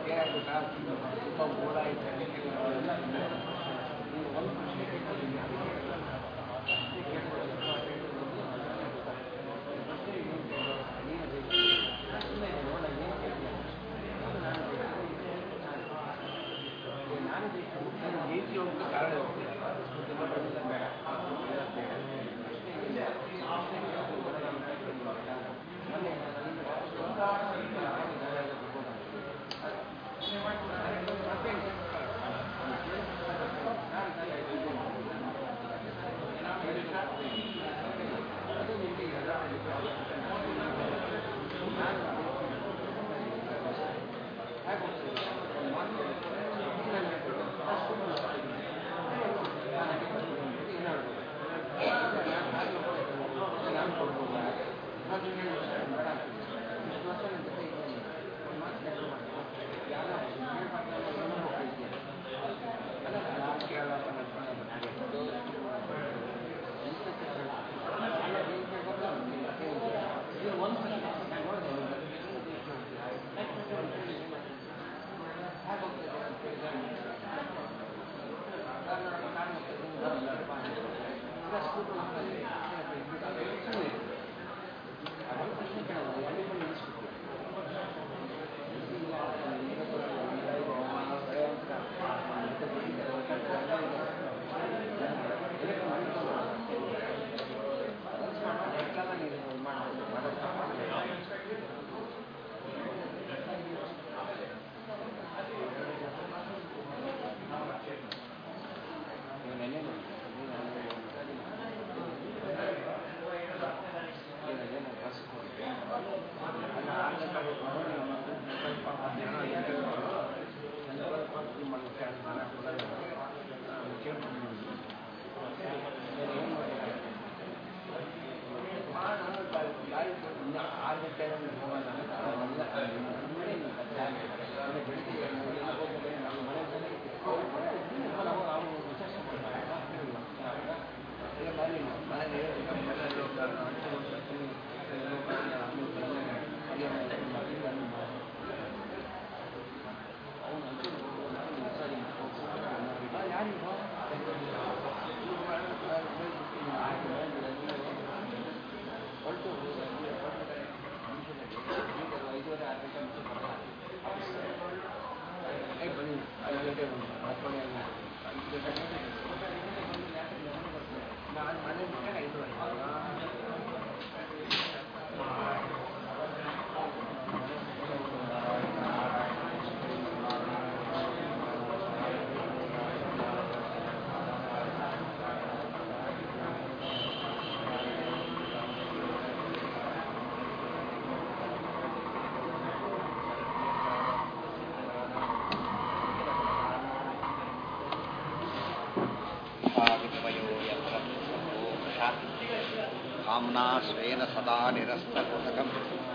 धाम्ना स्वेन सदा निरस्तकुतकम्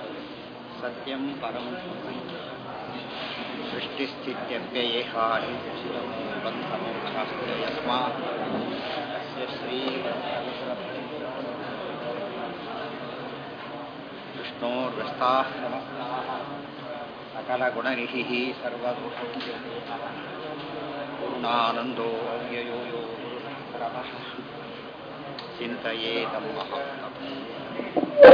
सत्यं परं सृष्टिस्थित्यप्ययेहानि बन्धमोक्षाश्च यस्मात् तस्य श्री विष्णोर्व्यस्ताः समस्ताः सकलगुणनिधिः सर्वदोषोऽस्य पूर्णानन्दो अव्ययो यो गुरुः चिन्तयेदं महात्मम्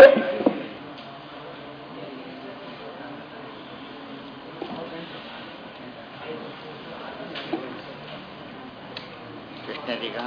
ಕೃಷ್ಣರಿಗ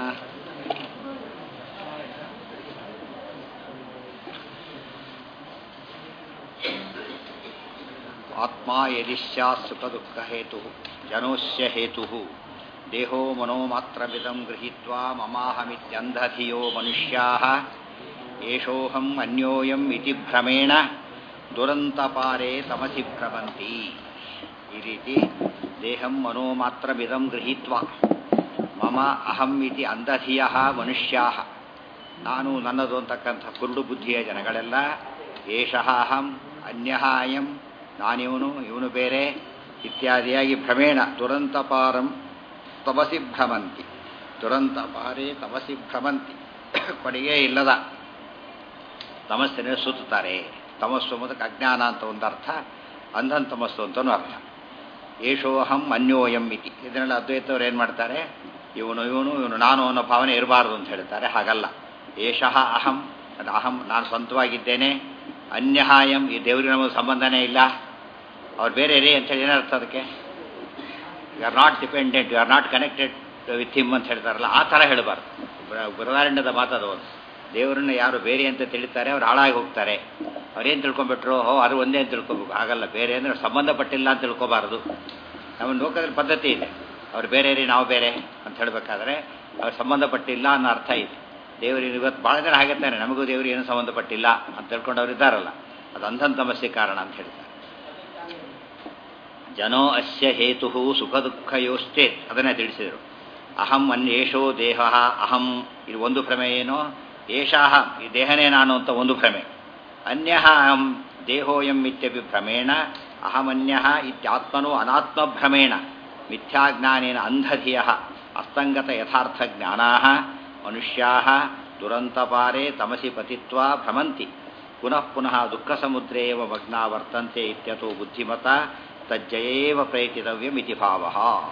ಆತ್ಮ ಯದಿ ಸ್ಯಾತ್ ಸುಖ ದುಃಖ ಹೇತು ಜನೋಸ್ಯ ಹೇತು ದೇಹೋ ಮನೋಮಾತ್ರಮಿದಂ ಗೃಹೀತ್ವಾ ಮಮಾಹಮಿತ್ಯಂಧಧಿಯೋ ಮನುಷ್ಯಾಃ ಏಷೋಹಂ ಅನ್ಯೋಯಂ ಇತಿ ಭ್ರಮೇಣ ದುರಂತಪಾರೇ ತಮಸಿ ಭ್ರಮಂತಿ ಈ ರೀತಿ ದೇಹಂ ಮನೋಮಾತ್ರಮಿದಂ ಗೃಹೀತ್ವಾ ಮಮ ಅಹಂ ಇತಿ ಅಂಧಧಿಯ ಮನುಷ್ಯಾ ನಾನು ನನ್ನದು ಅಂತಕ್ಕಂಥ ಕುರುಡು ಬುದ್ಧಿಯ ಜನಗಳೆಲ್ಲ ಏಷಃ ಅಹಂ ಅನ್ಯಃ ಅಯಂ ನಾನಿವನು ಇವನು ಬೇರೆ ಇತ್ಯಾದಿಯಾಗಿ ಭ್ರಮೇಣ ದುರಂತಪಾರಂ ತಮಸಿ ಭ್ರಮಂತಿ ದುರಂತ ಪಾರೇ ತಮಸಿ ಭ್ರಮಂತಿ ಕೊಡುಗೆ ಇಲ್ಲದ ತಮಸ್ಸಿನ ಸುತ್ತುತ್ತಾರೆ ತಮಸ್ಸು ಮೊದಕ್ಕೆ ಅಜ್ಞಾನ ಅಂತ ಒಂದು ಅರ್ಥ ಅಂಧನ್ ತಮಸ್ಸು ಅಂತನೂ ಅರ್ಥ ಏಷೋಹಂ ಅನ್ಯೋಯಂ ಇತಿ ಇದನ್ನೆಲ್ಲ ಅದ್ವೈತವ್ರು ಏನು ಮಾಡ್ತಾರೆ ಇವನು ಇವನು ಇವನು ನಾನು ಅನ್ನೋ ಭಾವನೆ ಇರಬಾರ್ದು ಅಂತ ಹೇಳ್ತಾರೆ ಹಾಗಲ್ಲ ಏಷಃ ಅಹಂ ಅದು ಅಹಂ ನಾನು ಸ್ವಂತವಾಗಿದ್ದೇನೆ ಅನ್ಯಹಾಯಂ ಈ ದೇವರಿಗೆ ನಮಗೆ ಸಂಬಂಧನೇ ಇಲ್ಲ ಅವ್ರು ಬೇರೆ ರೇ ಅಂತೇಳಿ ಏನರ್ಥ ಅದಕ್ಕೆ you are not dependent you are not connected with him ಅಂತ ಹೇಳ್ತಾರಲ್ಲ ಆ ಥರ ಹೇಳಬಾರ್ದು ಬೃಹದಾರಣ್ಯದ ಮಾತದು ಒಂದು ದೇವರನ್ನ ಯಾರು ಬೇರೆ ಅಂತ ತಿಳಿತಾರೆ ಅವ್ರು ಹಾಳಾಗಿ ಹೋಗ್ತಾರೆ ಅವ್ರೇನು ತಿಳ್ಕೊಂಬಿಟ್ರು ಹೋ ಅದು ಒಂದೇ ಅಂತ ತಿಳ್ಕೊಬೇಕು ಹಾಗಲ್ಲ ಬೇರೆ ಅಂದರೆ ಸಂಬಂಧಪಟ್ಟಿಲ್ಲ ಅಂತ ತಿಳ್ಕೊಬಾರ್ದು ನಮ್ಮ ಲೋಕದಲ್ಲಿ ಪದ್ಧತಿ ಇದೆ ಅವ್ರು ಬೇರೆ ರೀ ನಾವು ಬೇರೆ ಅಂತ ಹೇಳಬೇಕಾದ್ರೆ ಅವ್ರು ಸಂಬಂಧಪಟ್ಟಿಲ್ಲ ಅನ್ನೋ ಅರ್ಥ ಇದೆ ದೇವರಿಗೆ ಇವತ್ತು ಭಾಳ ಜನ ಹಾಗೆತ್ತಾನೆ ನಮಗೂ ದೇವರಿಗೆ ಏನು ಸಂಬಂಧಪಟ್ಟಿಲ್ಲ ಅಂತ ತಿಳ್ಕೊಂಡು ಅವ್ರು ಇದ್ದಾರಲ್ಲ ಅದು ಅಂಧನ್ ತಮಸ್ಸೆ ಕಾರಣ ಅಂತ ಹೇಳ್ತಾರೆ ಜನೋ ಅಸ್ಯ ಹೇತು ಸುಖ ದುಃಖಯೋಶ್ಚೇತ್ ಅದನ್ನೇ ತಿಳಿಸಿದರು ಅಹಂ ಅನ್ಯೇಷೋ ದೇಹ ಅಹಂ ಇದು ಒಂದು ಭ್ರಮೆ ಏನೋ ಏಷಾಹ ಈ ದೇಹನೇ ನಾನು ಅಂತ ಒಂದು ಭ್ರಮೆ ಅನ್ಯ ಅಹಂ ದೇಹೋಯಂ ಇತ್ಯಪಿ ಭ್ರಮೇಣ ಅಹಮನ್ಯ ಇತ್ಯಾತ್ಮನೋ ಅನಾತ್ಮಭ್ರಮೇಣ ಮಿಥ್ಯಾಜ್ಞಾನೇನ ಅಂಧಧಿಯ ಅಸ್ತಂಗತ ಯಥಾರ್ಥ ಜ್ಞಾನಾ ಮನುಷ್ಯಾ ದುರಂತಪಾರೆ ತಮಸಿ ಪತಿತ್ವಾ ಭ್ರಮಂತಿ ಪುನಃ ಪುನಃ ದುಃಖ ಸಮುದ್ರೇ ಮಗ್ನಾ ವರ್ತಂತೆ ಇತ್ಯಥೋ ಬುದ್ಧಿಮತ ತಜ್ಜಯೇವ ಪ್ರಯತಿತವ್ಯಮಿತಿ ಭಾವ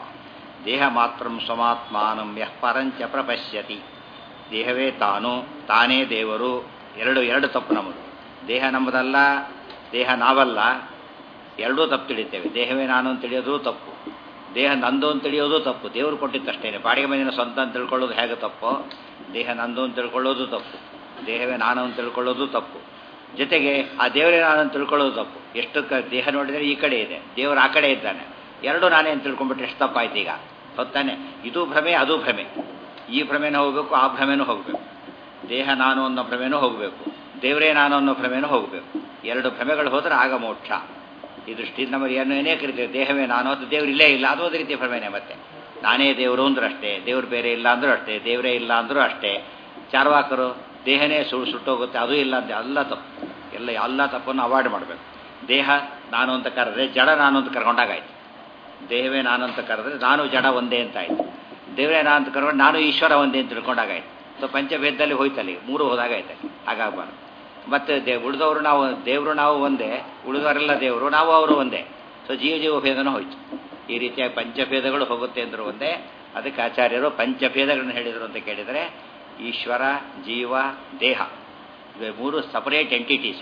ದೇಹ ಮಾತ್ರ ಸ್ವಮಾತ್ಮಾನಂ ಯಃ ಪರಂಚ ಪ್ರಪಶ್ಯತಿ ದೇಹವೇ ತಾನು ತಾನೇ ದೇವರು ಎರಡು ಎರಡು ತಪ್ಪು ನಮ್ಮದು ದೇಹ ನಮ್ಮದಲ್ಲ ದೇಹ ನಾವಲ್ಲ ಎರಡೂ ತಪ್ಪು ತಿಳಿತೇವೆ ದೇಹವೇ ನಾನು ಅಂತ ತಿಳಿಯೋದು ತಪ್ಪು ದೇಹ ನಂದು ಅಂತ ತಿಳಿಯೋದು ತಪ್ಪು ದೇವರು ಕೊಟ್ಟಿದ್ದಷ್ಟೇನೆ ಬಾಡಿಗೆ ಮನೆಯ ಸ್ವಂತ ಅಂತ ತಿಳ್ಕೊಳ್ಳೋದು ಹೇಗೆ ತಪ್ಪೋ ದೇಹ ನಂದು ಅಂತ ತಿಳ್ಕೊಳ್ಳೋದು ತಪ್ಪು ದೇಹವೇ ನಾನು ಅಂತ ತಿಳ್ಕೊಳ್ಳೋದು ತಪ್ಪು ಜೊತೆಗೆ ಆ ದೇವರೇ ನಾನು ಅಂತ ತಿಳ್ಕೊಳ್ಳೋದು ತಪ್ಪು ಎಷ್ಟು ಕ ದೇಹ ನೋಡಿದರೆ ಈ ಕಡೆ ಇದೆ ದೇವರು ಆ ಕಡೆ ಇದ್ದಾನೆ ಎರಡು ನಾನೇ ಅಂತ ತಿಳ್ಕೊಂಡ್ಬಿಟ್ರೆ ಎಷ್ಟು ತಪ್ಪಾಯ್ತು ಈಗ ಹೊತ್ತಾನೆ ಇದು ಭ್ರಮೆ ಅದು ಭ್ರಮೆ ಈ ಭ್ರಮೆನೂ ಹೋಗಬೇಕು ಆ ಭ್ರಮೆನೂ ಹೋಗಬೇಕು ದೇಹ ನಾನು ಅನ್ನೋ ಭ್ರಮೆನೂ ಹೋಗಬೇಕು ದೇವರೇ ನಾನು ಅನ್ನೋ ಭ್ರಮೆನೂ ಹೋಗಬೇಕು ಎರಡು ಭ್ರಮೆಗಳು ಹೋದರೆ ಆಗ ಮೋಕ್ಷ ಈ ದೃಷ್ಟಿಯಿಂದ ನಮಗೆ ಏನು ಏನೇ ಕರಿತೇವೆ ದೇಹವೇ ನಾನು ಅದು ದೇವ್ರು ಇಲ್ಲೇ ಇಲ್ಲ ಅದು ಒಂದು ರೀತಿಯ ಭ್ರಮೆನೇ ಮತ್ತೆ ನಾನೇ ದೇವರು ಅಂದ್ರೂ ಅಷ್ಟೇ ದೇವ್ರು ಬೇರೆ ಇಲ್ಲ ಅಂದ್ರೂ ಅಷ್ಟೇ ದೇವರೇ ಇಲ್ಲ ಅಂದ್ರೂ ಅಷ್ಟೇ ಚಾರ್ವಾಕರು ದೇಹನೇ ಸುಳು ಸುಟ್ಟೋಗುತ್ತೆ ಅದು ಇಲ್ಲ ಅಂತ ಎಲ್ಲ ತಪ್ಪು ಎಲ್ಲ ಎಲ್ಲ ತಪ್ಪನ್ನು ಅವಾಯ್ಡ್ ಮಾಡಬೇಕು ದೇಹ ನಾನು ಅಂತ ಕರೆದ್ರೆ ಜಡ ನಾನು ಅಂತ ಕರ್ಕೊಂಡಾಗಾಯ್ತು ದೇಹವೇ ನಾನು ಅಂತ ಕರೆದ್ರೆ ನಾನು ಜಡ ಒಂದೇ ಅಂತ ಆಯ್ತು ದೇವರೇ ನಾನು ಅಂತ ಕರ್ಕೊಂಡು ನಾನು ಈಶ್ವರ ಒಂದೇ ಅಂತ ತಿಳ್ಕೊಂಡಾಗಾಯ್ತು ಸೊ ಪಂಚಭೇದದಲ್ಲಿ ಹೋಯ್ತಲ್ಲಿ ಮೂರು ಹೋದಾಗಾಯ್ತು ಹಾಗಾಗಬಾರ್ದು ಮತ್ತು ದೇ ಉಳಿದವರು ನಾವು ದೇವರು ನಾವು ಒಂದೇ ಉಳಿದವರೆಲ್ಲ ದೇವರು ನಾವು ಅವರು ಒಂದೇ ಸೊ ಜೀವ ಜೀವ ಭೇದನೂ ಹೋಯ್ತು ಈ ರೀತಿಯಾಗಿ ಪಂಚಭೇದಗಳು ಹೋಗುತ್ತೆ ಅಂದರು ಒಂದೇ ಅದಕ್ಕೆ ಆಚಾರ್ಯರು ಪಂಚಭೇದಗಳನ್ನು ಹೇಳಿದರು ಅಂತ ಕೇಳಿದರೆ ಈಶ್ವರ ಜೀವ ದೇಹ ಇವೆ ಮೂರು ಸಪರೇಟ್ ಎಂಟಿಟೀಸು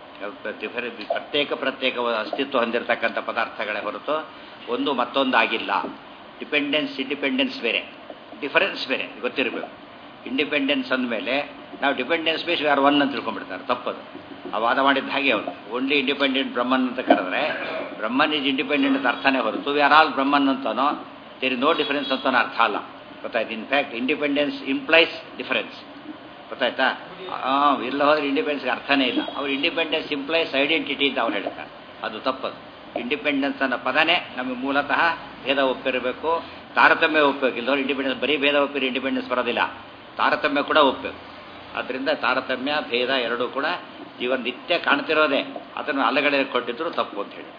ಪ್ರತ್ಯೇಕ ಪ್ರತ್ಯೇಕ ಅಸ್ತಿತ್ವ ಹೊಂದಿರತಕ್ಕಂಥ ಪದಾರ್ಥಗಳೇ ಹೊರತು ಒಂದು ಮತ್ತೊಂದಾಗಿಲ್ಲ ಡಿಪೆಂಡೆನ್ಸ್ ಇಂಡಿಪೆಂಡೆನ್ಸ್ ಬೇರೆ ಡಿಫರೆನ್ಸ್ ಬೇರೆ ಗೊತ್ತಿರಬೇಕು ಇಂಡಿಪೆಂಡೆನ್ಸ್ ಅಂದಮೇಲೆ ನಾವು ಡಿಪೆಂಡೆನ್ಸ್ ಬೇಸ್ ಯಾರು ಒನ್ ಅಂತ ತಿಳ್ಕೊಂಡ್ಬಿಡ್ತಾರೆ ತಪ್ಪದು ಆ ವಾದ ಮಾಡಿದ ಹಾಗೆ ಅವನು ಓನ್ಲಿ ಇಂಡಿಪೆಂಡೆಂಟ್ ಬ್ರಹ್ಮನ್ ಅಂತ ಕರೆದ್ರೆ ಬ್ರಹ್ಮನ್ ಈಸ್ ಇಂಡಿಪೆಂಡೆಂಟ್ ಅಂತ ಅರ್ಥನೇ ಹೊರತು ವಿ ಆರ್ ಆಲ್ ಬ್ರಹ್ಮನ್ ಅಂತನೋ ದೇರ್ ನೋ ಡಿಫರೆನ್ಸ್ ಅಂತನೋ ಅರ್ಥ ಅಲ್ಲ ಗೊತ್ತಾಯ್ತು ಇನ್ಫ್ಯಾಕ್ಟ್ ಇಂಡಿಪೆಂಡೆನ್ಸ್ ಇಂಪ್ಲೈಸ್ ಡಿಫರೆನ್ಸ್ ಗೊತ್ತಾಯ್ತಾ ಹಾಂ ಇಲ್ಲ ಹೋದ್ರೆ ಇಂಡಿಪೆಂಡೆನ್ಸ್ಗೆ ಅರ್ಥನೇ ಇಲ್ಲ ಅವ್ರು ಇಂಡಿಪೆಂಡೆನ್ಸ್ ಇಂಪ್ಲೈಸ್ ಐಡೆಂಟಿಟಿ ಅಂತ ಅವ್ರು ಹೇಳ್ತಾರೆ ಅದು ತಪ್ಪದು ಇಂಡಿಪೆಂಡೆನ್ಸ್ ಅನ್ನೋ ಪದನೇ ನಮಗೆ ಮೂಲತಃ ಭೇದ ಒಪ್ಪಿರಬೇಕು ತಾರತಮ್ಯ ಒಪ್ಪಬೇಕು ಇಲ್ಲದವ್ರು ಇಂಡಿಪೆಂಡೆನ್ಸ್ ಬರೀ ಭೇದ ಒಪ್ಪಿರಿ ಇಂಡಿಪೆಂಡೆನ್ಸ್ ಬರೋದಿಲ್ಲ ತಾರತಮ್ಯ ಕೂಡ ಒಪ್ಪಬೇಕು ಆದ್ದರಿಂದ ತಾರತಮ್ಯ ಭೇದ ಎರಡೂ ಕೂಡ ಜೀವನ ನಿತ್ಯ ಕಾಣ್ತಿರೋದೇ ಅದನ್ನು ಅಲೆಗಡೆ ಕೊಟ್ಟಿದ್ರು ತಪ್ಪು ಅಂತ ಹೇಳಿ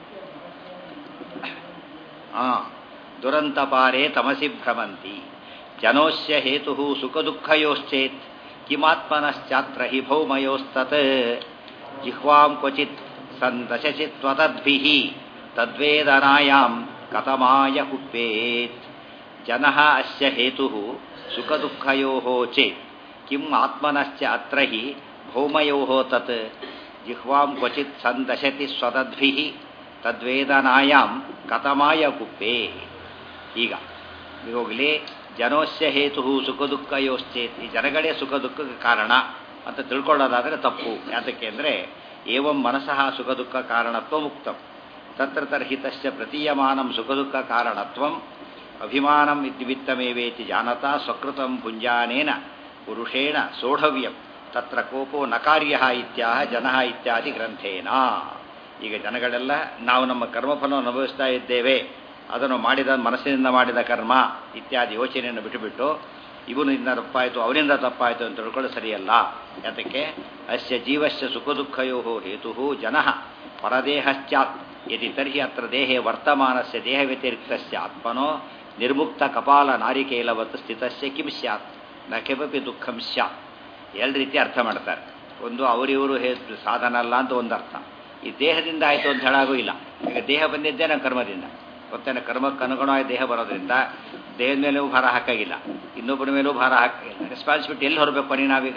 ಹಾಂ ದುರಂತಪಾರೇ ತಮಸಿ ಭ್ರಮಂತಿ ಜನೋಸ್ಯ ಹೇತು ಸುಖ ದುಃಖಯೋಶ್ಚೇತ್ ಕಿಮಾತ್ಮನಶ್ಚಾತ್ರ ಹಿ ಭೌಮಯೋಸ್ತತ್ ಜಿಹ್ವಾಂ ಕ್ವಚಿತ್ ಸಂದಶಚಿತ್ ತ್ವತದ್ಭಿಃ ತದ್ವೇದನಾಯಾಂ ಕಥಮಾಯ ಹುಪ್ಪೇತ್ ಜನಃ ಅಸ್ಯ ಹೇತು ಸುಖ ದುಃಖಯೋಃ ಚೇತ್ ಕಿಂ ಆತ್ಮನಶ್ಚ ಅತ್ರ ಹಿ ಭೌಮಯೋಃ ತತ್ ಜಿಹ್ವಾಂ ಕ್ವಚಿತ್ ಸಂದಶತಿ ಸ್ವತದ್ಭಿಃ ತದ್ವೇದನಾಯಾಂ ಕಥಮಾಯ ಕುಪ್ಪೇ ಈಗ ಹೋಗಲಿ ಜನೋಸ್ಯ ಹೇತು ಸುಖ ದುಃಖ ಯೋಶ್ಚೇತ್ ಈ ಜನಗಳೇ ಸುಖ ದುಃಖಕ್ಕೆ ಕಾರಣ ಅಂತ ತಿಳ್ಕೊಳ್ಳೋದಾದರೆ ತಪ್ಪು ಯಾತಕ್ಕೆ ಅಂದರೆ ಏವಂ ಮನಸಃ ಸುಖ ದುಃಖ ಕಾರಣತ್ವ ಮುಕ್ತಂ ತತ್ರ ತರ್ಹಿತಶ್ಚ ಪ್ರತೀಯಮಾನಂ ಸುಖ ದುಃಖ ಕಾರಣತ್ವಂ ಅಭಿಮಾನಂ ಇದ್ವಿತ್ತಮೇವೇತಿ ಜಾನತಾ ಸ್ವಕೃತಂ ಪುಂಜಾನೇನ ಪುರುಷೇಣ ಸೋಢವ್ಯಂ ತತ್ರ ಕೋಪೋ ನ ಕಾರ್ಯ ಇತ್ಯಾಹ ಜನ ಇತ್ಯಾದಿ ಗ್ರಂಥೇನ ಈಗ ಜನಗಳೆಲ್ಲ ನಾವು ನಮ್ಮ ಕರ್ಮಫಲವನ್ನು ಅನುಭವಿಸ್ತಾ ಇದ್ದೇವೆ ಅದನ್ನು ಮಾಡಿದ ಮನಸ್ಸಿನಿಂದ ಮಾಡಿದ ಕರ್ಮ ಇತ್ಯಾದಿ ಯೋಚನೆಯನ್ನು ಬಿಟ್ಟುಬಿಟ್ಟು ಇವನಿಂದ ತಪ್ಪಾಯಿತು ಅವನಿಂದ ತಪ್ಪಾಯಿತು ಅಂತ ತಿಳ್ಕೊಳ್ಳೋ ಸರಿಯಲ್ಲ ಯಾತಕ್ಕೆ ಅಸ್ಯ ಜೀವಸ್ಯ ಸುಖ ದುಃಖಯೋ ಹೇತು ಜನ ಪರದೇಹಶ್ಚಾತ್ ಯದಿ ತರ್ಹಿ ಅತ್ರ ದೇಹೇ ವರ್ತಮಾನಸ್ಯ ದೇಹ ವ್ಯತಿರಿಕ್ತಸ್ಯ ಆತ್ಮನೋ ನಿರ್ಮುಕ್ತ ಕಪಾಲ ನಾರಿಕೇಲವತ್ ಸ್ಥಿತಸ್ಯ ಕಿಂ ಸ್ಯಾತ್ ನ ಕೆಪಿ ದುಃಖಂ ಸ್ಯಾತ್ ಎರಡು ರೀತಿ ಅರ್ಥ ಮಾಡ್ತಾರೆ ಒಂದು ಅವರಿವರು ಹೇ ಸಾಧನ ಅಲ್ಲ ಅಂತ ಒಂದು ಅರ್ಥ ಈ ದೇಹದಿಂದ ಆಯಿತು ಅಂತ ಹೇಳಾಗೂ ಇಲ್ಲ ಈಗ ದೇಹ ಬಂದಿದ್ದೇ ನಮ್ಮ ಕರ್ಮದಿಂದ ಗೊತ್ತೇನೆ ಕರ್ಮಕ್ಕೆ ಅನುಗುಣವಾಗಿ ದೇಹ ಬರೋದ್ರಿಂದ ದೇಹದ ಮೇಲೂ ಭಾರ ಹಾಕಾಗಿಲ್ಲ ಇನ್ನೊಬ್ಬರ ಮೇಲೂ ಭಾರ ಹಾಕಾಗಿಲ್ಲ ರೆಸ್ಪಾನ್ಸಿಬಿಲಿಟಿ ಎಲ್ಲಿ ಹೊರಬೇಕು ಕೊನೆ ನಾವೀಗ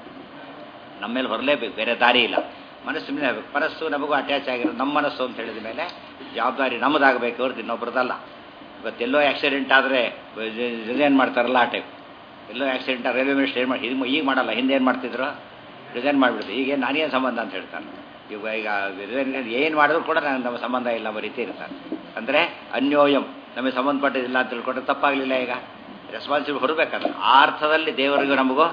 ನಮ್ಮ ಮೇಲೆ ಹೊರಲೇಬೇಕು ಬೇರೆ ದಾರಿ ಇಲ್ಲ ಮನಸ್ಸು ಸುಮ್ಮನೆ ಆಗಬೇಕು ಮನಸ್ಸು ನಮಗೂ ಅಟ್ಯಾಚ್ ಆಗಿರೋದು ನಮ್ಮ ಮನಸ್ಸು ಅಂತ ಹೇಳಿದ ಮೇಲೆ ಜವಾಬ್ದಾರಿ ನಮ್ಮದಾಗಬೇಕು ಹೊರತು ಇನ್ನೊಬ್ರದಲ್ಲ ಇವತ್ತೆಲ್ಲೋ ಆಕ್ಸಿಡೆಂಟ್ ಆದರೆ ರಿಸೈನ್ ಮಾಡ್ತಾರಲ್ಲ ಆ ಟೈಪ್ ಎಲ್ಲೋ ಆಕ್ಸಿಡೆಂಟ್ ರೈಲ್ವೆ ಮಿನಿಸ್ಟರ್ ಏನು ಮಾಡಿ ಇದು ಈಗ ಮಾಡಲ್ಲ ಹಿಂದೆ ಏನು ಮಾಡ್ತಿದ್ರು ರಿಸೈನ್ ಮಾಡಿಬಿಡ್ತು ಈಗ ನಾನೇನು ಸಂಬಂಧ ಅಂತ ಹೇಳ್ತಾನೆ ಈಗ ಈಗ ರಿಸೈನ್ ಏನು ಮಾಡಿದ್ರು ಕೂಡ ನನಗೆ ನಮ್ಮ ಸಂಬಂಧ ಇಲ್ಲ ನಮ್ಮ ರೀತಿ ಇರ್ತಾನೆ ಅಂದರೆ ಅನ್ಯೋಯಂ ನಮಗೆ ಸಂಬಂಧಪಟ್ಟಿದ್ದಿಲ್ಲ ಅಂತ ತಿಳ್ಕೊಂಡ್ರೆ ತಪ್ಪಾಗಲಿಲ್ಲ ಈಗ ರೆಸ್ಪಾನ್ಸಿಬಲ್ ಹೊರಬೇಕಲ್ಲ ಆ ಅರ್ಥದಲ್ಲಿ ದೇವರಿಗೂ ನಮಗೂ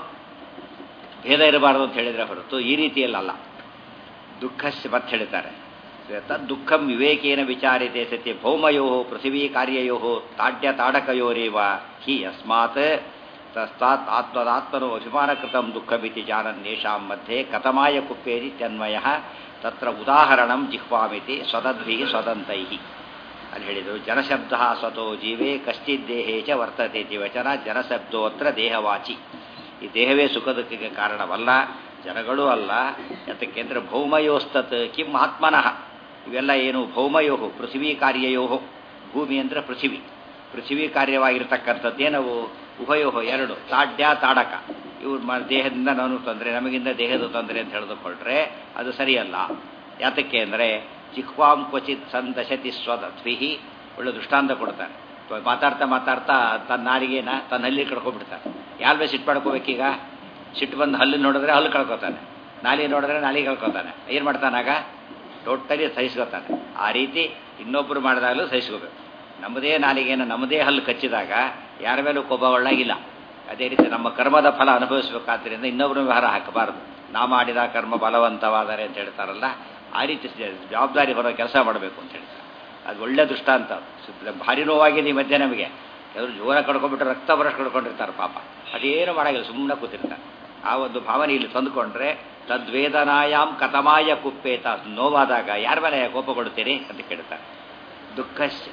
ಭೇದ ಇರಬಾರ್ದು ಅಂತ ಹೇಳಿದರೆ ಹೊರತು ಈ ರೀತಿಯಲ್ಲಲ್ಲ ದುಃಖ ಮತ್ತೆ ಹೇಳ್ತಾರೆ ತದ್ ದುಃಖಂ ವಿವೇಕೇನ ವಿಚಾರಿತೆ ಸತ್ಯ ಭೌಮಯೋ ಪೃಥಿವೀ ಕಾರ್ಯಯೋ ತಾಡ್ಯ ತಾಡಕಯೋರೇವ ಹಿ ಯಸ್ಮಾತ್ ತಸ್ತಾತ್ ಆತ್ಮದಾತ್ಮನೋ ಅಭಿಮಾನಕೃತಂ ದುಃಖಮಿತಿ ಜಾನನ್ನೇಷಾಂ ಮಧ್ಯೆ ಕಥಮಾಯ ಕುಪ್ಪೇರಿ ತನ್ಮಯ ತತ್ರ ಉದಾಹರಣಂ ಜಿಹ್ವಾಮಿತಿ ಸ್ವತದ್ಭಿ ಸ್ವತಂತೈ ಅಲ್ಲಿ ಹೇಳಿದರು ಜನಶಬ್ದ ಸ್ವತೋ ಜೀವೇ ಕಶ್ಚಿದ್ದೇಹೇ ಚ ವರ್ತತೆ ಇತಿ ವಚನ ಜನಶಬ್ದೋತ್ರ ದೇಹವಾಚಿ ಈ ದೇಹವೇ ಸುಖ ದುಃಖಕ್ಕೆ ಕಾರಣವಲ್ಲ ಜನಗಳೂ ಅಲ್ಲ ಯಾತಕ್ಕೆಂದ್ರೆ ಭೌಮಯೋಸ್ತತ್ ಕಿಂ ಆತ್ಮನಃ ಇವೆಲ್ಲ ಏನು ಭೌಮಯೋ ಪೃಥ್ವೀ ಕಾರ್ಯಯೋ ಭೂಮಿ ಅಂದರೆ ಪೃಥಿವಿ ಪೃಥ್ವೀ ಕಾರ್ಯವಾಗಿರ್ತಕ್ಕಂಥದ್ದೇನವು ಉಭಯೋ ಎರಡು ತಾಡ್ಯ ತಾಡಕ ಇವ್ರು ಮ ದೇಹದಿಂದ ನಾನು ತೊಂದರೆ ನಮಗಿಂದ ದೇಹದ ತೊಂದರೆ ಅಂತ ಹೇಳಿದುಕೊಂಡ್ರೆ ಅದು ಸರಿಯಲ್ಲ ಯಾತಕ್ಕೆ ಅಂದರೆ ಜಿಹ್ವಾಂ ಕ್ವಚಿತ್ ಸಂದಶತಿ ಸ್ವದತ್ವಿಹಿ ಒಳ್ಳೆ ದೃಷ್ಟಾಂತ ಕೊಡ್ತಾರೆ ಮಾತಾಡ್ತಾ ಮಾತಾಡ್ತಾ ತನ್ನ ನಾಲಿಗೆನ ತನ್ನ ಹಲ್ಲಿ ಕಳ್ಕೊಬಿಡ್ತಾನೆ ಯಾರ ಮೇಲೆ ಸಿಟ್ಟು ಪಡ್ಕೋಬೇಕೀಗ ಸಿಟ್ಟು ಬಂದು ಹಲ್ಲು ನೋಡಿದ್ರೆ ಹಲ್ಲು ಕಳ್ಕೊತಾನೆ ನಾಲಿ ನೋಡಿದ್ರೆ ನಾಲಿ ಕಳ್ಕೊತಾನೆ ಏನು ಮಾಡ್ತಾನಾಗ ಟೋಟಲಿ ಸಹಿಸ್ಕೋತಾನೆ ಆ ರೀತಿ ಇನ್ನೊಬ್ಬರು ಮಾಡಿದಾಗಲೂ ಸಹಿಸ್ಕೋಬೇಕು ನಮ್ಮದೇ ನಾಲಿಗೆಯನ್ನು ನಮ್ಮದೇ ಹಲ್ಲು ಕಚ್ಚಿದಾಗ ಯಾರ ಮೇಲೂ ಕೊಬ್ಬ ಒಳ್ಳಾಗಿಲ್ಲ ಅದೇ ರೀತಿ ನಮ್ಮ ಕರ್ಮದ ಫಲ ಅನುಭವಿಸಬೇಕಾದ್ರಿಂದ ಇನ್ನೊಬ್ಬರ ಭಾರ ಹಾಕಬಾರದು ನಾ ಮಾಡಿದ ಕರ್ಮ ಬಲವಂತವಾದರೆ ಅಂತ ಹೇಳ್ತಾರಲ್ಲ ಆ ರೀತಿ ಜವಾಬ್ದಾರಿ ಹೊರ ಕೆಲಸ ಮಾಡಬೇಕು ಅಂತ ಹೇಳ್ತಾರೆ ಅದು ಒಳ್ಳೆ ದೃಷ್ಟಾಂತ ಭಾರಿ ನೋವಾಗಿದೆ ಈ ಮಧ್ಯೆ ನಮಗೆ ಕೆಲವರು ಜೋರ ಕಡ್ಕೊಂಡ್ಬಿಟ್ಟು ರಕ್ತ ಬರಷ್ಟು ಕಡ್ಕೊಂಡಿರ್ತಾರೆ ಪಾಪ ಅದೇನು ಮಾಡಾಗಿಲ್ಲ ಸುಮ್ಮನೆ ಕೂತಿರ್ತಾರೆ ಆ ಒಂದು ಭಾವನೆ ಇಲ್ಲಿ ತಂದುಕೊಂಡ್ರೆ ತದ್ವೇದನಾಯಾಮ್ ಕಥಮಾಯ ಕುಪ್ಪೇತ ನೋವಾದಾಗ ಯಾರ ಮೇಲೆ ಕೋಪ ಕೊಡ್ತೀರಿ ಅಂತ ಕೇಳ್ತಾರೆ ದುಃಖ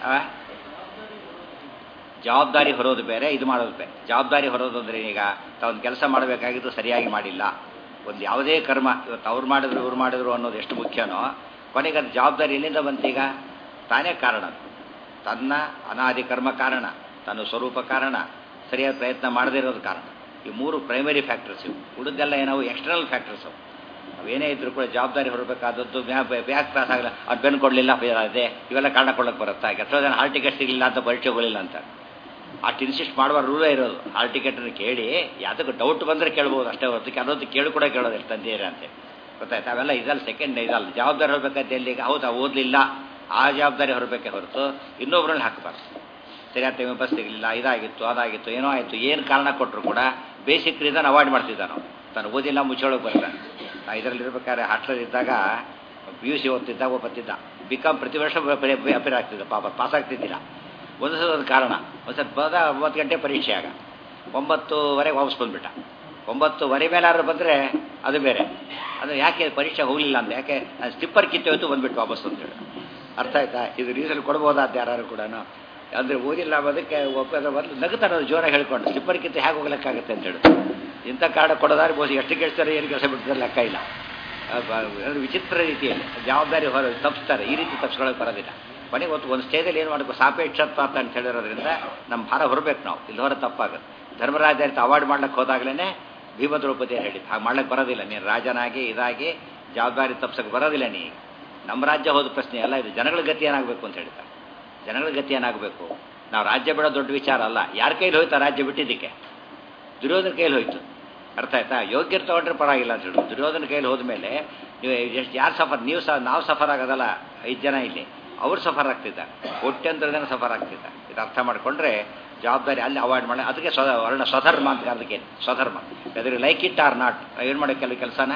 ಜವಾಬ್ದಾರಿ ಹೊರೋದು ಬೇರೆ ಇದು ಮಾಡೋದು ಬೇರೆ ಜವಾಬ್ದಾರಿ ಹೊರೋದು ಅಂದರೆ ಈಗ ತಾವೊಂದು ಕೆಲಸ ಮಾಡಬೇಕಾಗಿದ್ದು ಸರಿಯಾಗಿ ಮಾಡಿಲ್ಲ ಒಂದು ಯಾವುದೇ ಕರ್ಮ ಇವತ್ತು ಅವ್ರು ಮಾಡಿದ್ರು ಇವ್ರು ಮಾಡಿದ್ರು ಅನ್ನೋದು ಎಷ್ಟು ಮುಖ್ಯನೋ ಕೊನೆಗೆ ಅದು ಜವಾಬ್ದಾರಿ ಎಲ್ಲಿಂದ ಬಂತೀಗ ತಾನೇ ಕಾರಣ ತನ್ನ ಅನಾದಿ ಕರ್ಮ ಕಾರಣ ತನ್ನ ಸ್ವರೂಪ ಕಾರಣ ಸರಿಯಾದ ಪ್ರಯತ್ನ ಮಾಡದೇ ಇರೋದು ಕಾರಣ ಈ ಮೂರು ಪ್ರೈಮರಿ ಫ್ಯಾಕ್ಟರ್ಸ್ ಇವು ಉಳಿದೆಲ್ಲ ಏನವು ಎಕ್ಸ್ಟರ್ನಲ್ ಫ್ಯಾಕ್ಟರ್ಸ್ ಅವು ಅವೇನೇ ಇದ್ರೂ ಕೂಡ ಜವಾಬ್ದಾರಿ ಹೊರಬೇಕಾದದ್ದು ಬ್ಯಾಗ್ ಕ್ಲಾಸ್ ಆಗಲ್ಲ ಅದು ಬೆನ್ನು ಕೊಡಲಿಲ್ಲ ಅದೇ ಇವೆಲ್ಲ ಕಾರಣ ಕೊಡಕ್ಕೆ ಬರುತ್ತಾ ಎಷ್ಟೋ ಜನ ಹಾಲ್ ಟಿಕೆಟ್ ಸಿಗಲಿಲ್ಲ ಅಂತ ಪರೀಕ್ಷೆ ಹೋಗಲಿಲ್ಲ ಅಂತ ಅಷ್ಟು ಇನ್ಸಿಸ್ಟ್ ಮಾಡುವ ರೂಲೇ ಇರೋದು ಹಾಲ್ ಟಿಕೆಟನ್ನು ಕೇಳಿ ಯಾವುದಕ್ಕೆ ಡೌಟ್ ಬಂದರೆ ಕೇಳ್ಬೋದು ಅಷ್ಟೇ ಹೊರತು ಅದೊಂದು ಕೇಳು ಕೂಡ ಕೇಳೋದಿಲ್ಲ ತಂದೆಯರ ಅಂತೇಳಿ ಗೊತ್ತಾಯ್ತು ಅವೆಲ್ಲ ಇದಲ್ಲ ಸೆಕೆಂಡ್ ಇದಲ್ಲ ಜವಾಬ್ದಾರಿ ಹೊರಬೇಕಂತ ಎಲ್ಲಿಗೆ ಹೌದಾ ಓದಲಿಲ್ಲ ಆ ಜವಾಬ್ದಾರಿ ಹೊರಬೇಕೆ ಹೊರತು ಇನ್ನೊಬ್ಬರಲ್ಲಿ ಹಾಕಬಾರ್ದು ಸರಿಯಾದ ಟೈಮ್ ಬಸ್ ಸಿಗಲಿಲ್ಲ ಇದಾಗಿತ್ತು ಅದಾಗಿತ್ತು ಏನೋ ಆಯಿತು ಏನು ಕಾರಣ ಕೊಟ್ಟರು ಕೂಡ ಬೇಸಿಕ್ ರೀಸನ್ ಅವಾಯ್ಡ್ ಮಾಡ್ತಿದ್ದ ನಾವು ತಾನು ಓದಿಲ್ಲ ಮುಚ್ಚೊಳಗೆ ಬರ್ತಾನೆ ನಾ ಇದರಲ್ಲಿ ಇರ್ಬೇಕಾದ್ರೆ ಹಾಸ್ಟೆಲ್ ಇದ್ದಾಗ ಪಿ ಯು ಸಿ ಓದ್ತಿದ್ದಾಗ ಒಬ್ಬತ್ತಿದ್ದ ಬಿ ಕಾಮ್ ಪ್ರತಿ ವರ್ಷ ಅಪೇರ್ ಆಗ್ತಿದ್ದ ಪಾಪ ಪಾಸ್ ಆಗ್ತಿದ್ದಿಲ್ಲ ಒಂದು ಸಲ ಒಂದು ಕಾರಣ ಒಂದು ಸಲ ಬದ ಒಂಬತ್ತು ಗಂಟೆ ಪರೀಕ್ಷೆ ಆಗ ಒಂಬತ್ತುವರೆಗೆ ವಾಪಸ್ ಬಂದುಬಿಟ್ಟ ಒಂಬತ್ತುವರೆ ಮೇಲಾದ್ರೂ ಬಂದರೆ ಅದು ಬೇರೆ ಅದು ಯಾಕೆ ಪರೀಕ್ಷೆ ಹೋಗಲಿಲ್ಲ ಅಂತ ಯಾಕೆ ನಾನು ಸ್ಲಿಪ್ಪರ್ ಕಿತ್ತೋಯ್ತು ಬಂದುಬಿಟ್ಟು ವಾಪಸ್ ಅಂತೇಳಿ ಅರ್ಥ ಆಯ್ತಾ ಇದು ರೀಸನ್ ಕೊಡ್ಬೋದಾದ ಯಾರು ಕೂಡ ಅಂದರೆ ಓದಿಲ್ಲ ಅನ್ನೋದಕ್ಕೆ ಒಪ್ಪದ ಬದಲು ನಗುತ್ತಾರೆ ಅದು ಜೋರಾಗಿ ಹೇಳ್ಕೊಂಡು ಸ್ಲಿಪ್ಪರ್ ಕಿತ್ತು ಹೇಗೆ ಹೋಗ್ಲಿಕ್ಕಾಗುತ್ತೆ ಅಂತ ಹೇಳಿ ಇಂಥ ಕಾರಣ ಕೊಡೋದಾದ್ರೆ ಬೋಸಿ ಎಷ್ಟು ಕೇಳ್ತಾರೆ ಏನು ಕೆಲಸ ಬಿಡ್ತಾರೆ ಲೆಕ್ಕ ಇಲ್ಲ ಅಂದರೆ ವಿಚಿತ್ರ ರೀತಿಯಲ್ಲಿ ಜವಾಬ್ದಾರಿ ಹೊರ ತಪ್ಪಿಸ್ತಾರೆ ಈ ರೀತಿ ತಪ್ಪಿಸ್ಕೊಳ್ಳೋಕೆ ಬರೋದಿಲ್ಲ ಕೊನೆಗೆ ಒಂದು ಒಂದು ಸ್ಟೇಜಲ್ಲಿ ಏನು ಮಾಡಬೇಕು ಸಾಪೇಕ್ಷತ್ವ ಅಂತ ಹೇಳಿರೋದ್ರಿಂದ ನಮ್ಮ ಭಾರ ಹೊರಬೇಕು ನಾವು ಇಲ್ಲಿ ಹೊರ ತಪ್ಪಾಗುತ್ತೆ ಧರ್ಮರಾಜ ಅಂತ ಅವಾರ್ಡ್ ಮಾಡ್ಲಿಕ್ಕೆ ಹೋದಾಗಲೇ ಭೀಮ ದ್ರೌಪದಿ ಹೇಳಿ ಹಾಗೆ ಮಾಡ್ಲಿಕ್ಕೆ ಬರೋದಿಲ್ಲ ನೀನು ರಾಜನಾಗಿ ಇದಾಗಿ ಜವಾಬ್ದಾರಿ ತಪ್ಸಕ್ಕೆ ಬರೋದಿಲ್ಲ ನೀ ನಮ್ಮ ರಾಜ್ಯ ಹೋದ ಪ್ರಶ್ನೆ ಅಲ್ಲ ಇದು ಜನಗಳ ಗತಿ ಏನಾಗಬೇಕು ಅಂತ ಹೇಳ್ತಾರೆ ಜನಗಳ ಗತಿ ಏನಾಗಬೇಕು ನಾವು ರಾಜ್ಯ ಬಿಡೋ ದೊಡ್ಡ ವಿಚಾರ ಅಲ್ಲ ಯಾರ ಕೈಲಿ ಹೋಯ್ತಾ ರಾಜ್ಯ ಬಿಟ್ಟಿದ್ದಕ್ಕೆ ದುರ್ಯೋಧನ ಕೈಲಿ ಹೋಯ್ತು ಅರ್ಥ ಆಯ್ತಾ ಯೋಗ್ಯರು ತಗೊಂಡ್ರೆ ಪರವಾಗಿಲ್ಲ ಅಂತ ಹೇಳಿ ದುರ್ಯೋಧನ ಕೈಲಿ ಹೋದ್ಮೇಲೆ ನೀವು ಎಷ್ಟು ಯಾರು ಸಫರ್ ನೀವು ಸಹ ನಾವು ಸಫರ್ ಆಗೋದಲ್ಲ ಐದು ಜನ ಇಲ್ಲಿ ಅವ್ರು ಸಫರ್ ಆಗ್ತಿದ್ದ ಕೋಟ್ಯಂತರ ಜನ ಸಫರ್ ಆಗ್ತಿದ್ದ ಇದು ಅರ್ಥ ಮಾಡಿಕೊಂಡ್ರೆ ಜವಾಬ್ದಾರಿ ಅಲ್ಲಿ ಅವಾಯ್ಡ್ ಮಾಡಿ ಅದಕ್ಕೆ ಸ್ವ ವರ್ಣ ಸ್ವಧರ್ಮ ಅಂತ ಅದಕ್ಕೆ ಸ್ವಧರ್ಮ ಅದ್ರ ಲೈಕ್ ಇಟ್ ಆರ್ ನಾಟ್ ಏನು ಮಾಡೋ ಕೆಲವು ಕೆಲಸನ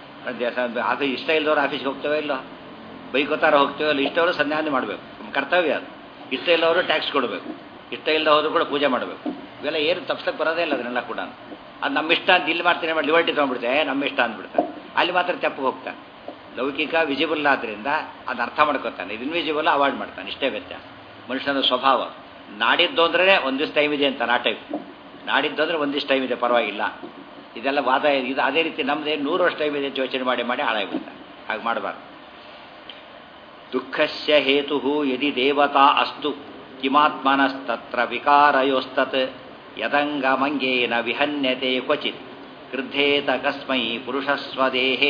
ಆಫೀಸ್ ಇಷ್ಟ ಇಲ್ಲದವ್ರು ಆಫೀಸ್ಗೆ ಹೋಗ್ತೇವೆ ಇಲ್ಲೋ ಬೈಕೋತಾರ ಹೋಗ್ತೇವೆ ಇಲ್ಲ ಇಷ್ಟವರು ಸಂಧ್ಯಾವಂದನೆ ಮಾಡಬೇಕು ನಮ್ಮ ಕರ್ತವ್ಯ ಅದು ಇಷ್ಟ ಇಲ್ಲವರು ಟ್ಯಾಕ್ಸ್ ಕೊಡಬೇಕು ಇಷ್ಟ ಇಲ್ಲದ ಹೋದ್ರು ಕೂಡ ಪೂಜೆ ಮಾಡಬೇಕು ಇವೆಲ್ಲ ಏನು ತಪ್ಸಕ್ಕೆ ಬರೋದೇ ಇಲ್ಲ ಅದನ್ನೆಲ್ಲ ಕೂಡ ಅದು ನಮ್ಮ ಇಷ್ಟ ಅಂತ ಇಲ್ಲಿ ಮಾಡ್ತೀನಿ ಮಾಡಿ ಲಿಬರ್ಟಿ ತೊಗೊಂಡ್ಬಿಡ್ತೆ ನಮ್ಮ ಇಷ್ಟ ಅಂದ್ಬಿಡ್ತಾರೆ ಅಲ್ಲಿ ಮಾತ್ರ ತಪ್ಪು ಹೋಗ್ತಾನೆ ಲೌಕಿಕ ವಿಜಿಬಲ್ ಆದ್ದರಿಂದ ಅದನ್ನ ಅರ್ಥ ಮಾಡ್ಕೊತಾನೆ ಇದು ಇನ್ವಿಜಿಬಲ್ ಅವಾಯ್ಡ್ ಮಾಡ್ತಾನೆ ಇಷ್ಟೇ ವ್ಯತ್ಯಾಸ ಮನುಷ್ಯನ ಸ್ವಭಾವ ನಾಡಿದ್ದು ಅಂದ್ರೆ ಒಂದಿಷ್ಟು ಟೈಮ್ ಇದೆ ಅಂತ ನಾ ಟೈಪ್ ನಾಡಿದ್ದು ಅಂದ್ರೆ ಒಂದಿಷ್ಟು ಟೈಮ್ ಇದೆ ಪರವಾಗಿಲ್ಲ ಇದೆಲ್ಲ ವಾದ ಇದು ಅದೇ ರೀತಿ ನಮ್ಮದೇ ನೂರು ವರ್ಷ ಟೈಮ್ ಇದೆ ಅಂತ ಯೋಚನೆ ಮಾಡಿ ಮಾಡಿ ಹಾಳಾಗ್ಬಿಡ್ತಾರೆ ಹಾಗೆ ಮಾಡಬಾರ್ದು ದುಃಖಸ್ಯ ಹೇತು ಯದಿ ದೇವತಾ ಅಸ್ತು ಕಿಮಾತ್ಮನಸ್ತತ್ರ ವಿಕಾರಯೋಸ್ತತ್ ಯದಂಗಮಂಗೇನ ವಿಹನ್ಯತೆ ಕ್ವಚಿತ್ ಕ್ರುದ್ಧೇತ ಕಸ್ಮೈ ಪುರುಷಸ್ವದೇಹೇ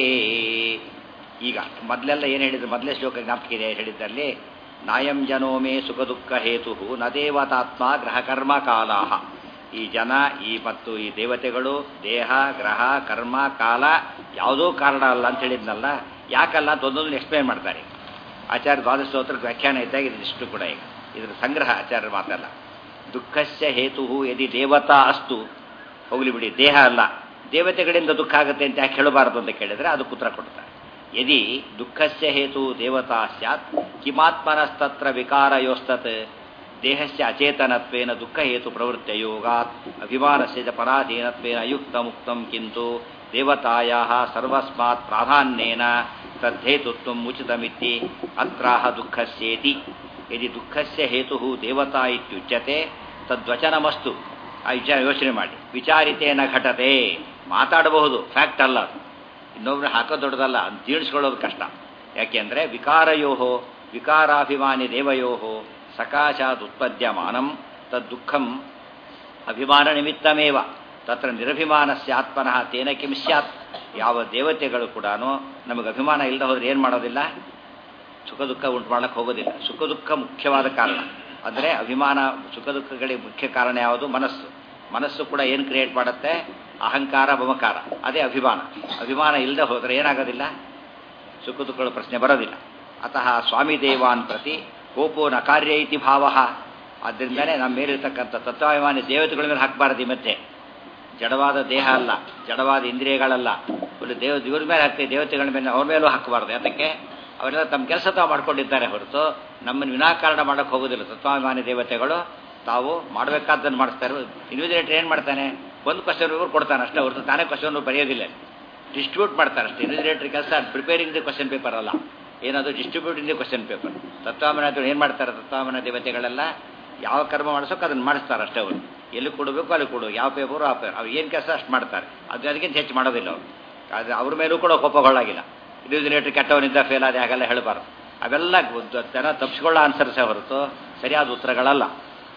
ಈಗ ಮೊದಲೆಲ್ಲ ಏನು ಹೇಳಿದ್ರು ಮೊದಲೇ ಶ್ಲೋಕ ಜ್ಞಾಪಕ ಇದೆ ಹೇಳಿದ್ದಲ್ಲಿ ನಾಯಂ ಜನೋ ಮೇ ಸುಖ ದುಃಖ ಹೇತು ನ ದೇವತಾತ್ಮ ಗ್ರಹ ಕರ್ಮ ಕಾಲಾಹ ಈ ಜನ ಈ ಮತ್ತು ಈ ದೇವತೆಗಳು ದೇಹ ಗ್ರಹ ಕರ್ಮ ಕಾಲ ಯಾವುದೋ ಕಾರಣ ಅಲ್ಲ ಅಂತ ಹೇಳಿದ್ನಲ್ಲ ಯಾಕಲ್ಲ ಅಂತ ಒಂದೊಂದು ಎಕ್ಸ್ಪ್ಲೈನ್ ಮಾಡ್ತಾರೆ ಆಚಾರ್ಯ ದ್ವಾದಶ ಸ್ತೋತ್ರಕ್ಕೆ ವ್ಯಾಖ್ಯಾನ ಇದ್ದಾಗ ಇದಿಷ್ಟು ಕೂಡ ಈಗ ಇದರ ಸಂಗ್ರಹ ಆಚಾರ್ಯರ ಮಾತಲ್ಲ ದುಃಖಸ್ಯ ಹೇತು ಯದಿ ದೇವತಾ ಅಸ್ತು ಹೋಗ್ಲಿ ಬಿಡಿ ದೇಹ ಅಲ್ಲ ದೇವತೆಗಳಿಂದ ದುಃಖ ಆಗುತ್ತೆ ಅಂತ ಯಾಕೆ ಹೇಳಬಾರದು ಅಂತ ಕೇಳಿದ್ರೆ ಅದಕ್ಕೆ ಉತ್ತರ ಕೊಡ್ತಾರೆ ಯದಿ ದುಃಖಸ್ಯ ಹೇತು ದೇವತಾ ಸ್ಯಾತ್ ಕಿಮಾತ್ಮನಸ್ತತ್ರ ವಿಕಾರಯೋಸ್ತತ್ ದೇಹಸ್ಯ ಅಚೇತನತ್ವೇನ ದುಃಖ ಹೇತು ಪ್ರವೃತ್ತಿ ಯೋಗಾತ್ ಅಭಿಮಾನಸ್ಯ ಚ ಪರಾಧೀನತ್ವೇನ ಅಯುಕ್ತ ಮುಕ್ತಂ ಕಿಂತು ದೇವತಾಯಾ ಸರ್ವಸ್ಮಾತ್ ಪ್ರಾಧಾನ್ಯೇನ ತದ್ದೇತುತ್ವ ಉಚಿತಮಿತಿ ಅತ್ರಾಹ ದುಃಖಸ್ಯೇತಿ ಯದಿ ದುಃಖಸ್ಯ ಹೇತು ದೇವತಾ ಇತ್ಯುಚ್ಯತೆ ತದ್ವಚನಮಸ್ತು ಆ ವಿಚಾರ ಯೋಚನೆ ಮಾಡಿ ವಿಚಾರಿತೇನ ಘಟತೆ ಮಾತಾಡಬಹುದು ಫ್ಯಾಕ್ಟ್ ಅಲ್ಲ ಅದು ಇನ್ನೊಬ್ರು ಹಾಕೋ ದೊಡ್ಡದಲ್ಲ ಅದು ಜೀರ್ಣಿಸ್ಕೊಳ್ಳೋದು ಕಷ್ಟ ಯಾಕೆಂದರೆ ವಿಕಾರಯೋ ವಿಕಾರಾಭಿಮಾನಿ ದೇವಯೋ ಸಕಾಶಾತ್ ಉತ್ಪದ್ಯಮಾನಂ ತದ್ದುಃಖಂ ಅಭಿಮಾನ ನಿಮಿತ್ತಮೇವ ತತ್ರ ನಿರಭಿಮಾನಸ್ಯ ಆತ್ಮನಃ ತೇನ ಕಿಂ ಸ್ಯಾತ್ ಯಾವ ದೇವತೆಗಳು ಕೂಡ ನಮಗೆ ಅಭಿಮಾನ ಇಲ್ಲದೆ ಹೋದ್ರೆ ಏನು ಮಾಡೋದಿಲ್ಲ ಸುಖ ದುಃಖ ಉಂಟು ಮಾಡಕ್ಕೆ ಹೋಗೋದಿಲ್ಲ ಸುಖ ದುಃಖ ಮುಖ್ಯವಾದ ಕಾರಣ ಅಂದರೆ ಅಭಿಮಾನ ಸುಖ ದುಃಖಗಳಿಗೆ ಮುಖ್ಯ ಕಾರಣ ಯಾವುದು ಮನಸ್ಸು ಮನಸ್ಸು ಕೂಡ ಏನು ಕ್ರಿಯೇಟ್ ಮಾಡುತ್ತೆ ಅಹಂಕಾರ ಮಮಕಾರ ಅದೇ ಅಭಿಮಾನ ಅಭಿಮಾನ ಇಲ್ಲದೆ ಹೋದರೆ ಏನಾಗೋದಿಲ್ಲ ಸುಖ ದುಃಖಗಳ ಪ್ರಶ್ನೆ ಬರೋದಿಲ್ಲ ಅತಃ ಸ್ವಾಮಿ ದೇವಾನ್ ಪ್ರತಿ ಕೋಪೋ ನ ಕಾರ್ಯ ಇತಿ ಭಾವ ಆದ್ದರಿಂದಲೇ ನಮ್ಮ ಮೇಲಿರ್ತಕ್ಕಂಥ ತತ್ವಾಭಿಮಾನಿ ದೇವತೆಗಳ ಮೇಲೆ ಹಾಕಬಾರದು ಈ ಮಧ್ಯೆ ಜಡವಾದ ದೇಹ ಅಲ್ಲ ಜಡವಾದ ಇಂದ್ರಿಯಗಳಲ್ಲ ಒಂದು ದೇವ ಇವ್ರ ಮೇಲೆ ಹಾಕ್ತೀವಿ ದೇವತೆಗಳ ಮೇಲೆ ಅವ್ರ ಮೇಲೂ ಹಾಕಬಾರ್ದು ಯಾತಕ್ಕೆ ಅವರೆಲ್ಲ ತಮ್ಮ ಕೆಲಸ ತಾವು ಮಾಡ್ಕೊಂಡಿದ್ದಾರೆ ಹೊರತು ನಮ್ಮನ್ನು ವಿನಾಕಾರಣ ಮಾಡೋಕ್ಕೆ ಹೋಗೋದಿಲ್ಲ ತತ್ವಾಭಿಮಾನಿ ದೇವತೆಗಳು ತಾವು ಮಾಡಬೇಕಾದ್ದನ್ನು ಮಾಡಿಸ್ತಾರೆ ಇನ್ವಿಜಿಲೇಟರ್ ಏನು ಮಾಡ್ತಾನೆ ಒಂದು ಕ್ವಶನ್ ಪೇಪರ್ ಕೊಡ್ತಾನೆ ಅಷ್ಟೇ ಹೊರತು ತಾನೇ ಕ್ವಶನ್ ಬರೆಯೋದಿಲ್ಲ ಡಿಸ್ಟ್ರಿಬ್ಯೂಟ್ ಮಾಡ್ತಾರೆ ಅಷ್ಟೇ ಇನ್ವಿಜಿಲೇಟರ್ ಕೆಲಸ ಪ್ರಿಪೇರಿಂಗ್ ದಿ ಕ್ವಶನ್ ಪೇಪರ್ ಅಲ್ಲ ಏನದು ಡಿಸ್ಟ್ರಿಬ್ಯೂಟಿಂಗ್ ದಿ ಕ್ವಶನ್ ಪೇಪರ್ ತತ್ವಾಮನ ಏನು ಮಾಡ್ತಾರೆ ತತ್ವಾಮನ ದೇವತೆಗಳೆಲ್ಲ ಯಾವ ಕರ್ಮ ಮಾಡಿಸೋಕೆ ಅದನ್ನು ಮಾಡಿಸ್ತಾರೆ ಅಷ್ಟೇ ಅವರು ಎಲ್ಲಿ ಕೊಡಬೇಕು ಅಲ್ಲಿ ಕೊಡು ಯಾವ ಪೇಪರು ಆ ಪೇಪರ್ ಅವ್ರು ಏನು ಕೆಲಸ ಅಷ್ಟು ಮಾಡ್ತಾರೆ ಅದು ಅದಕ್ಕಿಂತ ಹೆಚ್ಚು ಮಾಡೋದಿಲ್ಲ ಅವರು ಅದು ಅವ್ರ ಮೇಲೂ ಕೂಡ ಕೋಪಗೊಳ್ಳಾಗಿಲ್ಲ ಇನ್ವಿಜಿಲೇಟರ್ ಕೆಟ್ಟವನಿಂದ ಫೇಲ್ ಆದ ಹಾಗೆಲ್ಲ ಹೇಳಬಾರ್ದು ಅವೆಲ್ಲ ಜನ ತಪ್ಪಿಸ್ಕೊಳ್ಳೋ ಆನ್ಸರ್ಸೇ ಹೊರತು ಸರಿಯಾದ ಉತ್ತರಗಳಲ್ಲ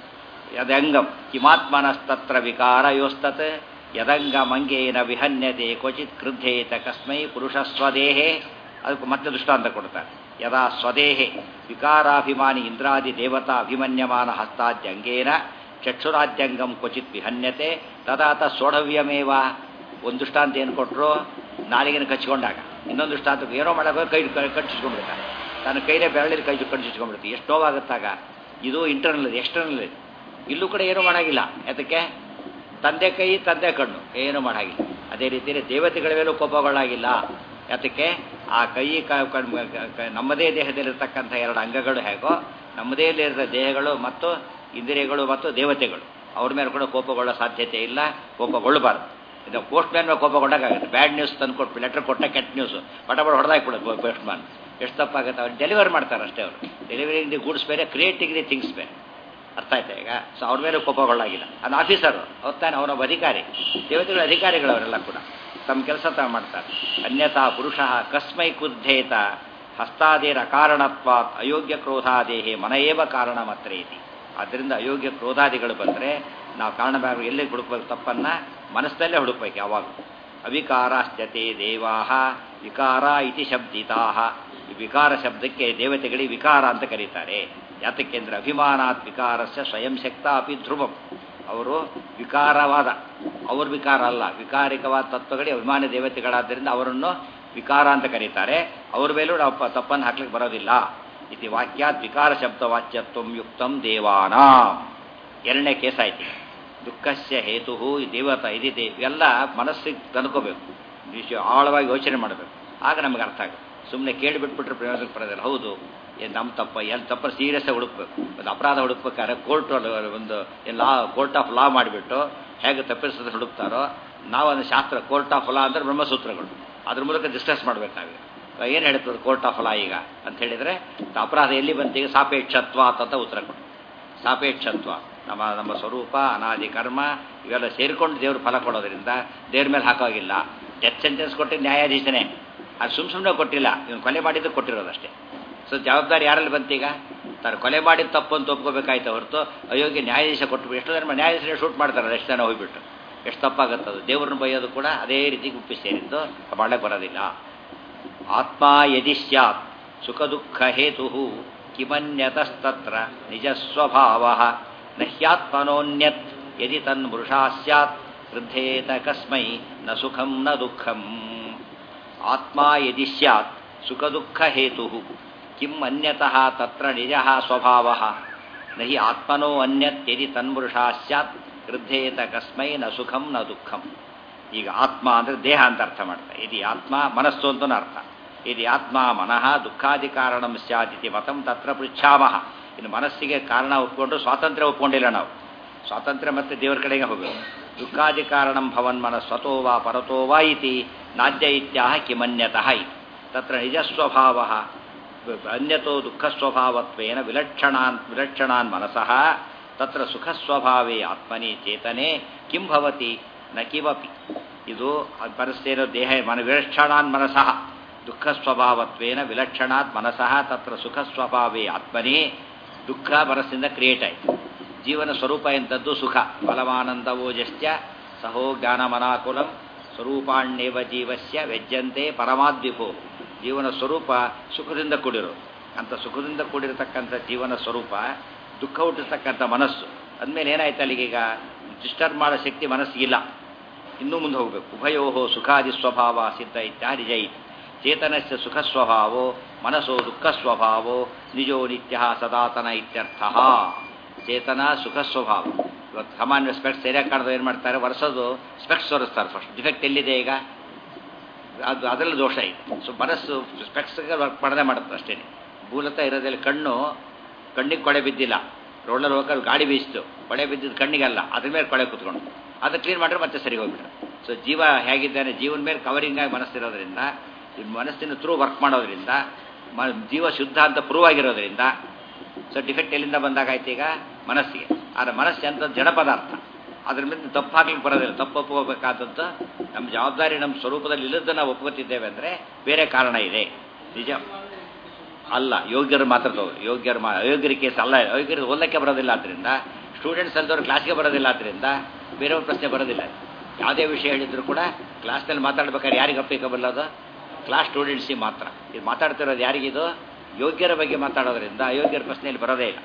ಯದಂಗಂ ಕಿಮಾತ್ಮನಸ್ತತ್ರ ವಿಕಾರ ಯೋಸ್ತತ್ ಯದಂಗಮಂಗೇನ ವಿಹನ್ಯತೆ ಕ್ವಚಿತ್ ಕ್ರುದ್ಧೇತ ಕಸ್ಮೈ ಪುರುಷ ಸ್ವದೇಹೇ ಅದಕ್ಕೆ ಮತ್ತೆ ದೃಷ್ಟಾಂತ ಕೊಡ್ತಾರೆ ಯದಾ ಸ್ವದೇಹೆ ವಿಕಾರಾಭಿಮಾನಿ ಇಂದ್ರಾದಿ ದೇವತಾ ಅಭಿಮನ್ಯಮಾನ ಹಸ್ತಾದ್ಯಂಗೇನ ಚಕ್ಷುರಾದ್ಯಂಗಂ ಕ್ವಚಿತ್ ವಿಹನ್ಯತೆ ತದಾತ ಸೋಢವ್ಯಮೇವ ಒಂದು ದೃಷ್ಟಾಂತ ಏನು ಕೊಟ್ಟರು ನಾಲಿಗೆನ ಕಚ್ಕೊಂಡಾಗ ಇನ್ನೊಂದು ದೃಷ್ಟಾಂತ ಏನೋ ಮಾಡೋಕೆ ಕೈ ಕಟ್ಟಿಸ್ಕೊಂಡ್ಬಿಡ್ತಾರೆ ತನ್ನ ಕೈಲೇ ಬೆರಳಿನ ಕೈ ಕಟ್ಟಿಸ್ಕೊಂಡ್ಬಿಡುತ್ತೆ ಎಷ್ಟು ನೋವಾಗುತ್ತಾಗ ಇದು ಇಂಟರ್ನಲ್ ಇದೆ ಎಕ್ಸ್ಟರ್ನಲ್ ಇದೆ ಇಲ್ಲೂ ಕೂಡ ಏನೂ ಮಾಡಾಗಿಲ್ಲ ಯಾತಕ್ಕೆ ತಂದೆ ಕೈ ತಂದೆ ಕಣ್ಣು ಏನೂ ಮಾಡಾಗಿಲ್ಲ ಅದೇ ರೀತಿಯಲ್ಲಿ ದೇವತೆಗಳ ಮೇಲೂ ಕೋಪಗಳಾಗಿಲ್ಲ ಯಾತಕ್ಕೆ ಆ ಕೈ ನಮ್ಮದೇ ದೇಹದಲ್ಲಿರ್ತಕ್ಕಂಥ ಎರಡು ಅಂಗಗಳು ಹೇಗೋ ನಮ್ಮದೇ ಇರುವ ದೇಹಗಳು ಮತ್ತು ಇಂದ್ರಿಯಗಳು ಮತ್ತು ದೇವತೆಗಳು ಅವ್ರ ಮೇಲೆ ಕೂಡ ಕೋಪಗೊಳ್ಳೋ ಸಾಧ್ಯತೆ ಇಲ್ಲ ಕೋಪಗೊಳ್ಳಬಾರ್ದು ಇದು ಪೋಸ್ಟ್ ಮ್ಯಾನ್ ಮೇಲೆ ಕೋಪಗೊಂಡಾಗುತ್ತೆ ಬ್ಯಾಡ್ ನ್ಯೂಸ್ ತಂದು ಕೊಟ್ಟು ಲೆಟರ್ ಕೊಟ್ಟ ಕೆಟ್ಟ ನ್ಯೂಸ್ ಬಟ ಬಡ ಹೊಡೆದಾಕ್ಬಿಡೋದು ಪೋಸ್ಟ್ ಮ್ಯಾನ್ ಎಷ್ಟು ತಪ್ಪಾಗುತ್ತೆ ಅವ್ರು ಡೆಲಿವರ್ ಮಾಡ್ತಾರೆ ಅಷ್ಟೇ ಅವರು ಡೆಲಿವರಿಂಗ್ ದಿ ಗೂಡ್ಸ್ ಬೇರೆ ಕ್ರಿಯೇಟಿಂಗ್ ದಿ ಥಿಂಗ್ಸ್ ಬೇರೆ ಅರ್ಥ ಆಯ್ತಾ ಈಗ ಸೊ ಅವ್ರ ಮೇಲೆ ಕೋಪಗೊಳ್ಳಾಗಿಲ್ಲ ಅದು ಆಫೀಸರು ಅವತ್ತಾನೆ ಅವನೊಬ್ಬ ಅಧಿಕಾರಿ ದೇವತೆಗಳ ಅಧಿಕಾರಿಗಳು ಅವರೆಲ್ಲ ಕೂಡ ತಮ್ಮ ಕೆಲಸ ತಾವು ಮಾಡ್ತಾರೆ ಅನ್ಯಥಾ ಪುರುಷ ಕಸ್ಮೈ ಕುರ್ಧೇತ ಹಸ್ತಾದೇರ ಕಾರಣತ್ವಾತ್ ಅಯೋಗ್ಯ ಕ್ರೋಧಾದೇಹೆ ಮನಯೇವ ಕಾರಣ ಮಾತ್ರ ಇತಿ ಆದ್ದರಿಂದ ಅಯೋಗ್ಯ ಕ್ರೋಧಾದಿಗಳು ಬಂದರೆ ನಾವು ಕಾರಣ ಎಲ್ಲಿ ಹುಡುಕ್ಬೇಕು ತಪ್ಪನ್ನು ಮನಸ್ಸಲ್ಲೇ ಹುಡುಕ್ಬೇಕು ಯಾವಾಗ ಅವಿಕಾರಾಶ್ಚತೆ ದೇವಾ ವಿಕಾರ ಇತಿ ಶಬ್ದಿತಾ ಈ ವಿಕಾರ ಶಬ್ದಕ್ಕೆ ದೇವತೆಗಳಿಗೆ ವಿಕಾರ ಅಂತ ಕರೀತಾರೆ ಯಾತಕ್ಕೆಂದ್ರೆ ಅಭಿಮಾನಾತ್ ವಿಕಾರಸ್ಯ ಸ್ವಯಂ ಶಕ್ತ ಅಪಿ ಧ್ರುವಂ ಅವರು ವಿಕಾರವಾದ ಅವ್ರ ವಿಕಾರ ಅಲ್ಲ ವಿಕಾರಿಕವಾದ ತತ್ವಗಳೇ ಅಭಿಮಾನಿ ದೇವತೆಗಳಾದ್ದರಿಂದ ಅವರನ್ನು ವಿಕಾರ ಅಂತ ಕರೀತಾರೆ ಅವ್ರ ಮೇಲೂ ನಾವು ತಪ್ಪನ್ನು ಹಾಕ್ಲಿಕ್ಕೆ ಬರೋದಿಲ್ಲ ಇತಿ ವಾಕ್ಯಾತ್ ವಿಕಾರ ಶಬ್ದ ವಾಚ್ಯತ್ವ ಯುಕ್ತಂ ದೇವಾನ ಎರಡನೇ ಕೇಸ್ ಆಯ್ತು ದುಃಖಸ್ಯ ಹೇತು ದೇವತ ಇದಿದೆ ಇವೆಲ್ಲ ಮನಸ್ಸಿಗೆ ತಂದ್ಕೋಬೇಕು ವಿಷಯ ಆಳವಾಗಿ ಯೋಚನೆ ಮಾಡಬೇಕು ಆಗ ನಮಗೆ ಅರ್ಥ ಆಗುತ್ತೆ ಸುಮ್ಮನೆ ಕೇಳಿಬಿಟ್ಬಿಟ್ರೆ ಪ್ರಯೋಜನಕ್ಕೆ ಬರೋದಿಲ್ಲ ಹೌದು ಏನು ನಮ್ಮ ತಪ್ಪ ಏನು ತಪ್ಪ ಸೀರಿಯಸ್ಸಾಗಿ ಹುಡುಕ್ಬೇಕು ಒಂದು ಅಪರಾಧ ಹುಡುಕ್ಬೇಕಾದ್ರೆ ಕೋರ್ಟ್ ಒಂದು ಲಾ ಕೋರ್ಟ್ ಆಫ್ ಲಾ ಮಾಡಿಬಿಟ್ಟು ಹೇಗೆ ತಪ್ಪಿಸೋದು ಹುಡುಕ್ತಾರೋ ನಾವು ಒಂದು ಶಾಸ್ತ್ರ ಕೋರ್ಟ್ ಆಫ್ ಲಾ ಅಂದರೆ ಬ್ರಹ್ಮಸೂತ್ರಗಳು ಅದ್ರ ಮೂಲಕ ಡಿಸ್ಕಸ್ ಮಾಡಬೇಕಾಗಿದೆ ಏನು ಹೇಳ್ತದೆ ಕೋರ್ಟ್ ಆಫ್ ಲಾ ಈಗ ಅಂತ ಹೇಳಿದರೆ ಅಪರಾಧ ಎಲ್ಲಿ ಬಂತೀಗ ಸಾಪೇಕ್ಷತ್ವ ಅಂತ ಉತ್ತರ ಕೊಡು ಸಾಪೇಕ್ಷತ್ವ ನಮ್ಮ ನಮ್ಮ ಸ್ವರೂಪ ಅನಾದಿ ಕರ್ಮ ಇವೆಲ್ಲ ಸೇರಿಕೊಂಡು ದೇವರು ಫಲ ಕೊಡೋದ್ರಿಂದ ದೇವ್ರ ಮೇಲೆ ಹಾಕೋಗಿಲ್ಲ ಡೆತ್ ಸೆಂಟೆನ್ಸ್ ಕೊಟ್ಟಿದ್ದು ನ್ಯಾಯಾಧೀಶನೇ ಅದು ಸುಮ್ಮ ಸುಮ್ಮನೆ ಕೊಟ್ಟಿಲ್ಲ ಇವನು ಕೊಲೆ ಮಾಡಿದ್ದು ಕೊಟ್ಟಿರೋದಷ್ಟೇ ಸೊ ಜವಾಬ್ದಾರಿ ಯಾರಲ್ಲಿ ಬಂತೀಗ ತಾನು ಕೊಲೆ ಮಾಡಿದ ತಪ್ಪು ಅಂತ ಒಪ್ಕೋಬೇಕಾಯ್ತು ಹೊರತು ಅಯೋಗ್ಯ ನ್ಯಾಯಾಧೀಶ ಕೊಟ್ಟು ಎಷ್ಟು ಜನ ನ್ಯಾಯಾಧೀಶ ಶೂಟ್ ಮಾಡ್ತಾರೆ ಎಷ್ಟು ಜನ ಹೋಗ್ಬಿಟ್ಟು ಎಷ್ಟು ತಪ್ಪಾಗುತ್ತೆ ಅದು ದೇವ್ರನ್ನ ಬೈಯೋದು ಕೂಡ ಅದೇ ರೀತಿ ಗುಪ್ಪಿ ಸೇರಿದ್ದು ಮಾಡಕ್ಕೆ ಬರೋದಿಲ್ಲ ಆತ್ಮ ಯದಿ ಸ್ಯಾತ್ ಸುಖ ದುಃಖ ಹೇತು ಕಿಮನ್ಯತಸ್ತತ್ರ ನಿಜ ಸ್ವಭಾವ ನ ಹ್ಯಾತ್ಮನೋನ್ಯತ್ ಯದಿ ತನ್ಮೃಷಾ ಸ್ಯಾತ್ ವೃದ್ಧೇತ ಕಸ್ಮೈ ನ ಸುಖಂ ನ ದುಃಖಂ ಆತ್ಮ ಯದಿ ಸ್ಯಾತ್ ಸುಖ ದುಃಖ ಹೇತು ಕಿಂ ಅನ್ಯತಃ ತತ್ರ ನಿಜ ಸ್ವಭಾವ ನ ಹಿ ಆತ್ಮನೋ ಅನ್ಯತ್ ಯದಿ ತನ್ಮೃಷಾ ಸ್ಯಾತ್ ವೃದ್ಧೇತ ಕಸ್ಮೈ ನ ಸುಖಂ ನ ದುಃಖಂ ಈಗ ಆತ್ಮ ಅಂದರೆ ದೇಹ ಅಂತ ಅರ್ಥ ಮಾಡ್ತಾರೆ ಇದು ಆತ್ಮ ಮನಸ್ಸು ಅಂತನೂ ಅರ್ಥ ಇದು ಆತ್ಮ ಮನಃ ದುಃಖಾದಿ ಕಾರಣಂ ಸ್ಯಾದಿತಿ ಮತಂ ತತ್ರ ಪೃಚ್ಛಾಮಹ ಇನ್ನು ಮನಸ್ಸಿಗೆ ಕಾರಣ ಒಪ್ಕೊಂಡು ಸ್ವಾತಂತ್ರ್ಯ ಒಪ್ಕೊಂಡಿಲ್ಲ ನಾವು ಸ್ವಾತಂತ್ರ್ಯ ಮತ್ತೆ ದೇವರ ಕಡೆಗೆ ಹೋಗಬೇಕು ದುಃಖಾದಿ ಕಾರಣಂ ಭವನ್ ಮನ ಸ್ವತೋ ವಾ ಪರತೋ ವಾ ಇತಿ ನಾದ್ಯ ಇತ್ಯಾಹ ಕಿಮನ್ಯತಃ ಇತಿ ತತ್ರ ನಿಜ ಸ್ವಭಾವ ಅನ್ಯತೋ ದುಃಖ ಸ್ವಭಾವತ್ವೇನ ವಿಲಕ್ಷಣಾನ್ ವಿಲಕ್ಷಣಾನ್ ಮನಸಃ ತತ್ರ ಸುಖ ಸ್ವಭಾವೇ ಆತ್ಮನಿ ಚೇತನೆ ಕಿಂ ಭವತಿ ನ ಕಿಮಪಿ ಇದು ಮನಸ್ಸೇನೋ ದೇಹ ಮನ ವಿಲಕ್ಷಣಾನ್ ಮನಸಃ ದುಃಖ ಸ್ವಭಾವತ್ವೇನ ವಿಲಕ್ಷಣಾತ್ ಮನಸಃ ತತ್ರ ಸುಖ ಸ್ವಭಾವೇ ಆತ್ಮನಿ ದುಃಖ ಮನಸ್ಸಿಂದ ಕ್ರಿಯೇಟ್ ಆಯಿತು ಜೀವನ ಸ್ವರೂಪ ಎಂಥದ್ದು ಸುಖ ಫಲಮಾನಂದವೋಜಶ್ಚ ಸಹೋ ಜ್ಞಾನಮನಾಕುಲಂ ಸ್ವರೂಪಾಣ್ಯೇವ ಜೀವಸ್ಯ ವ್ಯಜ್ಯಂತೆ ಪರಮಾದ್ವಿಭೋ ಜೀವನ ಸ್ವರೂಪ ಸುಖದಿಂದ ಕೂಡಿರೋ ಅಂತ ಸುಖದಿಂದ ಕೂಡಿರತಕ್ಕಂಥ ಜೀವನ ಸ್ವರೂಪ ದುಃಖ ಹುಟ್ಟಿರ್ತಕ್ಕಂಥ ಮನಸ್ಸು ಅಂದಮೇಲೆ ಏನಾಯ್ತು ಅಲ್ಲಿಗೀಗ ಡಿಸ್ಟರ್ಬ್ ಮಾಡೋ ಶಕ್ತಿ ಮನಸ್ಸಿಗಿಲ್ಲ ಇನ್ನೂ ಮುಂದೆ ಹೋಗಬೇಕು ಉಭಯೋ ಸುಖಾದಿ ಸ್ವಭಾವ ಸಿದ್ಧ ಇತ್ಯಾದಿ ಜೈತ್ ಚೇತನಸ್ಯ ಸುಖ ಸ್ವಭಾವೋ ಮನಸ್ಸೋ ದುಃಖ ಸ್ವಭಾವೋ ನಿಜೋ ನಿತ್ಯ ಸದಾತನ ಇತ್ಯರ್ಥ ಚೇತನ ಸುಖ ಸ್ವಭಾವ ಇವತ್ತು ಸಾಮಾನ್ಯ ಸ್ಪೆಕ್ಸ್ ಸರಿಯಾಗಿ ಕಾಣೋದು ಏನು ಮಾಡ್ತಾರೆ ವರ್ಷದು ಸ್ಪೆಕ್ಸ್ ತೋರಿಸ್ತಾರೆ ಫಸ್ಟ್ ಡಿಫೆಕ್ಟ್ ಎಲ್ಲಿದೆ ಈಗ ಅದು ಅದರಲ್ಲಿ ದೋಷ ಇದೆ ಸೊ ಮನಸ್ಸು ಸ್ಪೆಕ್ಸ್ಗೆ ವರ್ಕ್ ಮಾಡದೆ ಮಾಡುತ್ತೆ ಅಷ್ಟೇ ಮೂಲತಃ ಇರೋದ್ರಲ್ಲಿ ಕಣ್ಣು ಕಣ್ಣಿಗೆ ಕೊಳೆ ಬಿದ್ದಿಲ್ಲ ರೋಡಲ್ಲಿ ಹೋಗಲ್ಲಿ ಗಾಡಿ ಬೀಸಿತು ಕೊಳೆ ಬಿದ್ದಿದ್ದು ಕಣ್ಣಿಗಲ್ಲ ಅದ್ರ ಮೇಲೆ ಕೊಳೆ ಕುತ್ಕೊಂಡು ಅದು ಕ್ಲೀನ್ ಮಾಡಿದ್ರೆ ಮತ್ತೆ ಸರಿ ಹೋಗ್ಬಿಟ್ರೆ ಸೊ ಜೀವ ಹೇಗಿದ್ದಾನೆ ಜೀವನ ಮೇಲೆ ಕವರಿಂಗ್ ಆಗಿ ಮನಸ್ಸಿರೋದ್ರಿಂದ ಈ ಮನಸ್ಸಿನ ಥ್ರೂ ವರ್ಕ್ ಮಾಡೋದ್ರಿಂದ ಮ ಜೀವ ಶುದ್ಧ ಅಂತ ಪ್ರೂವ್ ಆಗಿರೋದ್ರಿಂದ ಸೊ ಡಿಫೆಕ್ಟ್ ಎಲ್ಲಿಂದ ಬಂದಾಗಾಯ್ತು ಈಗ ಮನಸ್ಸಿಗೆ ಆದರೆ ಮನಸ್ಸು ಅಂತ ಜಡ ಪದಾರ್ಥ ಅದ್ರ ಮೇಲೆ ತಪ್ಪು ಹಾಕ್ಲಿಕ್ಕೆ ಬರೋದಿಲ್ಲ ತಪ್ಪು ಒಪ್ಕೋಬೇಕಾದದ್ದು ನಮ್ಮ ಜವಾಬ್ದಾರಿ ನಮ್ಮ ಸ್ವರೂಪದಲ್ಲಿ ಇಲ್ಲದ ನಾವು ಒಪ್ಕೋತಿದ್ದೇವೆ ಅಂದರೆ ಬೇರೆ ಕಾರಣ ಇದೆ ನಿಜ ಅಲ್ಲ ಯೋಗ್ಯರು ಮಾತ್ರ ತಗೋರು ಯೋಗ್ಯರು ಮಾ ಅಯೋಗ್ಯರ ಕೇಸ್ ಅಲ್ಲ ಅಯೋಗ್ಯರು ಓದಕ್ಕೆ ಬರೋದಿಲ್ಲ ಆದ್ದರಿಂದ ಸ್ಟೂಡೆಂಟ್ಸ್ ಅಲ್ದವ್ರು ಕ್ಲಾಸ್ಗೆ ಬರೋದಿಲ್ಲ ಆದ್ದರಿಂದ ಬೇರೆಯವ್ರ ಪ್ರಶ್ನೆ ಬರೋದಿಲ್ಲ ಯಾವುದೇ ವಿಷಯ ಹೇಳಿದ್ರು ಕೂಡ ಕ್ಲಾಸ್ನಲ್ಲಿ ಮಾತಾಡ್ಬೇಕಾದ್ರೆ ಯಾರಿಗೆ ಅಪ್ಲಿಕಬಲ್ ಅದು ಕ್ಲಾಸ್ ಸ್ಟೂಡೆಂಟ್ಸಿಗೆ ಮಾತ್ರ ಇದು ಮಾತಾಡ್ತಿರೋದು ಯಾರಿಗಿದು ಯೋಗ್ಯರ ಬಗ್ಗೆ ಮಾತಾಡೋದ್ರಿಂದ ಅಯೋಗ್ಯರ ಪ್ರಶ್ನೆಯಲ್ಲಿ ಬರೋದೇ ಇಲ್ಲ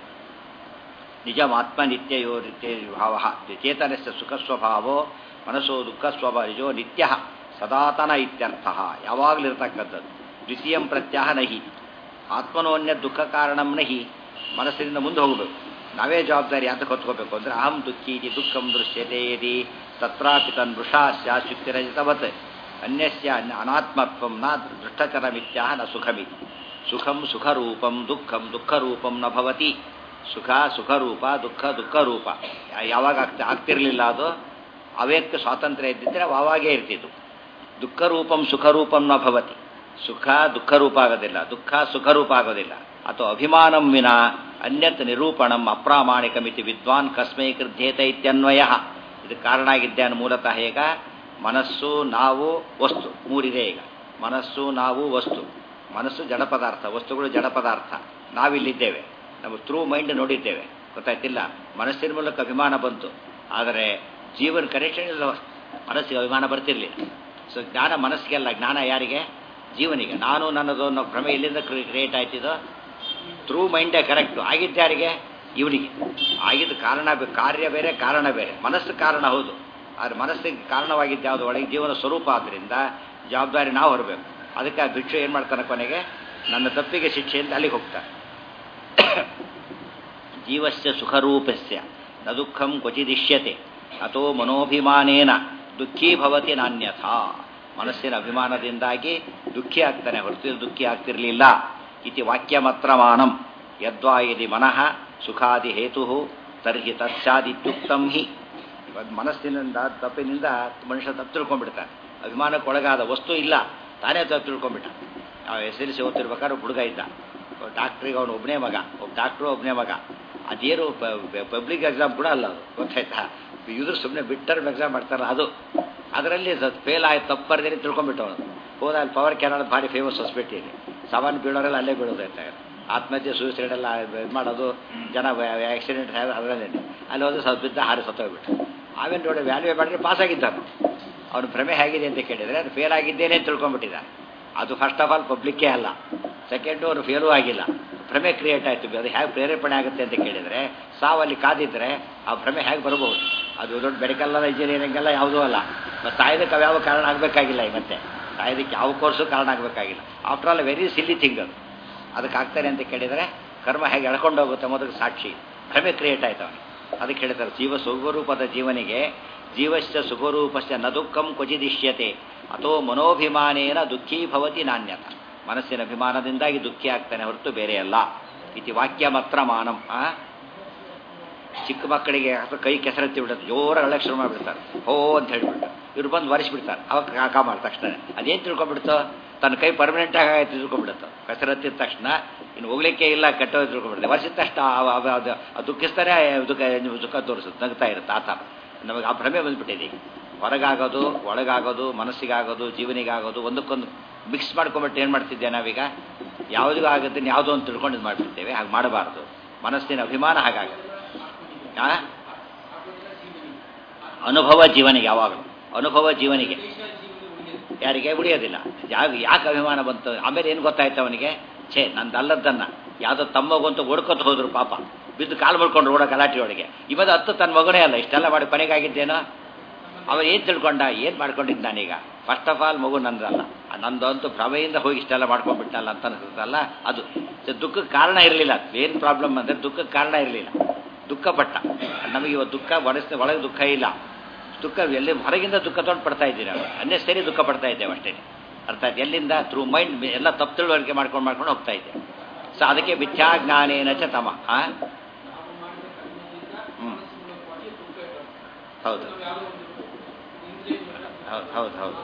ನಿಜ ಆತ್ಮ ನಿತ್ಯಯೋ ನಿತ್ಯ ಭಾವ ಚೇತನಸ್ಯ ಸುಖ ಸ್ವಭಾವೋ ಮನಸ್ಸೋ ದುಃಖ ಸ್ವಭಾವ ನಿಜೋ ನಿತ್ಯ ಸದಾತನ ಇತ್ಯರ್ಥ ಯಾವಾಗಲಿರ್ತಕ್ಕಂಥದ್ದು ದ್ವಿತೀಯಂ ಪ್ರತ್ಯಾಹ ನಹಿ ಆತ್ಮನೋನ್ಯ ದುಃಖ ಕಾರಣಂ ನಹಿ ಮನಸ್ಸಿನಿಂದ ಮುಂದೆ ಹೋಗಬೇಕು ನಾವೇ ಜವಾಬ್ದಾರಿ ಅಂತ ಹೊತ್ಕೋಬೇಕು ಅಂದರೆ ಅಹಂ ದುಃಖೀತಿ ದುಃಖಂ ದೃಶ್ಯತೆ ಯದಿ ತತ್ರಾಪಿ ತನ್ ವೃಷಾಸ್ಯ ಶುಕ್ತಿರಜಿತವತ್ ಅನ್ಯಸ್ಯ ಅನಾತ್ಮತ್ವಂ ನ ದೃಷ್ಟಚರಮಿತ್ಯಾಹ ನ ಸುಖಮಿತಿ ಸುಖಂ ಸುಖರೂಪಂ ದುಃಖಂ ದುಃಖರೂಪಂ ನ ಭವತಿ ಸುಖ ಸುಖರೂಪ ದುಃಖ ದುಃಖರೂಪ ಯಾವಾಗ ಆಗ್ತಾ ಆಗ್ತಿರ್ಲಿಲ್ಲ ಅದು ಅವ್ಯಕ್ತ ಸ್ವಾತಂತ್ರ್ಯ ಇದ್ದಿದ್ರೆ ಅವಾಗೇ ಇರ್ತಿತ್ತು ದುಃಖರೂಪಂ ಸುಖರೂಪಂ ನ ಭವತಿ ಸುಖ ದುಃಖರೂಪ ಆಗೋದಿಲ್ಲ ದುಃಖ ಸುಖರೂಪ ಆಗೋದಿಲ್ಲ ಅಥವಾ ಅಭಿಮಾನಂ ವಿನ ಅನ್ಯತ್ ನಿರೂಪಣಂ ಅಪ್ರಾಮಾಣಿಕಮಿತಿ ವಿದ್ವಾನ್ ಕಸ್ಮೈ ಕೃಧ್ಯೇತ ಇತ್ಯನ್ವಯ ಇದು ಕಾರಣ ಆಗಿದ್ದೇನೆ ಮೂಲತಃ ಈಗ ಮನಸ್ಸು ನಾವು ವಸ್ತು ಮೂರಿದೆ ಈಗ ಮನಸ್ಸು ನಾವು ವಸ್ತು ಮನಸ್ಸು ಜಡ ಪದಾರ್ಥ ವಸ್ತುಗಳು ಜಡ ಪದಾರ್ಥ ನಾವಿಲ್ಲಿದ್ದೇವೆ ನಾವು ಥ್ರೂ ಮೈಂಡ್ ನೋಡಿದ್ದೇವೆ ಗೊತ್ತಾಯ್ತಿಲ್ಲ ಮನಸ್ಸಿನ ಮೂಲಕ ಅಭಿಮಾನ ಬಂತು ಆದರೆ ಜೀವನ ಕನೆಕ್ಷನ್ ಇಲ್ಲ ಮನಸ್ಸಿಗೆ ಅಭಿಮಾನ ಬರ್ತಿರ್ಲಿಲ್ಲ ಸೊ ಜ್ಞಾನ ಮನಸ್ಸಿಗೆಲ್ಲ ಜ್ಞಾನ ಯಾರಿಗೆ ಜೀವನಿಗೆ ನಾನು ನನ್ನದು ಅನ್ನೋ ಭ್ರಮೆ ಎಲ್ಲಿಂದ ಕ್ರಿಯೇಟ್ ಆಯ್ತಿದೋ ಥ್ರೂ ಮೈಂಡೇ ಕರೆಕ್ಟು ಆಗಿದ್ದು ಯಾರಿಗೆ ಇವನಿಗೆ ಆಗಿದ್ದು ಕಾರಣ ಕಾರ್ಯ ಬೇರೆ ಕಾರಣ ಬೇರೆ ಮನಸ್ಸು ಕಾರಣ ಹೌದು ಆದರೆ ಮನಸ್ಸಿಗೆ ಕಾರಣವಾಗಿದ್ದು ಯಾವುದು ಒಳಗೆ ಜೀವನ ಸ್ವರೂಪ ಆದ್ದರಿಂದ ಜವಾಬ್ದಾರಿ ನಾವು ಹೊರಬೇಕು ಅದಕ್ಕೆ ಆ ಭಿಕ್ಷು ಏನು ಮಾಡ್ತಾನೆ ಕೊನೆಗೆ ನನ್ನ ತಪ್ಪಿಗೆ ಶಿಕ್ಷೆ ಅಂತ ಅಲ್ಲಿಗೆ ಹೋಗ್ತಾನೆ ಜೀವಸ್ಯ ಸುಖರೂಪಸ್ಯ ನ ದುಃಖಂ ಕ್ವಚಿದಿಶ್ಯತೆ ಅಥೋ ಮನೋಭಿಮಾನೇನ ದುಃಖೀ ಭವತಿ ನಾನ್ಯಥಾ ಮನಸ್ಸಿನ ಅಭಿಮಾನದಿಂದಾಗಿ ದುಃಖಿ ಆಗ್ತಾನೆ ಹೊರತು ದುಃಖಿ ಆಗ್ತಿರಲಿಲ್ಲ ಇತಿ ವಾಕ್ಯಮತ್ರಮಾನಂ ಯದ್ವಾ ಯದಿ ಮನಃ ಸುಖಾದಿ ಹೇತು ತರ್ಹಿ ತತ್ಸಾದಿತ್ಯುಕ್ತಂ ಹಿ ಇವತ್ತು ಮನಸ್ಸಿನಿಂದ ತಪ್ಪಿನಿಂದ ಮನುಷ್ಯ ತಪ್ಪು ತಿಳ್ಕೊಂಡ್ಬಿಡ್ತಾನೆ ಅಭಿಮಾನಕ್ಕೊಳಗಾದ ವಸ್ತು ಇಲ್ಲ ತಾನೇ ತಪ್ಪು ತಿಳ್ಕೊಂಡ್ಬಿಟ್ಟ ನಾವು ಎಸ್ ಎಲ್ ಸಿ ಓದ್ತಿರ್ಬೇಕಾದ್ರೆ ಹುಡುಗ ಇದ್ದ ಡಾಕ್ಟ್ರಿಗೆ ಅವನು ಒಬ್ಬನೇ ಮಗ ಒಬ್ಬ ಡಾಕ್ಟ್ರು ಒಬ್ಬನೇ ಮಗ ಅದೇನು ಪಬ್ಲಿಕ್ ಎಕ್ಸಾಮ್ ಕೂಡ ಅಲ್ಲ ಅದು ಗೊತ್ತಾಯ್ತಾ ಇದ್ರು ಸುಮ್ಮನೆ ಬಿಟ್ಟರ್ ಎಕ್ಸಾಮ್ ಮಾಡ್ತಾರಲ್ಲ ಅದು ಅದರಲ್ಲಿ ಫೇಲ್ ಆಯ್ತು ತಪ್ಪು ಬರ್ದೇನೆ ತಿಳ್ಕೊಂಡ್ಬಿಟ್ಟು ಅವನು ಹೋದ ಅಲ್ಲಿ ಪವರ್ ಕ್ಯಾನಲ್ ಭಾರಿ ಫೇಮಸ್ ಹೊಸ್ಬಿಟ್ಟಿಯಲ್ಲಿ ಸಾಮಾನು ಬೀಳೋರೆಲ್ಲ ಅಲ್ಲೇ ಬೀಳೋದಾಯ್ತಾ ಆತ್ಮಹತ್ಯೆ ಸೂಸೈಡ್ ಎಲ್ಲ ಇದು ಮಾಡೋದು ಜನ ಆಕ್ಸಿಡೆಂಟ್ ಅದರಲ್ಲೇ ಅಲ್ಲಿ ಹೋದ್ರೆ ಸ್ವಲ್ಪ ಬಿದ್ದ ಹಾರಿ ಸತ್ತೋಗ್ಬಿಟ್ಟು ಆಮೇಲೆ ನೋಡಿ ವ್ಯಾಲ್ಯೂ ಮಾಡಿದ್ರೆ ಪಾಸ್ ಆಗಿದ್ದಾನೆ ಅವನು ಭ್ರಮೆ ಹೇಗಿದೆ ಅಂತ ಕೇಳಿದರೆ ಅದು ಫೇಲ್ ಆಗಿದ್ದೇನೆ ಅಂತ ತಿಳ್ಕೊಂಡ್ಬಿಟ್ಟಿದ್ದಾನೆ ಅದು ಫಸ್ಟ್ ಆಫ್ ಆಲ್ ಪಬ್ಲಿಕ್ಕೇ ಅಲ್ಲ ಸೆಕೆಂಡು ಅವನು ಫೇಲೂ ಆಗಿಲ್ಲ ಭ್ರಮೆ ಕ್ರಿಯೇಟ್ ಆಯಿತು ಅದು ಹೇಗೆ ಪ್ರೇರೇಪಣೆ ಆಗುತ್ತೆ ಅಂತ ಕೇಳಿದರೆ ಸಾವಲ್ಲಿ ಕಾದಿದ್ರೆ ಆ ಭ್ರಮೆ ಹೇಗೆ ಬರಬಹುದು ಅದು ದೊಡ್ಡ ಮೆಡಿಕಲ್ ಇಂಜಿನಿಯರಿಂಗ್ ಎಲ್ಲ ಯಾವುದೂ ಅಲ್ಲ ಮತ್ತು ಸಾಯೋದಕ್ಕೆ ಯಾವ ಕಾರಣ ಆಗಬೇಕಾಗಿಲ್ಲ ಈ ಮತ್ತೆ ಸಾಯೋದಕ್ಕೆ ಯಾವ ಕೋರ್ಸು ಕಾರಣ ಆಗಬೇಕಾಗಿಲ್ಲ after all very silly thing ಅದು ಅದಕ್ಕೆ ಆಗ್ತಾರೆ ಅಂತ ಕೇಳಿದರೆ ಕರ್ಮ ಹೇಗೆ ಎಳ್ಕೊಂಡು ಹೋಗುತ್ತೆ ಮೊದಲು ಸಾಕ್ಷಿ ಭ್ರಮೆ ಕ್ರಿಯೇಟ್ ಆಯ್ತು ಅವನಿಗೆ ಅದಕ್ಕೆ ಹೇಳ್ತಾರೆ ಜೀವ ಸುಖರೂಪದ ಜೀವನಿಗೆ ಜೀವಶ್ಚ ಸುಖರೂಪಶ್ಚ ನ ದುಃಖಂ ಕ್ವಚಿದಿಶ್ಯತೆ ಅಥೋ ಮನೋಭಿಮಾನೇನ ದುಃಖೀ ಭವತಿ ನಾಣ್ಯತ ಮನಸ್ಸಿನ ಅಭಿಮಾನದಿಂದಾಗಿ ದುಃಖಿ ಆಗ್ತಾನೆ ಹೊರತು ಬೇರೆ ಅಲ್ಲ ಇತಿ ವಾಕ್ಯ ಮಾತ್ರ ಮಾನಂ ಆ ಚಿಕ್ಕ ಮಕ್ಕಳಿಗೆ ಅಥವಾ ಕೈ ಕೆಸರೆತ್ತಿ ಬಿಡುತ್ತೆ ಜೋರಾಗಿ ಅಳಕ್ಕೆ ಶುರು ಮಾಡಿಬಿಡ್ತಾರೆ ಹೋ ಅಂತ ಹೇಳಿಬಿಟ್ಟು ಇವ್ರು ಬಂದು ಒರೆಸ್ಬಿಡ್ತಾರೆ ಅವಾಗ ಕಾಕ ಮಾಡ್ತಾರೆ ತಕ್ಷಣ ಅದೇನು ತಿಳ್ಕೊಂಡ್ಬಿಡ್ತೋ ತನ್ನ ಕೈ ಪರ್ಮನೆಂಟ್ ಆಗಿ ತಿಳ್ಕೊಂಡ್ಬಿಡುತ್ತೋ ಕೆಸರೆತ್ತಿದ ತಕ್ಷಣ ಇನ್ನು ಹೋಗ್ಲಿಕ್ಕೆ ಇಲ್ಲ ಕೆಟ್ಟೋದು ತಿಳ್ಕೊಂಡ್ಬಿಡುತ್ತೆ ವರ್ಷದ ತಕ್ಷಣ ಅದು ದುಃಖಿಸ್ತಾರೆ ದುಃಖ ದುಃಖ ತೋರಿಸುತ್ತೆ ನಗ್ತಾ ಇರುತ್ತೆ ಆ ಥರ ನಮಗೆ ಆ ಭ್ರಮೆ ಬಂದ್ಬಿಟ್ಟಿದೆ ಈಗ ಹೊರಗಾಗೋದು ಒಳಗಾಗೋದು ಮನಸ್ಸಿಗಾಗೋದು ಜೀವನಿಗಾಗೋದು ಒಂದಕ್ಕೊಂದು ಮಿಕ್ಸ್ ಮಾಡ್ಕೊಂಬಿಟ್ಟು ಏನು ಮಾಡ್ತಿದ್ದೆ ನಾವೀಗ ಯಾವುದಿಗೂ ಆಗುತ್ತೆ ಯಾವುದೋ ಅಂತ ತಿಳ್ಕೊಂಡು ಇದು ಮಾಡಿಬಿಡ್ತೇವೆ ಹಾಗೆ ಮಾಡಬಾರ್ದು ಮನಸ್ಸಿನ ಅಭಿಮಾನ ಹಾಗಾಗುತ್ತೆ ಆ? ಅನುಭವ ಜೀವನಿಗೆ ಯಾವಾಗಲೂ ಅನುಭವ ಜೀವನಿಗೆ ಯಾರಿಗೆ ಉಳಿಯೋದಿಲ್ಲ ಯಾವ ಯಾಕೆ ಅಭಿಮಾನ ಬಂತು ಆಮೇಲೆ ಏನು ಗೊತ್ತಾಯ್ತು ಅವನಿಗೆ ಛೇ ನಂದಲ್ಲದನ್ನ ಯಾವುದೋ ತಮ್ಮಗಂತ ಓಡ್ಕೊತ ಹೋದ್ರು ಪಾಪ ಬಿದ್ದು ಕಾಲು ಮಾಡ್ಕೊಂಡು ಓಡೋ ಗಲಾಟೆ ಒಳಗೆ ಇವಾಗ ಹತ್ತು ತನ್ನ ಮಗನೇ ಅಲ್ಲ ಇಷ್ಟೆಲ್ಲ ಮಾಡಿ ಕೊನೆಗಾಗಿದ್ದೇನೋ ಅವ ಏನು ತಿಳ್ಕೊಂಡ ಏನು ಮಾಡ್ಕೊಂಡಿದ್ದು ನಾನೀಗ ಫಸ್ಟ್ ಆಫ್ ಆಲ್ ಮಗು ನಂದಲ್ಲ ನಂದಂತೂ ಭ್ರಮೆಯಿಂದ ಹೋಗಿ ಇಷ್ಟೆಲ್ಲ ಮಾಡ್ಕೊಂಡ್ಬಿಟ್ಟಲ್ಲ ಅಂತ ಅನ್ಸುತ್ತಲ್ಲ ಅದು ದುಃಖಕ್ಕೆ ಕಾರಣ ಇರಲಿಲ್ಲ ಏನು ಪ್ರಾಬ್ಲಮ್ ಅಂದರೆ ದುಃಖಕ್ಕೆ ಕಾರಣ ಇರಲಿಲ್ಲ ದುಃಖಪಟ್ಟ ನಮಗೆ ಇವತ್ತು ದುಃಖ ಒಡಸ್ ಒಳಗೆ ದುಃಖ ಇಲ್ಲ ದುಃಖ ಎಲ್ಲಿ ಹೊರಗಿಂದ ದುಃಖ ತೊಗೊಂಡು ಪಡ್ತಾ ಇದ್ದೀವಿ ನಾವು ಅನ್ನೆಸರಿ ದುಃಖ ಪಡ್ತಾ ಇದ್ದೇವೆ ಅಷ್ಟೇ ಅರ್ಥ ಆಯ್ತು ಎಲ್ಲಿಂದ ಥ್ರೂ ಮೈಂಡ್ ಎಲ್ಲ ತಪ್ಪು ತಿಳುವಳಿಕೆ ಮಾಡ್ಕೊಂಡು ಮಾಡ್ಕೊಂಡು ಹೋಗ್ತಾ ಇದ್ದೇವೆ ಸೊ ಅದಕ್ಕೆ ಮಿಥ್ಯಾಜ್ಞಾನೇನ ಚ ತಮ ಆ? ಹ್ಮ್ ಹೌದು ಹೌದು ಹೌದು ಹೌದು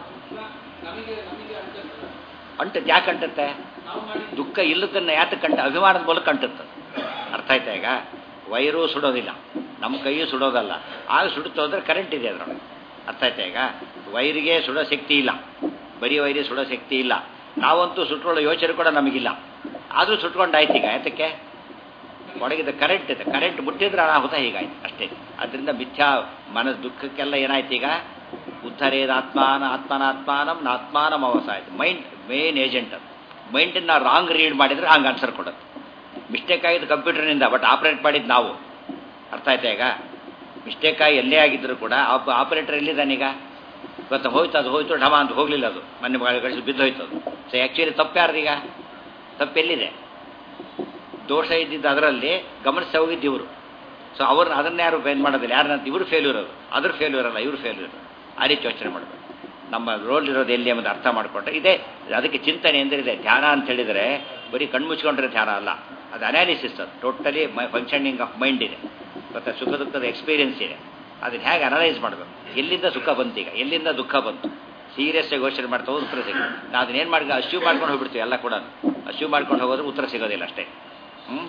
ಅಂಟತ್ತೆ ಯಾಕೆ ಅಂಟತ್ತೆ ದುಃಖ ಇಲ್ಲದನ್ನ ಯಾತಕ್ಕೆ ಕಂಟ ಅಭಿಮಾನದ ಮೂಲಕ ಅಂಟುತ್ತೆ ಅರ್ಥ ಆಯ್ತಾ ಈಗ ವೈರು ಸುಡೋದಿಲ್ಲ ನಮ್ಮ ಕೈಯು ಸುಡೋದಲ್ಲ ಆಗ ಸುಡುತ್ತೋ ಅಂದ್ರೆ ಕರೆಂಟ್ ಇದೆ ಅದರೊಳಗೆ ಅರ್ಥ ಆಯ್ತಾ ಈಗ ವೈರಿಗೆ ಸುಡೋ ಶಕ್ತಿ ಇಲ್ಲ ಬರೀ ವೈರಿಗೆ ಸುಡೋ ಶಕ್ತಿ ಇಲ್ಲ ನಾವಂತೂ ಸುಟ್ಕೊಳ್ಳೋ ಯೋಚನೆ ಕೂಡ ನಮಗಿಲ್ಲ ಆದರೂ ಸುಟ್ಕೊಂಡಾಯ್ತು ಈಗ ಯಾತಕ್ಕೆ ಒಳಗಿದ ಕರೆಂಟ್ ಇದೆ ಕರೆಂಟ್ ಮುಟ್ಟಿದ್ರೆ ಅನಾಹುತ ಹೀಗಾಯ್ತು ಅಷ್ಟೇ ಅದರಿಂದ ಮಿಥ್ಯಾ ಮನಸ್ ದುಃಖಕ್ಕೆಲ್ಲ ಏನಾಯ್ತು ಈಗ ಉದ್ಧರೇದ ಆತ್ಮಾನ ಆತ್ಮನಾತ್ಮಾನಂ ನಾತ್ಮಾನಂ ಅವಸ ಆಯ್ತು ಮೈಂಡ್ ಮೇನ್ ಏಜೆಂಟ್ ಅದು ಮೈಂಡನ್ನ ರಾಂಗ್ ರೀಡ್ ಮಾಡಿದ್ರೆ ಹಂಗೆ ಆನ್ಸರ್ ಕೊಡುತ್ತೆ ಮಿಸ್ಟೇಕ್ ಆಗಿದ್ದು ಕಂಪ್ಯೂಟರ್ನಿಂದ ಬಟ್ ಆಪರೇಟ್ ಮಾಡಿದ್ದು ನಾವು ಅರ್ಥ ಆಯ್ತಾ ಈಗ ಮಿಸ್ಟೇಕ್ ಆಗಿ ಎಲ್ಲೇ ಆಗಿದ್ರು ಕೂಡ ಆಪರೇಟರ್ ಎಲ್ಲಿದ್ದಾನೀಗ ಇವತ್ತು ಹೋಯ್ತು ಅದು ಹೋಯ್ತು ಢಮ ಅಂತ ಹೋಗಲಿಲ್ಲ ಅದು ಮೊನ್ನೆ ಕಳಿಸಿ ಬಿದ್ದು ಹೋಯ್ತು ಅದು ಸೊ ಆ್ಯಕ್ಚುಲಿ ತಪ್ಪು ಯಾರ್ದೀಗ ತಪ್ಪೆಲ್ಲಿದೆ ದೋಷ ಇದ್ದಿದ್ದು ಅದರಲ್ಲಿ ಗಮನಿಸಿ ಹೋಗಿದ್ದು ಇವರು ಸೊ ಅವ್ರನ್ನ ಅದನ್ನ ಯಾರು ಏನು ಮಾಡೋದಿಲ್ಲ ಯಾರನ್ನ ಇವರು ಫೇಲ್ಯೂರ್ ಅದು ಅದ್ರ ಫೇಲ್ಯೂರ್ ಅಲ್ಲ ಇವರು ಫೇಲ್ಯೂರ್ ಆ ರೀತಿ ಯೋಚನೆ ಮಾಡಬೇಕು ನಮ್ಮ ರೋಲ್ ಇರೋದು ಎಲ್ಲಿ ಎಂಬುದು ಅರ್ಥ ಮಾಡಿಕೊಂಡ್ರೆ ಇದೆ ಅದಕ್ಕೆ ಚಿಂತನೆ ಅಂದರೆ ಇದೆ ಧ್ಯಾನ ಅಂತ ಹೇಳಿದರೆ ಬರೀ ಕಣ್ಮುಚ್ಕೊಂಡ್ರೆ ಧ್ಯಾನ ಅಲ್ಲ ಅದು ಅನಾಲಿಸಿಸ್ ಅದು ಟೋಟಲಿ ಫಂಕ್ಷನಿಂಗ್ ಆಫ್ ಮೈಂಡ್ ಇದೆ ಮತ್ತು ಸುಖ ದುಃಖದ ಎಕ್ಸ್ಪೀರಿಯನ್ಸ್ ಇದೆ ಅದನ್ನ ಹೇಗೆ ಅನಲೈಸ್ ಮಾಡಬೇಕು ಎಲ್ಲಿಂದ ಸುಖ ಬಂತು ಈಗ ಎಲ್ಲಿಂದ ದುಃಖ ಬಂತು ಸೀರಿಯಸ್ ಆಗಿ ಯೋಚನೆ ಮಾಡ್ತಾ ಹೋದ್ರೆ ಉತ್ತರ ಸಿಗೋದು ನಾವು ಅದನ್ನೇನು ಮಾಡಿ ಅಶ್ಯೂ ಮಾಡ್ಕೊಂಡು ಹೋಗ್ಬಿಡ್ತೀವಿ ಎಲ್ಲ ಕೂಡ ಅಶ್ಯೂ ಮಾಡ್ಕೊಂಡು ಹೋಗೋದ್ರೆ ಉತ್ತರ ಸಿಗೋದಿಲ್ಲ ಅಷ್ಟೇ ಹ್ಞೂ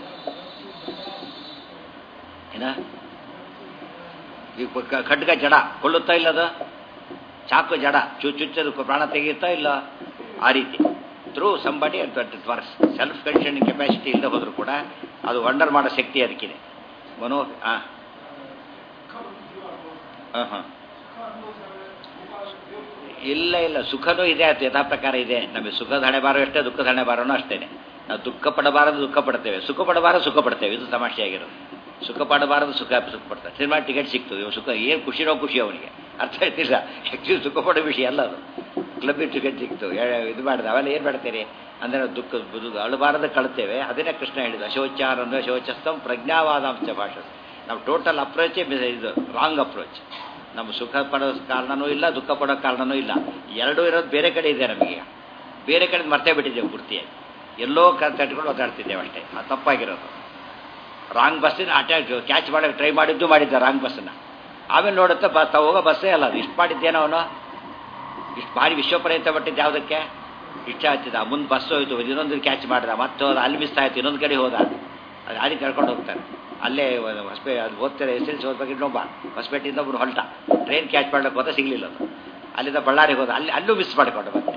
ಏನ ಈ ಕ- ಖಡ್ಗ ಜಡ ಕೊಳ್ಳುತ್ತಾ ಇಲ್ಲ ಅದು ಚಾಕು ಜಡ ಚು ಚುಚ್ಚದು ಪ್ರಾಣ ತೆಗೆಯುತ್ತಾ ಇಲ್ಲ ಆ ರೀತಿ through somebody works self conditioning capacity ಇಲ್ಲದೆ ಹೋದರೂ ಕೂಡ ಅದು ವಂಡರ್ ಮಾಡೋ ಶಕ್ತಿ ಅದಕ್ಕಿದೆ ಮನೋ ಹಾಂ ಹಾಂ ಹಾಂ ಇಲ್ಲ ಇಲ್ಲ ಸುಖನೂ ಇದೆ ಅದು ಯಥಾ ಪ್ರಕಾರ ಇದೆ ನಮಗೆ ಸುಖದ ಹಣೆ ಬಾರೋ ಅಷ್ಟೇ ದುಃಖದ ಹಣೆ ಬಾರೋನು ಅಷ್ಟೇನೆ ನಾವು ದುಃಖ ಪಡಬಾರದು ದುಃಖ ಪಡ್ತೇವೆ ಸುಖ ಪಡಬಾರದು ಸುಖ ಪಡ್ತೇವೆ ಇದು ತಮಾಷೆ ಆಗಿರೋದು ಸುಖ ಪಡಬಾರದು ಸುಖ ಸುಖ ಪಡ್ತಾರೆ ಸಿನಿಮಾ ಟಿಕೆಟ್ ಸಿಕ್ತು ಇವ ಸುಖ ಏನು ಖುಷಿನೋ ಖುಷಿ ಅವನಿಗೆ ಅರ್ಥ ಆಯ್ತಿಲ್ಲ ಆ್ಯಕ್ಚುಲಿ ಸುಖ ಪಡೋ ವಿಷಯ ಅಲ್ಲ ಅದು ಕ್ಲಬ್ಬಿಗೆ ಟಿಕೆಟ್ ಸಿಕ್ತು ಏ- ಇದು ಮಾಡಿದ ಅವೆಲ್ಲ ಏನು ಮಾಡ್ತೀರಿ ಅಂದರೆ ದುಃಖ ಬುದು ಅಳಬಾರದು ಕಳ್ತೇವೆ ಅದನ್ನೇ ಕೃಷ್ಣ ಹೇಳಿದ ಶೌಚಾರಂಧ ಶೌಚಸ್ಥಂ ಪ್ರಜ್ಞಾವಾದಾಂಶ ಭಾಷೆ ನಾವು ಟೋಟಲ್ ಅಪ್ರೋಚೇ ಇದು ರಾಂಗ್ ಅಪ್ರೋಚ್ ನಮ್ಮ ಸುಖ ಪಡೋ ಕಾರಣನೂ ಇಲ್ಲ ದುಃಖ ಪಡೋ ಕಾರಣನೂ ಇಲ್ಲ ಎರಡೂ ಇರೋದು ಬೇರೆ ಕಡೆ ಇದೆ ನಮಗೀಗ ಬೇರೆ ಕಡೆ ಮರ್ತೇ ಬಿಟ್ಟಿದ್ದೇವೆ ಪೂರ್ತಿಯಾಗಿ ಎಲ್ಲೋ ಕ ತಟ್ಕೊಂಡು ಒದ್ದಾಡ್ತಿದ್ದೇವೆ ಅಷ್ಟೇ ಅದು ತಪ್ಪಾಗಿರೋದು ರಾಂಗ್ ಬಸ್ಸಿನ ಅಟ್ಯಾಕ್ ಕ್ಯಾಚ್ ಮಾಡೋಕ್ಕೆ ಟ್ರೈ ಮಾಡಿದ್ದು ಮಾಡಿದ್ದ ರಾಂಗ್ ಬಸ್ಸನ್ನ ಆಮೇಲೆ ನೋಡುತ್ತೆ ಬ ತ ಹೋಗೋ ಬಸ್ಸೇ ಅಲ್ಲ ಅದು ಇಷ್ಟು ಮಾಡಿದ್ದೇನೋ ಅವನು ಇಷ್ಟು ಭಾರಿ ವಿಶ್ವಪ್ರಯತ್ನ ಪಟ್ಟಿದ್ದು ಯಾವುದಕ್ಕೆ ಇಷ್ಟ ಹಚ್ಚಿದ ಮುಂದೆ ಬಸ್ ಹೋಯ್ತು ಇನ್ನೊಂದು ಕ್ಯಾಚ್ ಮಾಡಿದ ಮತ್ತೆ ಹೋದ ಅಲ್ಲಿ ಮಿಸ್ ಆಯ್ತು ಇನ್ನೊಂದು ಕಡೆ ಹೋದ ಅದು ಅಲ್ಲಿ ಕರ್ಕೊಂಡು ಹೋಗ್ತಾರೆ ಅಲ್ಲೇ ಹೊಸಪೇ ಅದು ಓದ್ತಾರೆ ಎಸ್ ಎಲ್ ಸಿ ಓದ್ಬೇಕು ಇನ್ನೊಬ್ಬ ಹೊಸಪೇಟೆಯಿಂದ ಒಬ್ಬರು ಹೊಲ್ಟ ಟ್ರೈನ್ ಕ್ಯಾಚ್ ಮಾಡ್ಲಿಕ್ಕೆ ಹೋದ ಸಿಗಲಿಲ್ಲ ಅದು ಅಲ್ಲಿಂದ ಬಳ್ಳಾರಿಗೆ ಹೋದ ಅಲ್ಲಿ ಅಲ್ಲೂ ಮಿಸ್ ಮಾಡಿಕೊಂಡು ಮತ್ತೆ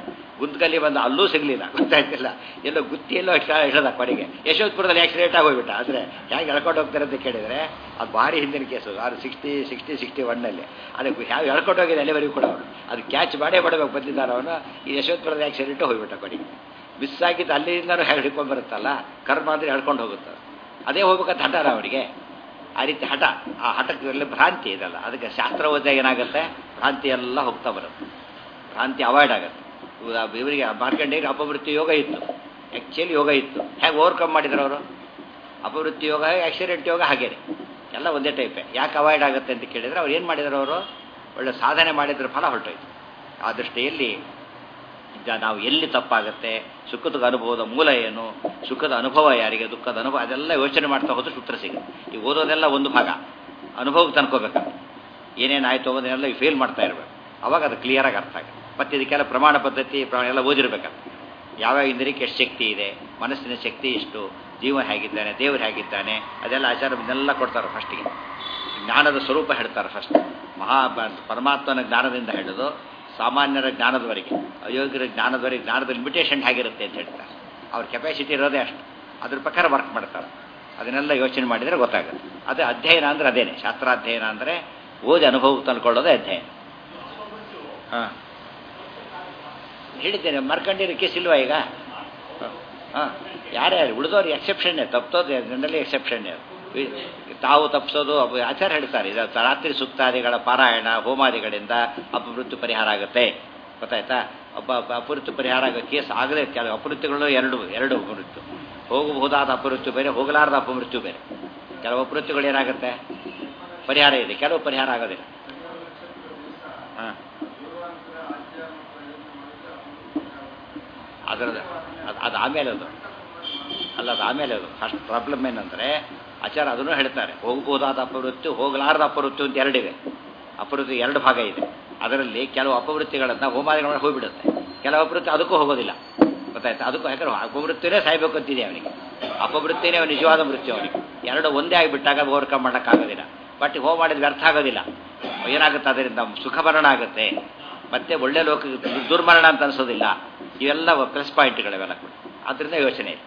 ಗುಂತ್ಕಲ್ಲಿ ಬಂದು ಅಲ್ಲೂ ಸಿಗಲಿಲ್ಲ ಗೊತ್ತಾಯ್ತಿಲ್ಲ ಎಲ್ಲೋ ಗುತ್ತಿ ಎಲ್ಲೋ ಇಳದ ಕೊನೆಗೆ ಯಶವಂತಪುರದಲ್ಲಿ ಆಕ್ಸಿಡೆಂಟ್ ಆಗೋಗ್ಬಿಟ್ಟ ಆದರೆ ಹೇಗೆ ಎಳ್ಕೊಂಡು ಹೋಗ್ತಾರೆ ಅಂತ ಕೇಳಿದರೆ ಅದು ಭಾರಿ ಹಿಂದಿನ ಕೇಸು ಅದು ಸಿಕ್ಸ್ಟಿ ಸಿಕ್ಸ್ಟಿ ಸಿಕ್ಸ್ಟಿ ಒನ್ನಲ್ಲಿ ಅದಕ್ಕೆ ಯಾವ ಎಳ್ಕೊಂಡು ಹೋಗಿದೆ ಅಲ್ಲಿವರೆಗೂ ಕೂಡ ಅವನು ಅದು ಕ್ಯಾಚ್ ಮಾಡೇ ಮಾಡಬೇಕು ಬಂದಿದ್ದಾನೆ ಅವನು ಈ ಯಶವಂತಪುರದ ಆಕ್ಸಿಡೆಂಟು ಹೋಗ್ಬಿಟ್ಟ ಕೊನೆಗೆ ಮಿಸ್ ಆಗಿದ್ದು ಅಲ್ಲಿಂದನೂ ಹೇಗೆ ಹಿಡ್ಕೊಂಡು ಬರುತ್ತಲ್ಲ ಕರ್ಮ ಅಂದರೆ ಎಳ್ಕೊಂಡು ಹೋಗುತ್ತೆ ಅದೇ ಹೋಗ್ಬೇಕಂತ ಹಠಾರ ಅವನಿಗೆ ಆ ರೀತಿ ಹಠ ಆ ಹಠಕ್ಕೆ ಎಲ್ಲ ಭ್ರಾಂತಿ ಇದಲ್ಲ ಅದಕ್ಕೆ ಶಾಸ್ತ್ರ ಓದಿದಾಗ ಏನಾಗುತ್ತೆ ಭ್ರಾಂತಿ ಎಲ್ಲ ಹೋಗ್ತಾ ಬರುತ್ತೆ ಭ್ರಾಂತಿ ಅವಾಯ್ಡ್ ಆಗುತ್ತೆ ಇವ- ಇವರಿಗೆ ಮಾರ್ಕಂಡೇಯರಿಗೆ ಅಪವೃತ್ತಿ ಯೋಗ ಇತ್ತು ಆ್ಯಕ್ಚುಲಿ ಯೋಗ ಇತ್ತು ಹೇಗೆ ಓವರ್ಕಮ್ ಮಾಡಿದ್ರು ಅವರು ಅಪವೃತ್ತಿ ಯೋಗ ಆಕ್ಸಿಡೆಂಟ್ ಯೋಗ ಹಾಗೇನೆ ಎಲ್ಲ ಒಂದೇ ಟೈಪೇ ಯಾಕೆ ಅವಾಯ್ಡ್ ಆಗುತ್ತೆ ಅಂತ ಕೇಳಿದರೆ ಅವ್ರು ಏನು ಮಾಡಿದ್ರು ಅವರು ಒಳ್ಳೆ ಸಾಧನೆ ಮಾಡಿದ್ರ ಫಲ ಹೊರಟೋಯ್ತು ಆ ದೃಷ್ಟಿಯಲ್ಲಿ ಈಗ ನಾವು ಎಲ್ಲಿ ತಪ್ಪಾಗುತ್ತೆ ಸುಖದ ಅನುಭವದ ಮೂಲ ಏನು ಸುಖದ ಅನುಭವ ಯಾರಿಗೆ ದುಃಖದ ಅನುಭವ ಅದೆಲ್ಲ ಯೋಚನೆ ಮಾಡ್ತಾ ಹೋದ್ರೆ ಸೂತ್ರ ಸಿಗುತ್ತೆ ಈ ಓದೋದೆಲ್ಲ ಒಂದು ಭಾಗ ಅನುಭವಕ್ಕೆ ತನ್ಕೋಬೇಕಾಗುತ್ತೆ ಏನೇನಾಯಿತು ಅನ್ನೋದನ್ನೆಲ್ಲ ಫೇಲ್ ಮಾಡ್ತಾ ಇರಬೇಕು ಅವಾಗ ಅದು ಕ್ಲಿಯರಾಗಿ ಅರ್ಥ ಆಗುತ್ತೆ ಮತ್ತು ಇದಕ್ಕೆಲ್ಲ ಪ್ರಮಾಣ ಪದ್ಧತಿ ಪ್ರಮಾಣ ಎಲ್ಲ ಓದಿರ್ಬೇಕಾಗುತ್ತೆ ಯಾವ್ಯಾವ ಇಂದ್ರಿಯಕ್ಕೆ ಎಷ್ಟು ಶಕ್ತಿ ಇದೆ ಮನಸ್ಸಿನ ಶಕ್ತಿ ಎಷ್ಟು ಜೀವ ಹೇಗಿದ್ದಾನೆ ದೇವರು ಹೇಗಿದ್ದಾನೆ ಅದೆಲ್ಲ ಆಚಾರ ಇದನ್ನೆಲ್ಲ ಕೊಡ್ತಾರೆ ಫಸ್ಟಿಗೆ ಜ್ಞಾನದ ಸ್ವರೂಪ ಹೇಳ್ತಾರೆ ಫಸ್ಟ್ ಮಹಾ ಪರಮಾತ್ಮನ ಜ್ಞಾನದಿಂದ ಹಿಡಿದು ಸಾಮಾನ್ಯರ ಜ್ಞಾನದವರೆಗೆ ಅಯೋಗ್ಯರ ಜ್ಞಾನದವರೆಗೆ ಜ್ಞಾನದ ಲಿಮಿಟೇಷನ್ ಹೇಗಿರುತ್ತೆ ಅಂತ ಹೇಳ್ತಾರೆ ಅವ್ರ ಕೆಪಾಸಿಟಿ ಇರೋದೇ ಅಷ್ಟು ಅದ್ರ ಪ್ರಕಾರ ವರ್ಕ್ ಮಾಡ್ತಾರೆ ಅದನ್ನೆಲ್ಲ ಯೋಚನೆ ಮಾಡಿದರೆ ಗೊತ್ತಾಗುತ್ತೆ ಅದೇ ಅಧ್ಯಯನ ಅಂದರೆ ಅದೇನೆ ಶಾಸ್ತ್ರಾಧ್ಯಯನ ಅಂದರೆ ಓದಿ ಅನುಭವಕ್ಕೆ ತಂದ್ಕೊಳ್ಳೋದೇ ಅಧ್ಯಯನ ಹಾಂ ಹೇಳಿದ್ದೇನೆ ಮರ್ಕಂಡಿರೋ ಕೇಸ್ ಇಲ್ವಾ ಈಗ ಹಾಂ ಯಾರ್ಯಾರು ಉಳಿದವ್ರು ಎಕ್ಸೆಪ್ಷನ್ನೇ ತಪ್ಪೋದು ಜನರಲಿ ಎಕ್ಸೆಪ್ಷನ್ನೇ ಅದು ಈ- ತಾವು ತಪ್ಪಿಸೋದು ಅವು ಆಚಾರ ಹೇಳ್ತಾರೆ ಇದು ರಾತ್ರಿ ಸುಕ್ತಾದಿಗಳ ಪಾರಾಯಣ ಹೋಮಾದಿಗಳಿಂದ ಅಪವೃತ್ತಿ ಪರಿಹಾರ ಆಗುತ್ತೆ ಗೊತ್ತಾಯ್ತಾ ಒಬ್ಬ ಒಬ್ಬ ಅಪವೃತ್ತಿ ಪರಿಹಾರ ಆಗೋ ಕೇಸ್ ಆಗದೆ ಕೆಲವು ಅಪವೃತ್ತಿಗಳು ಎರಡು ಎರಡು ಅಪವೃತ್ತಿ ಹೋಗಬಹುದಾದ ಅಪವೃತ್ತಿ ಬೇರೆ ಹೋಗಲಾರದ ಅಪಮೃತ್ಯು ಬೇರೆ ಕೆಲವು ಅಪವೃತ್ತಿಗಳು ಏನಾಗುತ್ತೆ ಪರಿಹಾರ ಇದೆ ಕೆಲವು ಪರಿಹಾರ ಆಗೋದಿಲ್ಲ ಹಾಂ ಅದರದ್ದು ಅದು ಅದು ಆಮೇಲೆ ಅದು ಅಲ್ಲ ಅದು ಆಮೇಲೆ ಅದು ಫಸ್ಟ್ ಪ್ರಾಬ್ಲಮ್ ಏನಂದರೆ ಆಚಾರ ಅದನ್ನು ಹೇಳ್ತಾರೆ ಹೋಗ್ಬೋದಾದ ಅಪವೃತ್ತಿ ಹೋಗಲಾರದ ಅಪವೃತ್ತಿ ಅಂತ ಎರಡಿವೆ ಅಪವೃತ್ತಿ ಎರಡು ಭಾಗ ಇದೆ ಅದರಲ್ಲಿ ಕೆಲವು ಅಪವೃತ್ತಿಗಳನ್ನು ಹೋಮಾದಿಗಳನ್ನ ಹೋಗ್ಬಿಡುತ್ತೆ ಕೆಲವು ಅಪವೃತ್ತಿ ಅದಕ್ಕೂ ಹೋಗೋದಿಲ್ಲ ಗೊತ್ತಾಯ್ತಾ ಅದಕ್ಕೂ ಯಾಕಂದ್ರೆ ಅಪವೃತ್ತಿನೇ ಸಾಯ್ಬೇಕು ಅಂತಿದೆ ಅವನಿಗೆ ಅಪವೃತ್ತಿನೇ ಅವನ ನಿಜವಾದ ಮೃತ್ಯು ಅವನಿಗೆ ಎರಡು ಒಂದೇ ಆಗಿಬಿಟ್ಟಾಗ ಓವರ್ಕಮ್ ಮಾಡೋಕ್ಕಾಗೋದಿಲ್ಲ ಬಟ್ ಹೋಮ ಮಾಡಿದ ವ್ಯರ್ಥ ಆಗೋದಿಲ್ಲ ಏನಾಗುತ್ತೆ ಅದರಿಂದ ಸುಖಮರಣ ಆಗುತ್ತೆ ಮತ್ತೆ ಒಳ್ಳೆ ಲೋಕ ದುರ್ಮರಣ ಅಂತ ಅನಿಸೋದಿಲ್ಲ ಇವೆಲ್ಲ ಪ್ಲಸ್ ಪಾಯಿಂಟ್ಗಳಿವೆಲ್ಲ ಕೂಡ ಅದರಿಂದ ಯೋಚನೆ ಇದೆ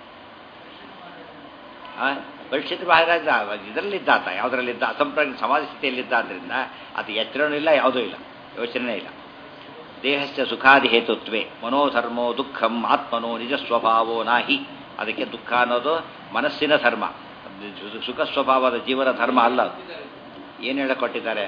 ಪರೀಕ್ಷಿತ ಮಹಾರಾಜ ಇದರಲ್ಲಿದ್ದ ಆತ ಯಾವುದರಲ್ಲಿದ್ದ ಅಸಂಪ್ರಾಗ ಸಮಾಜ ಸ್ಥಿತಿಯಲ್ಲಿದ್ದ ಆದ್ದರಿಂದ ಅದು ಎಚ್ಚರನೂ ಇಲ್ಲ ಯಾವುದೂ ಇಲ್ಲ ಯೋಚನೆ ಇಲ್ಲ ದೇಹಸ್ಯ ಸುಖಾದಿ ಹೇತುತ್ವೇ ಮನೋಧರ್ಮೋ ದುಃಖಂ ಆತ್ಮನೋ ನಿಜ ಸ್ವಭಾವೋ ನಾಹಿ ಅದಕ್ಕೆ ದುಃಖ ಅನ್ನೋದು ಮನಸ್ಸಿನ ಧರ್ಮ ಅದು ಸುಖ ಸ್ವಭಾವದ ಜೀವನ ಧರ್ಮ ಅಲ್ಲ ಅದು ಏನು ಹೇಳಿಕೊಟ್ಟಿದ್ದಾರೆ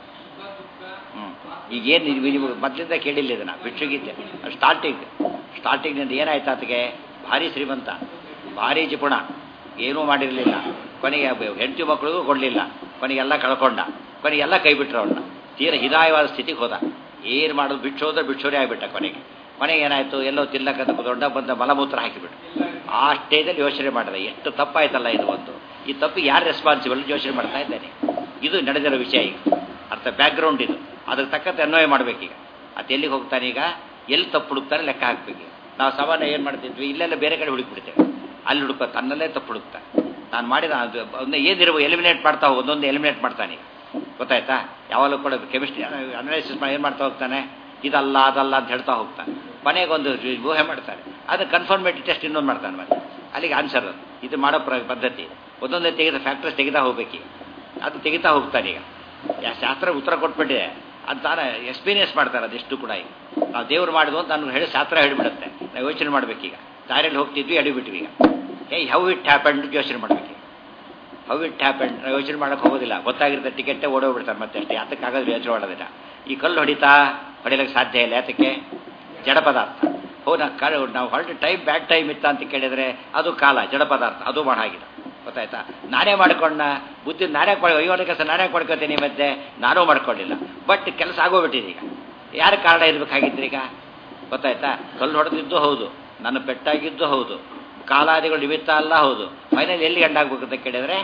ಹ್ಞೂ ಈಗೇನು ನೀವು ಮೊದಲಿಂದ ಕೇಳಿಲ್ಲ ಇದನ್ನ ಭಿಕ್ಷುಗಿದ್ದೆ ಸ್ಟಾರ್ಟಿಂಗ್ ಸ್ಟಾರ್ಟಿಂಗ್ನಿಂದ ಏನಾಯ್ತು ಆತಗೆ ಭಾರಿ ಶ್ರೀಮಂತ ಭಾರಿ ಜಿಪುಣ ಏನೂ ಮಾಡಿರಲಿಲ್ಲ ಕೊನೆಗೆ ಹೆಂಡತಿ ಮಕ್ಕಳಿಗೂ ಕೊಡಲಿಲ್ಲ ಕೊನೆಗೆಲ್ಲ ಕಳ್ಕೊಂಡ ಕೊನೆಗೆಲ್ಲ ಕೈ ಬಿಟ್ರು ಅವನ್ನ ತೀರ ಹಿದಾಯವಾದ ಸ್ಥಿತಿಗೆ ಹೋದ ಏನು ಮಾಡೋದು ಬಿಟ್ಟು ಹೋದ್ರೆ ಬಿಟ್ಟೋರೇ ಆಗಿಬಿಟ್ಟ ಕೊನೆಗೆ ಕೊನೆಗೆ ಏನಾಯಿತು ಎಲ್ಲೋ ತಿನ್ನಕ್ಕಂತ ದೊಡ್ಡ ಬಂದ ಮಲಮೂತ್ರ ಹಾಕಿಬಿಟ್ಟು ಆ ಸ್ಟೇಜಲ್ಲಿ ಯೋಚನೆ ಮಾಡಿದೆ ಎಷ್ಟು ತಪ್ಪಾಯ್ತಲ್ಲ ಇದು ಒಂದು ಈ ತಪ್ಪಿಗೆ ಯಾರು ರೆಸ್ಪಾನ್ಸಿಬಲ್ ಯೋಚನೆ ಮಾಡ್ತಾ ಇದ್ದೇನೆ ಇದು ನಡೆದಿರೋ ವಿಷಯ ಈಗ ಅರ್ಥ ಬ್ಯಾಕ್ಗ್ರೌಂಡ್ ಇದು ಅದಕ್ಕೆ ತಕ್ಕಂತೆ ಅನ್ವಯ ಮಾಡಬೇಕೀಗ ಅದು ಎಲ್ಲಿಗೆ ಹೋಗ್ತಾನೆ ಈಗ ಎಲ್ಲಿ ತಪ್ಪು ಹುಡುಕ್ತಾನೆ ಲೆಕ್ಕ ಹಾಕ್ಬೇಕು ನಾವು ಸಾಮಾನ್ಯ ಏನು ಮಾಡ್ತಿದ್ವಿ ಇಲ್ಲೆಲ್ಲ ಬೇರೆ ಕಡೆ ಹುಡುಕ್ಬಿಡ್ತೇವೆ ಅಲ್ಲಿ ಹುಡುಕೋ ತನ್ನಲ್ಲೇ ತಪ್ಪು ಹುಡುಕ್ತಾ ನಾನು ಮಾಡಿದ ಅದು ಒಂದು ಏನಿರುವ ಎಲಿಮಿನೇಟ್ ಮಾಡ್ತಾ ಹೋಗಿ ಒಂದೊಂದು ಎಲಿಮಿನೇಟ್ ಮಾಡ್ತಾನೆ ಈಗ ಗೊತ್ತಾಯ್ತಾ ಯಾವಾಗಲೂ ಕೂಡ ಕೆಮಿಸ್ಟ್ರಿ ಅನಾಲಿಸಿಸ್ ಮಾಡಿ ಏನು ಮಾಡ್ತಾ ಹೋಗ್ತಾನೆ ಇದಲ್ಲ ಅದಲ್ಲ ಅಂತ ಹೇಳ್ತಾ ಹೋಗ್ತಾನೆ ಕೊನೆಗೊಂದು ಊಹೆ ಮಾಡ್ತಾನೆ ಅದು ಕನ್ಫರ್ಮೇಟಿ ಟೆಸ್ಟ್ ಇನ್ನೊಂದು ಮಾಡ್ತಾನೆ ಮತ್ತೆ ಅಲ್ಲಿಗೆ ಆನ್ಸರ್ ಅದು ಇದು ಮಾಡೋ ಪ್ರ ಪದ್ಧತಿ ಒಂದೊಂದೇ ತೆಗೆದ ಫ್ಯಾಕ್ಟರ್ಸ್ ತೆಗಿತಾ ಹೋಗ್ಬೇಕು ಅದು ತೆಗಿತಾ ಹೋಗ್ತಾನೆ ಈಗ ಯಾ ಶಾಸ್ತ್ರ ಉತ್ತರ ಕೊಟ್ಬಿಟ್ಟಿದೆ ಅದು ತಾನೇ ಎಕ್ಸ್ಪೀರಿಯನ್ಸ್ ಮಾಡ್ತಾರೆ ಅದೆಷ್ಟು ಕೂಡ ಈಗ ನಾವು ದೇವ್ರು ಮಾಡಿದ್ವು ಅಂತ ನಾನು ಹೇಳಿ ಶಾಸ್ತ್ರ ಹೇಳಿಬಿಡುತ್ತೆ ನಾವು ಯೋಚನೆ ಮಾಡ್ಬೇಕೀಗ ದಾರಿಯಲ್ಲಿ ಹೋಗ್ತಿದ್ವಿ ಅಡಿಬಿಟ್ವಿ ಈಗ ಹೇ ಹೌ ಇಟ್ ಹ್ಯಾಪಂಡ್ ಯೋಚನೆ ಮಾಡ್ಬೇಕು ಹೌ ಇಟ್ ಹ್ಯಾಪಂಡ್ ನಾವು ಯೋಚನೆ ಮಾಡೋಕೆ ಹೋಗೋದಿಲ್ಲ ಗೊತ್ತಾಗಿರುತ್ತೆ ಟಿಕೆಟೇ ಓಡೋಗ್ಬಿಡ್ತಾರೆ ಮತ್ತೆ ಅಷ್ಟೇ ಯಾತಕ್ಕಾಗೋದು ಯೋಚನೆ ಮಾಡೋದಿಲ್ಲ ಈ ಕಲ್ಲು ಹೊಡಿತಾ ಹೊಡಿಲಿಕ್ಕೆ ಸಾಧ್ಯ ಇಲ್ಲ ಯಾತಕ್ಕೆ ಜಡ ಪದಾರ್ಥ ಹೋ ನಾ ಕಾಲ ನಾವು ಹೊರಟು ಟೈಮ್ ಬ್ಯಾಡ್ ಟೈಮ್ ಇತ್ತ ಅಂತ ಕೇಳಿದರೆ ಅದು ಕಾಲ ಜಡ ಪದಾರ್ಥ ಅದು ಮಾಡಾಗಿದೆ ಗೊತ್ತಾಯ್ತಾ ನಾನೇ ಮಾಡ್ಕೊಂಡ ಬುದ್ಧಿ ನಾನೇ ಕೊಡ ಐವತ್ತು ಕೆಲಸ ನಾನೇ ಕೊಡ್ಕೋತೀನಿ ಮತ್ತೆ ನಾನೂ ಮಾಡ್ಕೊಳ್ಳಿಲ್ಲ ಬಟ್ ಕೆಲಸ ಆಗೋಗ್ಬಿಟ್ಟಿದೆ ಈಗ ಯಾರ ಕಾರಣ ಇರಬೇಕಾಗಿತ್ತು ಈಗ ಗೊತ್ತಾಯ್ತಾ ಕಲ್ಲು ಹೊಡೆದಿದ್ದು ಹೌದು ನನ್ನ ಪೆಟ್ಟಾಗಿದ್ದು ಹೌದು ಕಾಲಾದಿಗಳು ನಿಮಿತ್ತ ಅಲ್ಲ ಹೌದು ಫೈನಲ್ ಎಲ್ಲಿ ಗಂಡಾಗ್ಬೇಕು ಅಂತ ಕೇಳಿದರೆ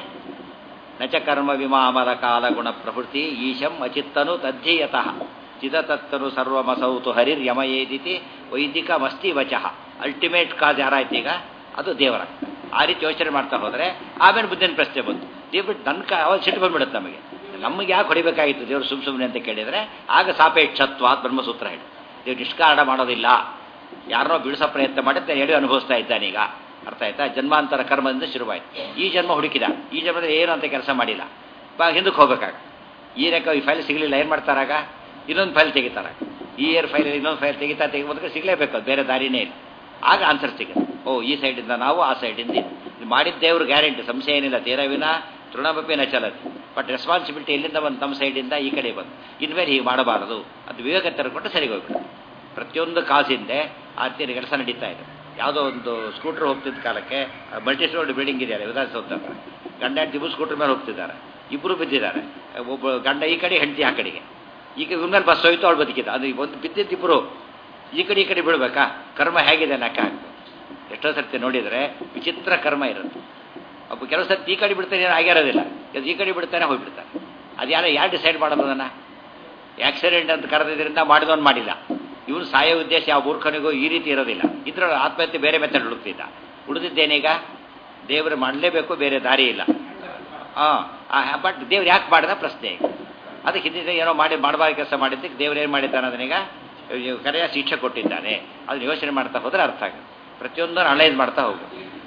ನಚ ಕರ್ಮ ವಿಮಾಮರ ಕಾಲ ಗುಣ ಪ್ರವೃತ್ತಿ ಈಶಂ ಅಚಿತ್ತನು ತದ್ಧೀಯತಃ ಚಿದತತ್ತನು ಸರ್ವಮಸೌತು ಹರಿರ್ ಯಮಯೇದಿತಿ ವೈದಿಕಮಸ್ತಿ ವಚಃ ಅಲ್ಟಿಮೇಟ್ ಕಾಸ್ ಯಾರಾಯ್ತು ಈಗ ಅದು ದೇವರ ಆ ರೀತಿ ಯೋಚನೆ ಮಾಡ್ತಾ ಹೋದರೆ ಆಮೇಲೆ ಬುದ್ಧಿನ ಪ್ರಶ್ನೆ ಬಂತು ದೇವ್ಬಿಟ್ಟು ನನ್ನ ಕ ಅವಾಗ ಸಿಟ್ಟು ಬಂದ್ಬಿಡುತ್ತೆ ನಮಗೆ ನಮಗೆ ಯಾಕೆ ಹೊಡಿಬೇಕಾಗಿತ್ತು ದೇವರು ಸುಮ್ ಸುಮ್ಮನೆ ಅಂತ ಕೇಳಿದರೆ ಆಗ ಸಾಪೇಕ್ಷತ್ವ ಬ್ರಹ್ಮಸೂತ್ರ ಹೇಳಿ ದೇವ್ರು ನಿಷ್ಕಾರಣ ಮಾಡೋದಿಲ್ಲ ಯಾರನ್ನೋ ಬೀಳಿಸೋ ಪ್ರಯತ್ನ ಮಾಡಿದ್ದೆ ಎಡೆ ಅನುಭವಿಸ್ತಾ ಇದ್ದಾನೀಗ ಅರ್ಥ ಆಯ್ತಾ ಜನ್ಮಾಂತರ ಕರ್ಮದಿಂದ ಶುರುವಾಯಿತು ಈ ಜನ್ಮ ಹುಡುಕಿದ ಈ ಜನ್ಮದಲ್ಲಿ ಏನು ಅಂತ ಕೆಲಸ ಮಾಡಿಲ್ಲ ಬಾ ಹಿಂದಕ್ಕೆ ಹೋಗ್ಬೇಕಾಗ ಈ ರೇಖ ಈ ಫೈಲ್ ಸಿಗಲಿಲ್ಲ ಏನು ಮಾಡ್ತಾರಾಗ ಇನ್ನೊಂದು ಫೈಲ್ ತೆಗಿತಾರಾಗ ಈ ಇಯರ್ ಫೈಲ್ ಇನ್ನೊಂದು ಫೈಲ್ ತೆಗಿತಾ ತೆಗಿಬೋದಕ್ಕೆ ಸಿಗಲೇಬೇಕು ಅದು ಬೇರೆ ದಾರಿನೇ ಇಲ್ಲ ಆಗ ಆನ್ಸರ್ ಸಿಗುತ್ತೆ ಓ ಈ ಸೈಡಿಂದ ನಾವು ಆ ಸೈಡಿಂದ ಇದು ಮಾಡಿದ್ದೇವ್ರು ಗ್ಯಾರಂಟಿ ಸಂಶಯ ಏನಿಲ್ಲ ತೀರವಿನ ತೃಣಮಪಿನ ಚಲತಿ ಬಟ್ ರೆಸ್ಪಾನ್ಸಿಬಿಲಿಟಿ ಎಲ್ಲಿಂದ ಬಂದು ನಮ್ಮ ಸೈಡಿಂದ ಈ ಕಡೆ ಬಂದು ಇನ್ಮೇಲೆ ಹೀಗೆ ಮಾಡಬಾರದು ಅದು ವಿವೇಕ ತೆರೆದುಕೊಂಡು ಸರಿಗೆ ಹೋಗ್ಬಿಟ್ಟು ಪ್ರತಿಯೊಂದು ಕಾಸಿಂದೆ ಆ ತೀರಿ ಕೆಲಸ ನಡೀತಾ ಇದೆ ಯಾವುದೋ ಒಂದು ಸ್ಕೂಟರ್ ಹೋಗ್ತಿದ್ದ ಕಾಲಕ್ಕೆ ಮಲ್ಟಿ ಸ್ಟೋರ್ಡ್ ಬಿಲ್ಡಿಂಗ್ ಇದೆಯಲ್ಲ ವಿಧಾನಸೌಧ ಹತ್ರ ಗಂಡ ಹೆಂಡತಿ ಇಬ್ಬರು ಸ್ಕೂಟರ್ ಮೇಲೆ ಹೋಗ್ತಿದ್ದಾರೆ ಇಬ್ಬರು ಬಿದ್ದಿದ್ದಾರೆ ಒಬ್ಬ ಗಂಡ ಈ ಕಡೆ ಹೆಂಡತಿ ಆ ಕಡೆಗೆ ಈಗ ಇವ್ರ ಮೇಲೆ ಬಸ್ ಹೋಯ್ತು ಅವಳು ಬದುಕಿದ ಅದು ಒಂದು ಬಿದ್ದಿದ್ದು ಇಬ್ಬರು ಈ ಕಡೆ ಈ ಕಡೆ ಬೀಳ್ಬೇಕಾ ಕರ್ಮ ಹೇಗಿದೆ ಲೆಕ್ಕ ಹಾಕ್ಬೇಕು ಎಷ್ಟೋ ಸರ್ತಿ ನೋಡಿದರೆ ವಿಚಿತ್ರ ಕರ್ಮ ಇರುತ್ತೆ ಒಬ್ಬ ಕೆಲವು ಸರ್ತಿ ಈ ಕಡೆ ಬಿಡ್ತಾನೆ ಏನೂ ಆಗಿರೋದಿಲ್ಲ ಇದು ಈ ಕಡೆ ಬಿಡ್ತಾನೆ ಹೋಗ್ಬಿಡ್ತಾನೆ ಅದು ಯಾರು ಯಾರು ಡಿಸೈಡ್ ಮಾಡೋದು ಅದನ್ನು ಆಕ್ಸಿಡೆಂಟ್ ಅಂತ ಕರೆದಿದ್ದರಿಂದ ಮಾಡಿದವನು ಮಾಡಿಲ್ಲ ಇವನು ಸಾಯೋ ಉದ್ದೇಶ ಯಾವ ಮೂರ್ಖನಿಗೂ ಈ ರೀತಿ ಇರೋದಿಲ್ಲ ಇದ್ರ ಆತ್ಮಹತ್ಯೆ ಬೇರೆ ಮೆಥಡ್ ಹುಡುಕ್ತಿದ್ದ ಉಳಿದಿದ್ದೇನೀಗ ದೇವರು ಮಾಡಲೇಬೇಕು ಬೇರೆ ದಾರಿ ಇಲ್ಲ ಹಾಂ ಬಟ್ ದೇವ್ರು ಯಾಕೆ ಮಾಡಿದ ಪ್ರಶ್ನೆ ಈಗ ಅದಕ್ಕೆ ಹಿಂದಿನ ಏನೋ ಮಾಡಿ ಮಾಡಬಾರ್ದು ಕೆಲಸ ಮಾಡಿದ್ದಕ್ಕೆ ದೇವ್ರು ಏನು ಮಾಡಿದ್ದಾನೆ ಅದನ್ನೀಗ ಕರೆಯ ಶಿಕ್ಷೆ ಕೊಟ್ಟಿದ್ದಾನೆ ಅದನ್ನ ಯೋಚನೆ ಮಾಡ್ತಾ ಹೋದ್ರೆ ಅರ್ಥ ಆಗುತ್ತೆ ಪ್ರತಿಯೊಂದನ್ನು ಅನಲೈಸ್ ಮಾಡ್ತಾ ಹೋಗು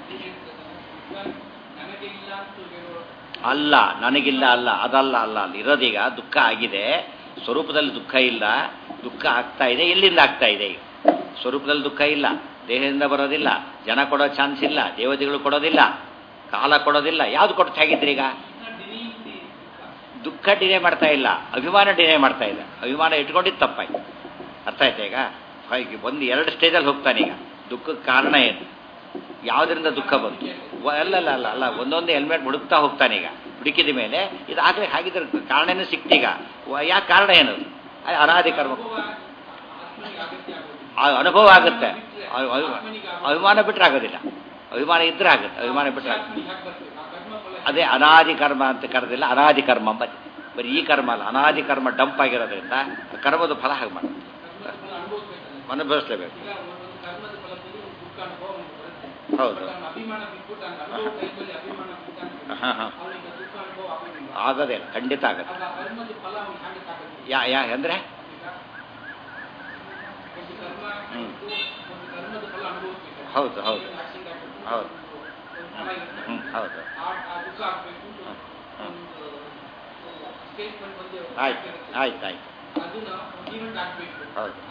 ಅಲ್ಲ ನನಗಿಲ್ಲ ಅಲ್ಲ ಅದಲ್ಲ ಅಲ್ಲ ಅಲ್ಲಿ ಇರೋದೀಗ ದುಃಖ ಆಗಿದೆ ಸ್ವರೂಪದಲ್ಲಿ ದುಃಖ ಇಲ್ಲ ದುಃಖ ಆಗ್ತಾ ಇದೆ ಎಲ್ಲಿಂದ ಆಗ್ತಾ ಇದೆ ಈಗ ಸ್ವರೂಪದಲ್ಲಿ ದುಃಖ ಇಲ್ಲ ದೇಹದಿಂದ ಬರೋದಿಲ್ಲ ಜನ ಕೊಡೋ ಚಾನ್ಸ್ ಇಲ್ಲ ದೇವತೆಗಳು ಕೊಡೋದಿಲ್ಲ ಕಾಲ ಕೊಡೋದಿಲ್ಲ ಯಾವ್ದು ಕೊಟ್ಟು ಹೇಗಿದ್ರಿ ಈಗ ದುಃಖ ಡಿನೇ ಮಾಡ್ತಾ ಇಲ್ಲ ಅಭಿಮಾನ ಡಿನೇ ಮಾಡ್ತಾ ಇಲ್ಲ ಅಭಿಮಾನ ಇಟ್ಕೊಂಡಿದ್ದು ತಪ್ಪಾಯ್ತು ಅರ್ಥ ಆಯ್ತಾ ಈಗ ಹಾಗೆ ಒಂದು ಎರಡು ಸ್ಟೇಜಲ್ಲಿ ಹೋಗ್ತಾನೆ ಈಗ ದುಃಖಕ್ಕೆ ಕಾರಣ ಏನು ಯಾವುದರಿಂದ ದುಃಖ ಬಂತು ಅಲ್ಲಲ್ಲ ಅಲ್ಲ ಅಲ್ಲ ಒಂದೊಂದು ಹೆಲ್ಮೆಟ್ ಹುಡುಕ್ತಾ ಹೋಗ್ತಾನೆ ಈಗ ಹುಡುಕಿದ ಮೇಲೆ ಇದು ಆಗಲೇ ಹಾಗಿದ್ರೆ ಕಾರಣನೇ ಸಿಕ್ತೀಗ ಯಾಕೆ ಕಾರಣ ಏನದು ಅನಾದಿ ಕರ್ಮ ಅನುಭವ ಆಗುತ್ತೆ ಅಭಿಮಾನ ಬಿಟ್ಟರೆ ಆಗೋದಿಲ್ಲ ಅಭಿಮಾನ ಇದ್ರೆ ಆಗುತ್ತೆ ಅಭಿಮಾನ ಬಿಟ್ಟರೆ ಆಗುತ್ತೆ ಅದೇ ಅನಾದಿ ಕರ್ಮ ಅಂತ ಕರೆದಿಲ್ಲ ಅನಾದಿ ಕರ್ಮ ಅಂಬತ್ತೆ ಬರೀ ಈ ಕರ್ಮ ಅಲ್ಲ ಅನಾದಿ ಕರ್ಮ ಡಂಪ್ ಆಗಿರೋದ್ರಿಂದ ಕರ್ಮದ ಫಲ ಹಾಗೆ ಮಾಡುತ್ತೆ ಅನುಭವಿಸ್ಲೇಬೇಕು ಹೌದು ಹಾಂ ಹಾಂ ಆಗೋದೇ ಖಂಡಿತ ಆಗತ್ತೆ ಯಾ ಯಾ ಅಂದರೆ ಹೌದು ಹೌದು ಹೌದು ಹ್ಞೂ ಹೌದು ಆಯ್ತು ಆಯ್ತು ಆಯ್ತು ಹೌದು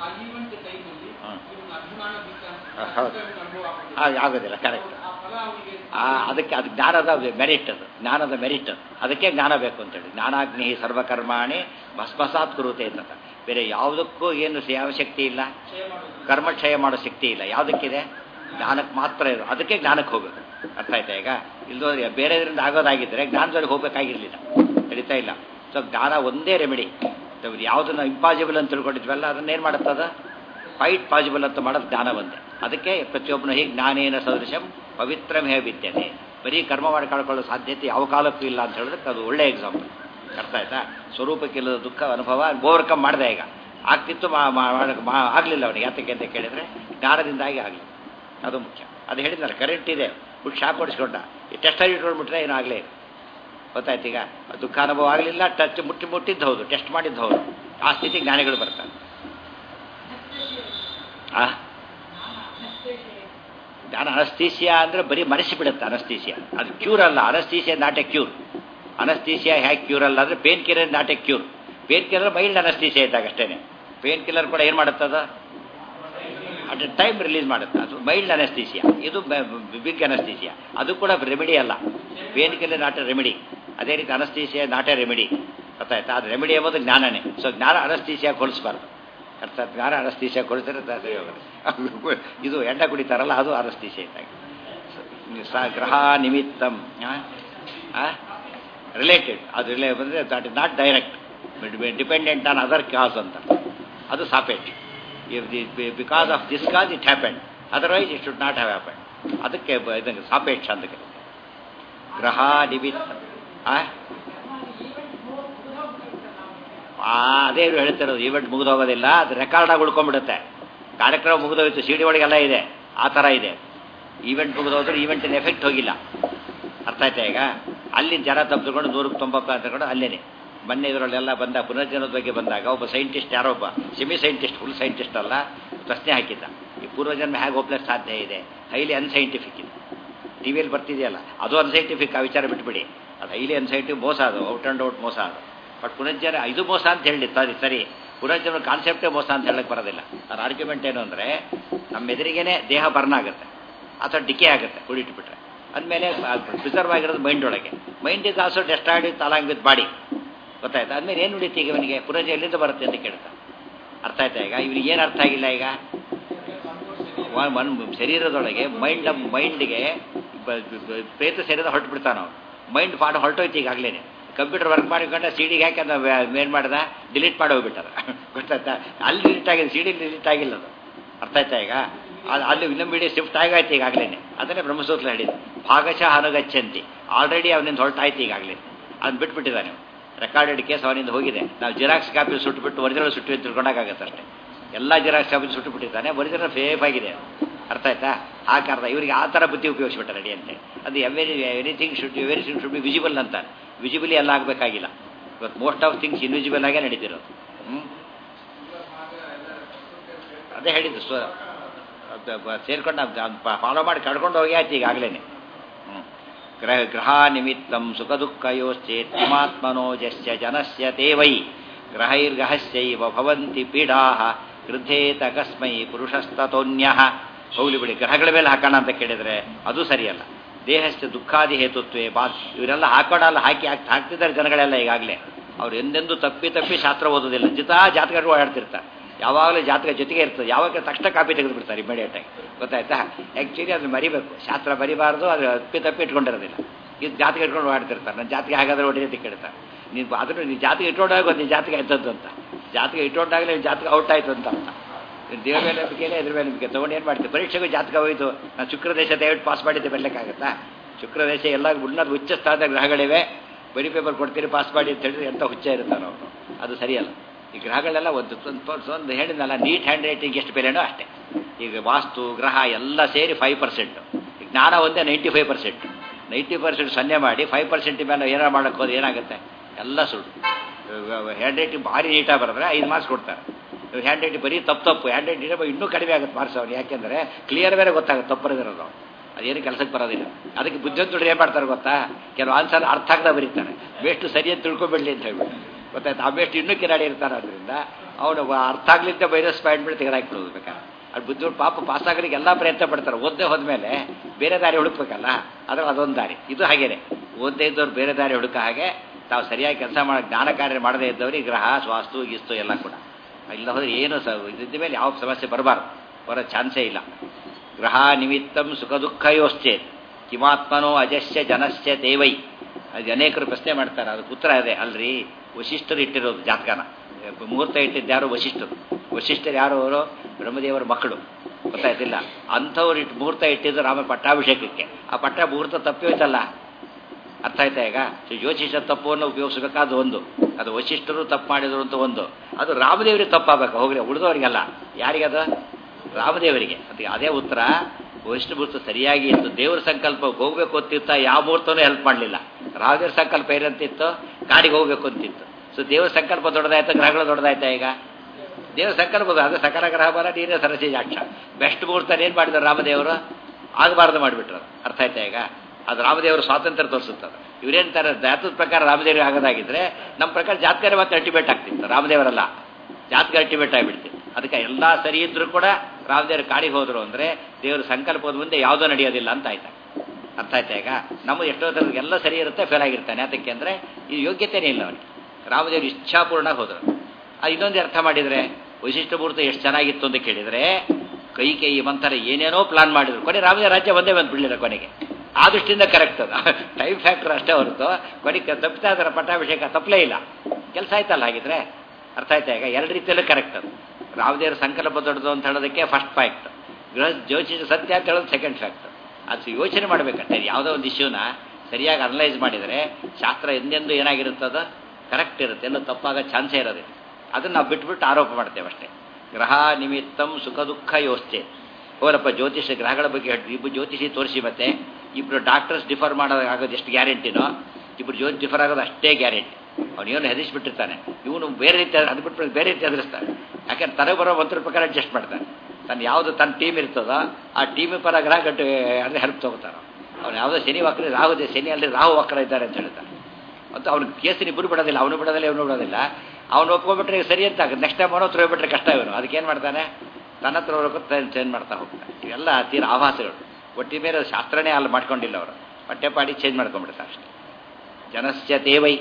ಹೌದು ಆಗೋದಿಲ್ಲ ಕರೆಕ್ಟ್ ಅದಕ್ಕೆ ಅದು ಜ್ಞಾನದ ಮೆರಿಟ್ ಅದು ಜ್ಞಾನದ ಮೆರಿಟ್ ಅದಕ್ಕೆ ಜ್ಞಾನ ಬೇಕು ಅಂತೇಳಿ ಜ್ಞಾನಾಗ್ನಿ ಸರ್ವಕರ್ಮಾಣಿ ಭಸ್ಮಸಾತ್ ಕುರುತೆ ಅಂತ ಬೇರೆ ಯಾವುದಕ್ಕೂ ಏನು ಯಾವ ಶಕ್ತಿ ಇಲ್ಲ ಕರ್ಮಕ್ಷಯ ಮಾಡೋ ಶಕ್ತಿ ಇಲ್ಲ ಯಾವುದಕ್ಕಿದೆ ಜ್ಞಾನಕ್ಕೆ ಮಾತ್ರ ಇದು ಅದಕ್ಕೆ ಜ್ಞಾನಕ್ಕೆ ಹೋಗಬೇಕು ಅರ್ಥ ಆಯ್ತಾ ಈಗ ಇಲ್ದೋದ್ರೆ ಬೇರೆದ್ರಿಂದ ಆಗೋದಾಗಿದ್ದರೆ ಜ್ಞಾನದಲ್ಲಿ ಹೋಗಬೇಕಾಗಿರಲಿಲ್ಲ ನಡೀತಾ ಇಲ್ಲ ಸೊ ಜ್ಞಾನ ಒಂದೇ ರೆಮಿಡಿ ಯಾವುದನ್ನ ಇಂಪಾಸಿಬಲ್ ಅಂತ ತಿಳ್ಕೊಂಡಿದ್ವಲ್ಲ ಅದನ್ನೇನು ಮಾಡುತ್ತದ ಫೈಟ್ ಪಾಸಿಬಲ್ ಅಂತ ಮಾಡೋದು ಜ್ಞಾನ ಬಂದೆ ಅದಕ್ಕೆ ಪ್ರತಿಯೊಬ್ಬನು ಹೀಗೆ ಜ್ಞಾನೇನ ಸದೃಶಂ ಪವಿತ್ರಮೇ ವಿದ್ಯತೆ ಬರೀ ಕರ್ಮ ಮಾಡಿ ಕಳ್ಕೊಳ್ಳೋ ಸಾಧ್ಯತೆ ಯಾವ ಕಾಲಕ್ಕೂ ಇಲ್ಲ ಅಂತ ಹೇಳಿದ್ರೆ ಅದು ಒಳ್ಳೆ ಎಕ್ಸಾಂಪಲ್ ಅರ್ಥ ಆಯ್ತಾ ಸ್ವರೂಪಕ್ಕಿಲ್ಲದ ದುಃಖ ಅನುಭವ ಓವರ್ಕಮ್ ಮಾಡಿದೆ ಈಗ ಆಗ್ತಿತ್ತು ಆಗಲಿಲ್ಲ ಅವನಿಗೆ ಯಾತಕ್ಕೆ ಅಂತ ಕೇಳಿದರೆ ಜ್ಞಾನದಿಂದಾಗಿ ಆಗಲಿ ಅದು ಮುಖ್ಯ ಅದು ಹೇಳಿದ್ನಲ್ಲ ಕರೆಂಟ್ ಇದೆ ಬಿಟ್ಟು ಶಾಕ್ ಹೊಡಿಸ್ಕೊಂಡ ಈ ಟೆಸ್ಟಲ್ಲಿ ಇಟ್ಕೊಂಡ್ಬಿಟ್ರೆ ಏನೂ ಆಗಲೇ ಗೊತ್ತಾಯ್ತು ಈಗ ದುಃಖ ಅನುಭವ ಆಗಲಿಲ್ಲ ಟಚ್ ಮುಟ್ಟಿ ಮುಟ್ಟಿದ್ದು ಹೌದು ಟೆಸ್ಟ್ ಮಾಡಿದ್ದು ಹೌದು ಆ ಸ್ಥಿತಿ ಜ್ಞಾನಿಗಳು ಬರ್ತಾರೆ ಆ ಜ್ಞಾನ ಅನಸ್ತೀಸಿಯಾ ಅಂದರೆ ಬರೀ ಮರೆಸಿ ಬಿಡುತ್ತೆ ಅನಸ್ತೀಸಿಯಾ ಅದು ಕ್ಯೂರ್ ಅಲ್ಲ anaesthesia not a cure anaesthesia hack cure ಅಲ್ಲ ಅಂದರೆ pain killer not a cure pain killer mild anaesthesia ಇದ್ದಾಗ ಅಷ್ಟೇ ಪೇನ್ ಕಿಲ್ಲರ್ ಕೂಡ ಏನು ಮಾಡುತ್ತದ ಅಟ್ ಎ ಟೈಮ್ ರಿಲೀಸ್ ಮಾಡುತ್ತೆ ಅದು ಮೈಲ್ಡ್ ಅನಸ್ತೀಸಿಯಾ ಇದು ಬಿಗ್ ಅನಸ್ತೀಸಿಯಾ ಅದು ಕೂಡ ರೆಮಿಡಿ ಅಲ್ಲ pain killer not a remedy ಅದೇ ರೀತಿ ಅನಸ್ತೀಸಿಯಾ ನಾಟ್ ಎ ರೆಮಿಡಿ ಗೊತ್ತಾಯ್ತಾ ಅದು ರೆಮಿಡಿ ಎಂಬುದು ಜ್ಞಾನನೇ ಸೊ ಜ್ಞಾನ ಅನಸ್ತೀಸಿಯಾ ಹೋಲಿಸ್ಬಾರ್ದು ಅರ್ಥಾತ್ ಜ್ಞಾನ ಅನಸ್ತೀಸಿಯಾ ಕೊಡ್ತಾರೆ ಸರಿ ಹೋಗುತ್ತೆ ಇದು ಎಣ್ಣ ಕುಡಿತಾರಲ್ಲ ಅದು ಅನಸ್ತೀಸಿಯಾ ಇದ್ದಾಗ ಸ ಗ್ರಹ ನಿಮಿತ್ತಂ ರಿಲೇಟೆಡ್ ಅದು ರಿಲೇ ಬಂದರೆ that is not direct dependent on other cause ಅಂತ ಅದು ಸಾಪೇಟ್ because of this cause it happened otherwise it should not have happened ಅದಕ್ಕೆ ಇದಕ್ಕೆ ಸಾಪೇಕ್ಷ ಅಂತ ಕರೀತಾರೆ ಗ್ರಹ ನಿಮಿತ್ತ ಅದೇ ಇವರು ಹೇಳ್ತಿರೋದು ಈವೆಂಟ್ ಮುಗಿದೋಗೋದಿಲ್ಲ ಅದು ರೆಕಾರ್ಡಾಗಿ ಉಳ್ಕೊಂಡ್ಬಿಡುತ್ತೆ ಕಾರ್ಯಕ್ರಮ ಮುಗಿದೋಯ್ತು ಸಿ ಡಿ ಒಳಗೆಲ್ಲ ಇದೆ ಆ ಥರ ಇದೆ ಈವೆಂಟ್ ಮುಗಿದೋದ್ರೆ ಈವೆಂಟಿನ ಎಫೆಕ್ಟ್ ಹೋಗಿಲ್ಲ ಅರ್ಥ ಆಯ್ತಾ ಈಗ ಅಲ್ಲಿ ಜನ ತಪ್ಪಿಕೊಂಡು ನೂರಕ್ಕೆ ತೊಂಬತ್ತು ಅಂತಕೊಂಡು ಅಲ್ಲೇನೆ ಮೊನ್ನೆ ಇದರಲ್ಲೆಲ್ಲ ಬಂದ ಪುನರ್ಜನದ ಬಗ್ಗೆ ಬಂದಾಗ ಒಬ್ಬ ಸೈಂಟಿಸ್ಟ್ ಯಾರೋ ಒಬ್ಬ ಸೆಮಿ ಸೈಂಟಿಸ್ಟ್ ಫುಲ್ ಸೈಂಟಿಸ್ಟ್ ಅಲ್ಲ ಪ್ರಶ್ನೆ ಹಾಕಿದ್ದ ಈ ಪೂರ್ವಜನ್ಮ ಹೇಗೆ ಹೋಗ್ಲಿಕ್ಕೆ ಸಾಧ್ಯ ಇದೆ ಹೈಲಿ ಅನ್ಸೈಂಟಿಫಿಕ್ ಇದು ಟಿ ವಿಯಲ್ಲಿ ಬರ್ತಿದೆಯಲ್ಲ ಅದು ಅನ್ಸೈಂಟಿಫಿಕ್ ಆ ವಿಚಾರ ಬಿಟ್ಬಿಡಿ ಅದು ಹೈಲಿ ಅನ್ಸೈಂಟಿಫಿಕ್ ಮೋಸ ಅದು ಔಟ್ ಆ್ಯಂಡ್ ಔಟ್ ಮೋಸ ಅದು ಬಟ್ ಪುನರ್ಜನ ಇದು ಮೋಸ ಅಂತ ಹೇಳಿ ಸರಿ ಸರಿ ಪುನರ್ಜನ್ಮ ಕಾನ್ಸೆಪ್ಟೇ ಮೋಸ ಅಂತ ಹೇಳಕ್ಕೆ ಬರೋದಿಲ್ಲ ಅದ್ರ ಆರ್ಗ್ಯುಮೆಂಟ್ ಏನು ಅಂದರೆ ನಮ್ಮ ಎದುರಿಗೇನೆ ದೇಹ ಬರ್ನ್ ಆಗುತ್ತೆ ಅಥವಾ ಡಿಕೆ ಆಗುತ್ತೆ ಕುಡಿಟ್ಬಿಟ್ರೆ ಅಂದಮೇಲೆ ಪ್ರಿಸರ್ವ್ ಆಗಿರೋದು ಮೈಂಡ್ ಒಳಗೆ mind is also destroyed with along with body ಗೊತ್ತಾಯ್ತಾ ಅಂದಮೇಲೆ ಏನು ಉಳಿತು ಈಗ ಇವನಿಗೆ ಪುನರ್ಜ ಎಲ್ಲಿಂದ ಬರುತ್ತೆ ಅಂತ ಕೇಳ್ತಾ ಅರ್ಥ ಆಯ್ತಾ ಈಗ ಇವನಿಗೆ ಏನು ಅರ್ಥ ಆಗಿಲ್ಲ ಈಗ ವ- ಮನ್ ಶರೀರದೊಳಗೆ ಮೈಂಡ್ ಮೈಂಡ್ಗೆ ಪ್ರೇತ ಶರೀರ ಹೊರಟು ಬಿಡ್ತಾನ ಅವನು ಮೈಂಡ್ ಪಾಠ ಹೊರಟೋಯ್ತು ಈಗಾಗಲೇ ಕಂಪ್ಯೂಟರ್ ವರ್ಕ್ ಮಾಡಿಕೊಂಡ ಸಿ ಡಿಗೆ ಹಾಕಿ ಅದು ಏನು ಮಾಡ್ದ ಡಿಲೀಟ್ ಮಾಡಿ ಹೋಗ್ಬಿಟ್ಟಾರ ಗೊತ್ತಾಯ್ತಾ ಅಲ್ಲಿ ಡಿಲೀಟ್ ಆಗಿದೆ ಸಿ ಡಿ ಡಿಲೀಟ್ ಆಗಿಲ್ಲ ಅದು ಅರ್ಥ ಆಯ್ತಾ ಈಗ ಅದು ಅಲ್ಲಿ ಇನ್ನೊಂದು ಬಿಡಿ ಶಿಫ್ಟ್ ಆಗಾಯ್ತು ಈಗಾಗಲೇ ಅದನ್ನೇ ಬ್ರಹ್ಮಸೂತ್ರ ಹೇಳಿದ್ದು ಭಾಗಶಃ ಅನುಗಚ್ಚಂತಿ ಆಲ್ರೆಡಿ ಅವನಿಂದ ಹೊರಟಾಯ್ತು ಈಗಾಗಲೇ ಅದನ್ನ ಬಿಟ್ಬಿಟ್ಟಿದ್ದಾನೆ ರೆಕಾರ್ಡೆಡ್ ಕೇಸ್ ಅವನಿಂದ ಹೋಗಿದೆ ನಾವು ಜಿರಾಕ್ಸ್ ಕಾಪಿ ಸುಟ್ಟುಬಿಟ್ಟು ಒರಿಜಿನಲ್ ಸುಟ್ಟು ಅಂತ ತಿಳ್ಕೊಂಡಾಗತ್ತೆ ಅಷ್ಟೇ ಎಲ್ಲ ಜಿರಾಕ್ಸ್ ಕಾಪಿ ಸುಟ್ಟು ಬಿಟ್ಟಿದ್ದಾನೆ ಒರಿಜಿನಲ್ ಸೇಫ್ ಆಗಿದೆ ಅರ್ಥ ಆಯ್ತಾ ಆ ಕಾರಣ ಇವರಿಗೆ ಆ ಥರ ಬುದ್ಧಿ ಉಪಯೋಗಿಸ್ಬಿಟ್ಟ ರೆಡಿ ಅಂತೆ ಅದು every anything should everything should be visible ಅಂತ ವಿಸಿಬಲಿ ಎಲ್ಲ ಆಗಬೇಕಾಗಿಲ್ಲ ಇವತ್ತು ಮೋಸ್ಟ್ ಆಫ್ ಥಿಂಗ್ಸ್ ಇನ್ವಿಸಿಬಲ್ ಆಗೇ ನಡೀತಿರೋದು ಹ್ಞೂ ಅದೇ ಹೇಳಿದ್ದು ಸ್ವ ಸೇರ್ಕೊಂಡು ಫಾಲೋ ಮಾಡಿ ಕಡ್ಕೊಂಡು ಹೋಗಿ ಆಯ್ತು ಈಗಾಗಲೇ ಹ್ಞೂ ಗ್ರಹ ಗ್ರಹ ನಿಮಿತ್ತಂ ಸುಖ ದುಃಖಯೋಶ್ಚೇತ್ ಕಿಮಾತ್ಮನೋ ಜಸ್ಯ ಜನಸ್ಯ ತೇ ವೈ ಗ್ರಹೈರ್ಗಹಸ್ಯೈವ ಭವಂತಿ ಪೀಡಾ ಗೃಧೇತ ಕಸ್ಮೈ ಪುರುಷಸ್ತತೋನ್ಯ ಹೋಗ್ಲಿ ಬಿಡಿ ಗ್ರಹಗಳ ಮೇಲೆ ಹಾಕೋಣ ಅಂತ ಕೇಳಿದರೆ ಅದು ಸರಿಯಲ್ಲ ದೇಹಸ್ಥ ದುಃಖಾದಿ ಹೇತುತ್ವೇ ಬಾ ಇವರೆಲ್ಲ ಹಾಕೋಣಲ್ಲ ಹಾಕಿ ಹಾಕಿ ಹಾಕ್ತಿದ್ದಾರೆ ಜನಗಳೆಲ್ಲ ಈಗಾಗಲೇ ಅವ್ರು ಎಂದೆಂದೂ ತಪ್ಪಿ ತಪ್ಪಿ ಶಾಸ್ತ್ರ ಓದೋದಿಲ್ಲ ಜಿತಾ ಜಾತಕರು ಓಡಾಡ್ತಿರ್ತಾರೆ ಯಾವಾಗಲೂ ಜಾತಕ ಜೊತೆಗೆ ಇರ್ತದೆ ಯಾವಾಗ ತಕ್ಷಣ ಕಾಪಿ ತೆಗೆದು ಬಿಡ್ತಾರೆ ಇಮಿಡಿಯೇಟಾಗಿ ಗೊತ್ತಾಯ್ತಾ ಆ್ಯಕ್ಚುಲಿ ಅದನ್ನ ಮರಿಬೇಕು ಶಾಸ್ತ್ರ ಮರಿಬಾರ್ದು ಅದು ತಪ್ಪಿ ತಪ್ಪಿ ಇಟ್ಕೊಂಡಿರೋದಿಲ್ಲ ಇದು ಜಾತಕ ಇಟ್ಕೊಂಡು ಓಡಾಡ್ತಿರ್ತಾರೆ ನನ್ನ ಜಾತಕ ಹಾಗಾದ್ರೆ ಹೊಡಿ ಅಂತ ಕೇಳ್ತಾರೆ ನೀನು ಆದರೂ ನೀನು ಜಾತಕ ಇಟ್ಕೊಂಡಾಗ ಗೊತ್ತು ಜಾತಕ ಎದ್ದದ್ದು ಅಂತ ಜಾತಕ ಇಟ್ಕೊಂಡಾಗಲೇ ನೀನು ಜಾತಕ ಔಟ್ ಆಯಿತು ಅಂತ ಅರ್ಥ ನೀನು ದೇವ್ರ ಮೇಲೆ ನಂಬಿಕೆನೇ ಇದ್ರ ಮೇಲೆ ನಂಬಿಕೆ ತೊಗೊಂಡು ಏನು ಮಾಡ್ತೀವಿ ಪರೀಕ್ಷೆಗೂ ಜಾತಕ ಹೋಯ್ತು ನಾನು ಶುಕ್ರ ದೇಶ ದಯವಿಟ್ಟು ಪಾಸ್ ಮಾಡಿದ್ದೆ ಬರ್ಲಿಕ್ಕಾಗತ್ತಾ ಶುಕ್ರ ದೇಶ ಎಲ್ಲ ಉನ್ನತ ಉಚ್ಚ ಸ್ಥಾನದ ಗ್ರಹಗಳಿವೆ ಬರೀ ಪೇಪರ್ ಕೊಡ್ತೀರಿ ಪಾಸ್ ಮಾಡಿ ಅಂತ ಹೇಳಿದ್ರೆ ಎಂಥ ಹುಚ್ಚ ಇರ್ತಾನೆ ಅವನು ಅದು ಸರಿಯಲ್ಲ ಈ ಗ್ರಹಗಳೆಲ್ಲ ಒಂದು ಒಂದು ಹೇಳಿದ್ನಲ್ಲ ನೀಟ್ ಹ್ಯಾಂಡ್ ರೈಟಿಂಗ್ ಎಷ್ಟು ಬೆಲೆನೋ ಅಷ್ಟೇ ಈಗ ವಾಸ್ತು ಗ್ರಹ ಎಲ್ಲ ಸೇರಿ ಫೈವ್ ಪರ್ಸೆಂಟು ಈಗ ಜ್ಞಾನ ಒಂದೇ ninety five percent ninety percent ಸೊನ್ನೆ ಮಾಡಿ ಫೈವ್ ಪರ್ಸೆಂಟ್ ಮೇಲೆ ಏನಾರು ಮಾಡೋಕ್ಕೆ ಹೋದ್ರೆ ಏನಾಗುತ್ತೆ ಎಲ್ಲ ಸುಳ್ಳು ಹ್ಯಾಂಡ್ ರೈಟಿಂಗ್ ಭಾರಿ ನೀಟಾಗಿ ಬರೆದ್ರೆ ಐದು ಮಾರ್ಕ್ಸ್ ಕೊಡ್ತಾರೆ ಹ್ಯಾಂಡ್ ರೈಟಿಂಗ್ ಬರೀ ತಪ್ಪು ತಪ್ಪು ಹ್ಯಾಂಡ್ ರೈಟಿಂಗ್ ಇನ್ನೂ ಕಡಿಮೆ ಆಗುತ್ತೆ ಮಾರ್ಕ್ಸ್ ಅವ್ರು ಯಾಕೆಂದರೆ ಕ್ಲಿಯರ್ ಬೇರೆ ಗೊತ್ತಾಗುತ್ತೆ ತಪ್ಪು ಬರೆದಿರೋದು ಅದೇನು ಕೆಲಸಕ್ಕೆ ಬರೋದಿಲ್ಲ ಅದಕ್ಕೆ ಬುದ್ಧಿವಂತರು ಏನು ಮಾಡ್ತಾರೆ ಗೊತ್ತಾ ಕೆಲವು ಆನ್ಸರ್ ಅರ್ಥ ಆಗದ ಬರೀತಾರೆ ಬೇಷ್ಟು ಸರಿ ಅಂತ ತಿಳ್ಕೊಬಿಡ್ಲಿ ಅಂತ ಹೇಳ್ಬಿಟ್ಟು ಗೊತ್ತಾಯ್ತು ಆ ಬೇಸ್ಟ್ ಇನ್ನೂ ಕಿರಾಡಿ ಇರ್ತಾನೆ ಅದರಿಂದ ಅವನು ಅರ್ಥ ಆಗ್ಲಿಂದ ಮೈನಸ್ ಪಾಯಿಂಟ್ ಬಿಟ್ಟು ತೆಗೆದಾಕ್ಬಿಡೋದು ಬೇಕಾದ್ರೆ ಅದು ಬುದ್ಧಿವಂತ ಪಾಪ ಪಾಸ್ ಆಗಲಿಕ್ಕೆ ಎಲ್ಲ ಪ್ರಯತ್ನ ಪಡ್ತಾರೆ ಓದ್ದೇ ಹೋದ್ಮೇಲೆ ಬೇರೆ ದಾರಿ ಹುಡುಕ್ಬೇಕಲ್ಲ ಅದ್ರ ಅದೊಂದು ದಾರಿ ಇದು ಹಾಗೇನೆ ಓದ್ದೇ ಇದ್ದವ್ರು ಬೇರೆ ದಾರಿ ಹುಡುಕ ಹಾಗೆ ತಾವು ಸರಿಯಾಗಿ ಕೆಲಸ ಮಾಡೋ ಜ್ಞಾನ ಕಾರ್ಯ ಮಾಡದೇ ಇದ್ದವ್ರಿಗೆ ಗ್ರಹ ಸ್ವಾಸ್ತು ಗಿಸ್ತು ಎಲ್ಲ ಕೂಡ ಇಲ್ಲ ಹೋದ್ರೆ ಏನು ಸ ಇದ್ದ ಮೇಲೆ ಯಾವ ಸಮಸ್ಯೆ ಬರಬಾರ್ದು ಬರೋ ಚಾನ್ಸೇ ಇಲ್ಲ ಗ್ರಹ ನಿಮಿತ್ತಂ ಸುಖ ದುಃಖ ಯೋಶ್ಚೆ ಕಿಮಾತ್ಮನೋ ಅಜಸ್ಯ ಜನಸ್ಯ ದೇವೈ ಅದು ಅನೇಕರು ಪ್ರಶ್ನೆ ಮಾಡ್ತಾರೆ ಅದಕ್ಕೆ ಉತ್ತರ ಇದೆ ಅಲ್ರಿ ವಶಿಷ್ಠರು ಇಟ್ಟಿರೋದು ಜಾತಕನ ಮುಹೂರ್ತ ಇಟ್ಟಿದ್ದು ಯಾರು ವಶಿಷ್ಠರು ವಶಿಷ್ಠರು ಯಾರು ಅವರು ಬ್ರಹ್ಮದೇವರ ಮಕ್ಕಳು ಗೊತ್ತಾಯ್ತಿಲ್ಲ ಅಂಥವ್ರು ಇಟ್ಟು ಮುಹೂರ್ತ ಇಟ್ಟಿದ್ದು ರಾಮ ಪಟ್ಟಾಭಿಷೇಕಕ್ಕೆ ಆ ಪಟ್ಟ ಮುಹೂರ್ತ ತಪ್ಪಿ ಹೋಯ್ತಲ್ಲ ಅರ್ಥ ಆಯ್ತಾ ಈಗ ಜ್ಯೋತಿಷ ತಪ್ಪನ್ನು ಉಪಯೋಗಿಸಬೇಕಾದ ಒಂದು ಅದು ವಶಿಷ್ಠರು ತಪ್ಪು ಮಾಡಿದ್ರು ಅಂತ ಒಂದು ಅದು ರಾಮದೇವರಿಗೆ ತಪ್ಪಾಗಬೇಕು ಹೋಗ್ಲಿ ಉಳಿದವರಿಗೆಲ್ಲ ಯಾರಿಗದು ರಾಮದೇವರಿಗೆ ಅದಕ್ಕೆ ಅದೇ ಉತ್ತರ ವಶಿಷ್ಠ ಮುಹೂರ್ತ ಸರಿಯಾಗಿ ಇತ್ತು ದೇವರ ಸಂಕಲ್ಪ ಹೋಗ್ಬೇಕು ಅಂತಿತ್ತ ಯಾವ ಮುಹೂರ್ತನೂ ಹೆಲ್ಪ್ ಮಾಡಲಿಲ್ಲ ರಾಮದೇವ್ರ ಸಂಕಲ್ಪ ಏನಂತಿತ್ತು ಕಾಡಿಗೆ ಹೋಗ್ಬೇಕು ಅಂತಿತ್ತು ಸೊ ದೇವರ ಸಂಕಲ್ಪ ದೊಡ್ಡದಾಯ್ತಾ ಗ್ರಹಗಳು ದೊಡ್ಡದಾಯ್ತಾ ಈಗ ದೇವರ ಸಂಕಲ್ಪ ಅದು ಸಕಲ ಗ್ರಹ ಬರ ನೀರೇ ಸರಸಿಜಾಕ್ಷ ಬೆಸ್ಟ್ ಮುಹೂರ್ತ ಏನು ಮಾಡಿದ್ರು ರಾಮದೇವರು ಆಗಬಾರ್ದು ಮಾಡಿಬಿಟ್ರು ಅರ್ಥ ಆಯ್ತಾ ಈಗ ಅದು ರಾಮದೇವರು ಸ್ವಾತಂತ್ರ್ಯ ತೋರಿಸುತ್ತದೆ ಇವರೇಂತಾರೆ ಜಾತಕದ ಪ್ರಕಾರ ರಾಮದೇವರಿಗೆ ಆಗೋದಾಗಿದ್ರೆ ನಮ್ಮ ಪ್ರಕಾರ ಜಾತಕರೇ ಮತ್ತೆ ಅಲ್ಟಿಮೇಟ್ ಆಗ್ತಿತ್ತು ರಾಮದೇವರಲ್ಲ ಜಾತಕ ಅಲ್ಟಿಮೇಟ್ ಆಗಿಬಿಡ್ತಿತ್ತು ಅದಕ್ಕೆ ಎಲ್ಲ ಸರಿ ಇದ್ರೂ ಕೂಡ ರಾಮದೇವರು ಕಾಡಿಗೆ ಹೋದ್ರು ಅಂದರೆ ದೇವರ ಸಂಕಲ್ಪದ ಮುಂದೆ ಯಾವುದೋ ನಡೆಯೋದಿಲ್ಲ ಅಂತ ಆಯ್ತಾ ಅರ್ಥ ಆಯ್ತಾ ಈಗ ನಮ್ಮ ಎಷ್ಟೋ ಥರದ್ದು ಎಲ್ಲ ಸರಿ ಇರುತ್ತೆ ಫೇಲ್ ಆಗಿರ್ತಾನೆ ಅದಕ್ಕೆ ಅಂದರೆ ಈ ಯೋಗ್ಯತೆನೇ ಇಲ್ಲ ಅವನಿಗೆ ರಾಮದೇವರು ಇಚ್ಛಾಪೂರ್ಣ ಹೋದರು ಅದು ಇನ್ನೊಂದು ಅರ್ಥ ಮಾಡಿದರೆ ವೈಶಿಷ್ಟ್ಯ ಮುಹೂರ್ತ ಎಷ್ಟು ಚೆನ್ನಾಗಿತ್ತು ಅಂತ ಕೇಳಿದರೆ ಕೈ ಕೈ ಮಂತರ ಏನೇನೋ ಪ್ಲಾನ್ ಮಾಡಿದ್ರು ಕೊನೆ ರಾಮದೇವ ರಾಜ್ಯ ಒಂದೇ ಬಂದು ಬಿಡಲಿಲ್ಲ ಕೊನೆಗೆ ಆ ದೃಷ್ಟಿಯಿಂದ ಕರೆಕ್ಟ್ ಅದು ಟೈಮ್ ಫ್ಯಾಕ್ಟರ್ ಅಷ್ಟೇ ಹೊರತು ಕೊನೆಗೆ ತಪ್ಪಿತಾ ಅದರ ಪಟ್ಟಾಭಿಷೇಕ ತಪ್ಪಲೇ ಇಲ್ಲ ಕೆಲಸ ಆಯ್ತಲ್ಲ ಹಾಗಿದ್ರೆ ಅರ್ಥ ಆಯ್ತಾ ಈಗ ಎರಡು ರೀತಿಯಲ್ಲೂ ಕರೆಕ್ಟ್ ಅದು ರಾಮದೇವರ ಸಂಕಲ್ಪ ದೊಡ್ಡದು ಅಂತ ಹೇಳೋದಕ್ಕೆ ಫಸ್ಟ್ ಫ್ಯಾಕ್ಟ್ ಗೃಹ ಜ್ಯೋತಿಷ ಸತ್ಯ ಅಂತ ಹೇಳೋದು ಸೆಕೆಂಡ್ ಫ್ಯಾಕ್ಟ್ ಅದು ಯೋಚನೆ ಮಾಡಬೇಕಂತೆ ಯಾವುದೋ ಒಂದು ಇಶ್ಯೂನ ಸರಿಯಾಗಿ ಅನಲೈಸ್ ಮಾಡಿದರೆ ಶಾಸ್ತ್ರ ಎಂದೆಂದು ಏನಾಗಿರುತ್ತದೋ ಕರೆಕ್ಟ್ ಇರುತ್ತೆ ಎಲ್ಲ ತಪ್ಪಾಗೋ ಚಾನ್ಸೇ ಇರೋದಿಲ್ಲ ಅದನ್ನು ನಾವು ಬಿಟ್ಬಿಟ್ಟು ಆರೋಪ ಮಾಡ್ತೇವೆ ಅಷ್ಟೇ ಗ್ರಹ ನಿಮಿತ್ತಂ ಸುಖ ದುಃಖ ಯೋಚನೆ ಹೋರಪ್ಪ ಜ್ಯೋತಿಷ ಗ್ರಹಗಳ ಬಗ್ಗೆ ಹೇಳ್ತೀವಿ ಇಬ್ಬರು ಜ್ಯೋತಿಷಿ ತೋರಿಸಿ ಮತ್ತೆ ಇಬ್ಬರು ಡಾಕ್ಟರ್ಸ್ ಡಿಫರ್ ಮಾಡೋದು ಆಗೋದು ಎಷ್ಟು ಗ್ಯಾರಂಟಿನೋ ಇಬ್ಬರು ಜ್ಯೋತಿ ಡಿಫರ್ ಆಗೋದು ಅಷ್ಟೇ ಗ್ಯಾರಂಟಿ ಅವನೇನು ಹೆದರಿಸ್ಬಿಟ್ಟಿರ್ತಾನೆ ಇವನು ಬೇರೆ ರೀತಿ ಅದು ಬಿಟ್ಬಿಟ್ಟು ಬೇರೆ ರೀತಿ ಹೆದರಿಸ್ತಾನೆ ಯಾಕಂದ್ರೆ ತಲೆ ಬರೋ ಮಂತ್ರ ಪ್ರಕಾರ ಅಡ್ಜಸ್ಟ್ ಮಾಡ್ತಾನೆ ತನ್ನ ಯಾವುದು ತನ್ನ ಟೀಮ್ ಇರ್ತದೋ ಆ ಟೀಮ್ ಪರ ಗ್ರಹ ಗಟ್ಟು ಅಂದರೆ ಹೆಲ್ಪ್ ತಗೋತಾರ ಅವ್ನು ಯಾವುದೋ ಶನಿ ವಕ್ರ ರಾಹು ಶನಿ ಅಲ್ಲಿ ರಾಹು ವಕ್ರ ಇದ್ದಾರೆ ಅಂತ ಹೇಳ್ತಾರೆ ಮತ್ತು ಅವ್ನಿಗೆ ಕೇಸಿನ ಇಬ್ಬರು ಬಿಡೋದಿಲ್ಲ ಅವನು ಬಿಡೋದಿಲ್ಲ ಇವನು ಬಿಡೋದಿಲ್ಲ ಅವ್ನು ಒಪ್ಕೊಬಿಟ್ರೆ ಸರಿ ಅಂತ ನೆಕ್ಸ್ಟ್ ಟೈಮ್ ಅವನು ಹತ್ರ ಬಿಟ್ರೆ ಕಷ್ಟ ಇವನು ಅದಕ್ಕೇನು ಮಾಡ್ತಾನೆ ತನ್ನ ಹತ್ರ ಹೋಗ್ಬೇಕು ಚೇಂಜ್ ಮಾಡ್ತಾ ಹೋಗ್ತಾನೆ ಇವೆಲ್ಲ ತೀರ ಆಭಾಸಗಳು ಒಟ್ಟಿ ಮೇಲೆ ಶಾಸ್ತ್ರನೇ ಅಲ್ಲಿ ಮಾಡ್ಕೊಂಡಿಲ್ಲ ಅವರು ಹೊಟ್ಟೆ ಪಾಡಿ ಚೇಂಜ್ ಮಾಡ್ಕೊಂಡ್ಬಿಡ್ತಾರೆ ಅಷ್ಟೇ ಜನಸ್ಯ ತೇವೈ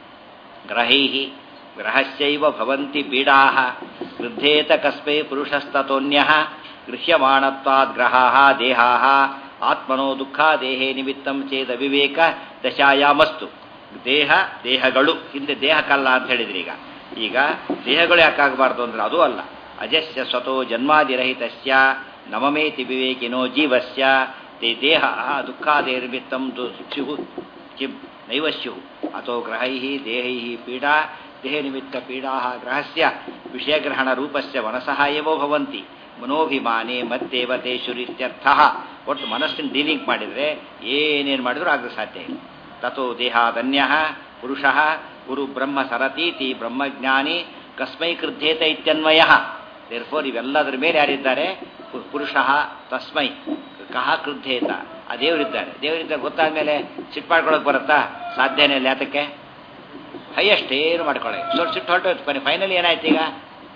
ಗ್ರಹೈ ಗ್ರಹಶ್ಚೈವ ಭವಂತಿ ಪೀಡಾ ವೃದ್ಧೇತ ಕಸ್ಮೈ ಪುರುಷಸ್ತತೋನ್ಯ ಗೃಹ್ಯಮಾಣತ್ವಾದ್ ಗ್ರಹಾ ದೇಹಾ ಆತ್ಮನೋ ದುಃಖ ದೇಹೇ ನಿಮಿತ್ತಂ ಚೇದ ವಿವೇಕ ದಶಾಯಾಮಸ್ತು ದೇಹ ದೇಹಗಳು ಹಿಂದೆ ದೇಹಕ್ಕಲ್ಲ ಅಂತ ಹೇಳಿದ್ರಿ ಈಗ ಈಗ ದೇಹಗಳು ಯಾಕಾಗಬಾರ್ದು ಅಂದ್ರೆ ಅದು ಅಲ್ಲ ಅಜಸ್ಯ ಸ್ವತೋ ಜನ್ಮಾದಿರಹಿತಸ್ಯ ನಮಮೇತಿ ವಿವೇಕಿನೋ ಜೀವಸ್ಯ ತೇ ದೇಹ ದುಃಖಾದೇರ್ಮಿತ್ತಂ ಸ್ಯು ಕಿಂ ನೈವ ಸ್ಯು ಅಥೋ ಗ್ರಹೈ ದೇಹೈ ಪೀಡಾ ದೇಹ ನಿಮಿತ್ತ ಪೀಡಾ ಗ್ರಹಸ್ಯ ವಿಷಯಗ್ರಹಣ ರೂಪಸ್ಯ ಮನಸಃ ಏವೋ ಭವಂತಿ ಮನೋಭಿಮಾನೆ ಮತ್ತೇವ ತೇಷುರಿತ್ಯರ್ಥ ಒಟ್ಟು ಮನಸ್ಸಿನ ಡೀಲಿಂಗ್ ಮಾಡಿದರೆ ಏನೇನು ಮಾಡಿದ್ರೂ ಆಗಲು ಸಾಧ್ಯ ಇಲ್ಲ ತಥೋ ದೇಹಾದನ್ಯ ಪುರುಷ ಗುರು ಬ್ರಹ್ಮ ಸರತೀತಿ ಬ್ರಹ್ಮಜ್ಞಾನಿ ಕಸ್ಮೈ ಕೃಧ್ಯೇತ ಇತ್ಯನ್ವಯ ದೇರ್ಫೋರ್ ಇವೆಲ್ಲದರ ಮೇಲೆ ಯಾರಿದ್ದಾರೆ ಪುರುಷ ತಸ್ಮೈ ಕಹ ಕೃಧ್ಯೇತ ಆ ದೇವರಿದ್ದಾರೆ ದೇವರಿದ್ದ ಗೊತ್ತಾದ ಮೇಲೆ ಸಿಟ್ಟು ಮಾಡ್ಕೊಳಕ್ಕೆ ಬರುತ್ತಾ ಸಾಧ್ಯನೇ ಇಲ್ಲ ಯಾತಕ್ಕೆ ಹೈಯೆಸ್ಟ್ ಏನು ಮಾಡ್ಕೊಳ್ಳಿ ಸ್ವಲ್ಪ ಸಿಟ್ಟು ಹೊರಟೋಯ್ತು ಫೈನಲಿ ಏನಾಯ್ತು ಈಗ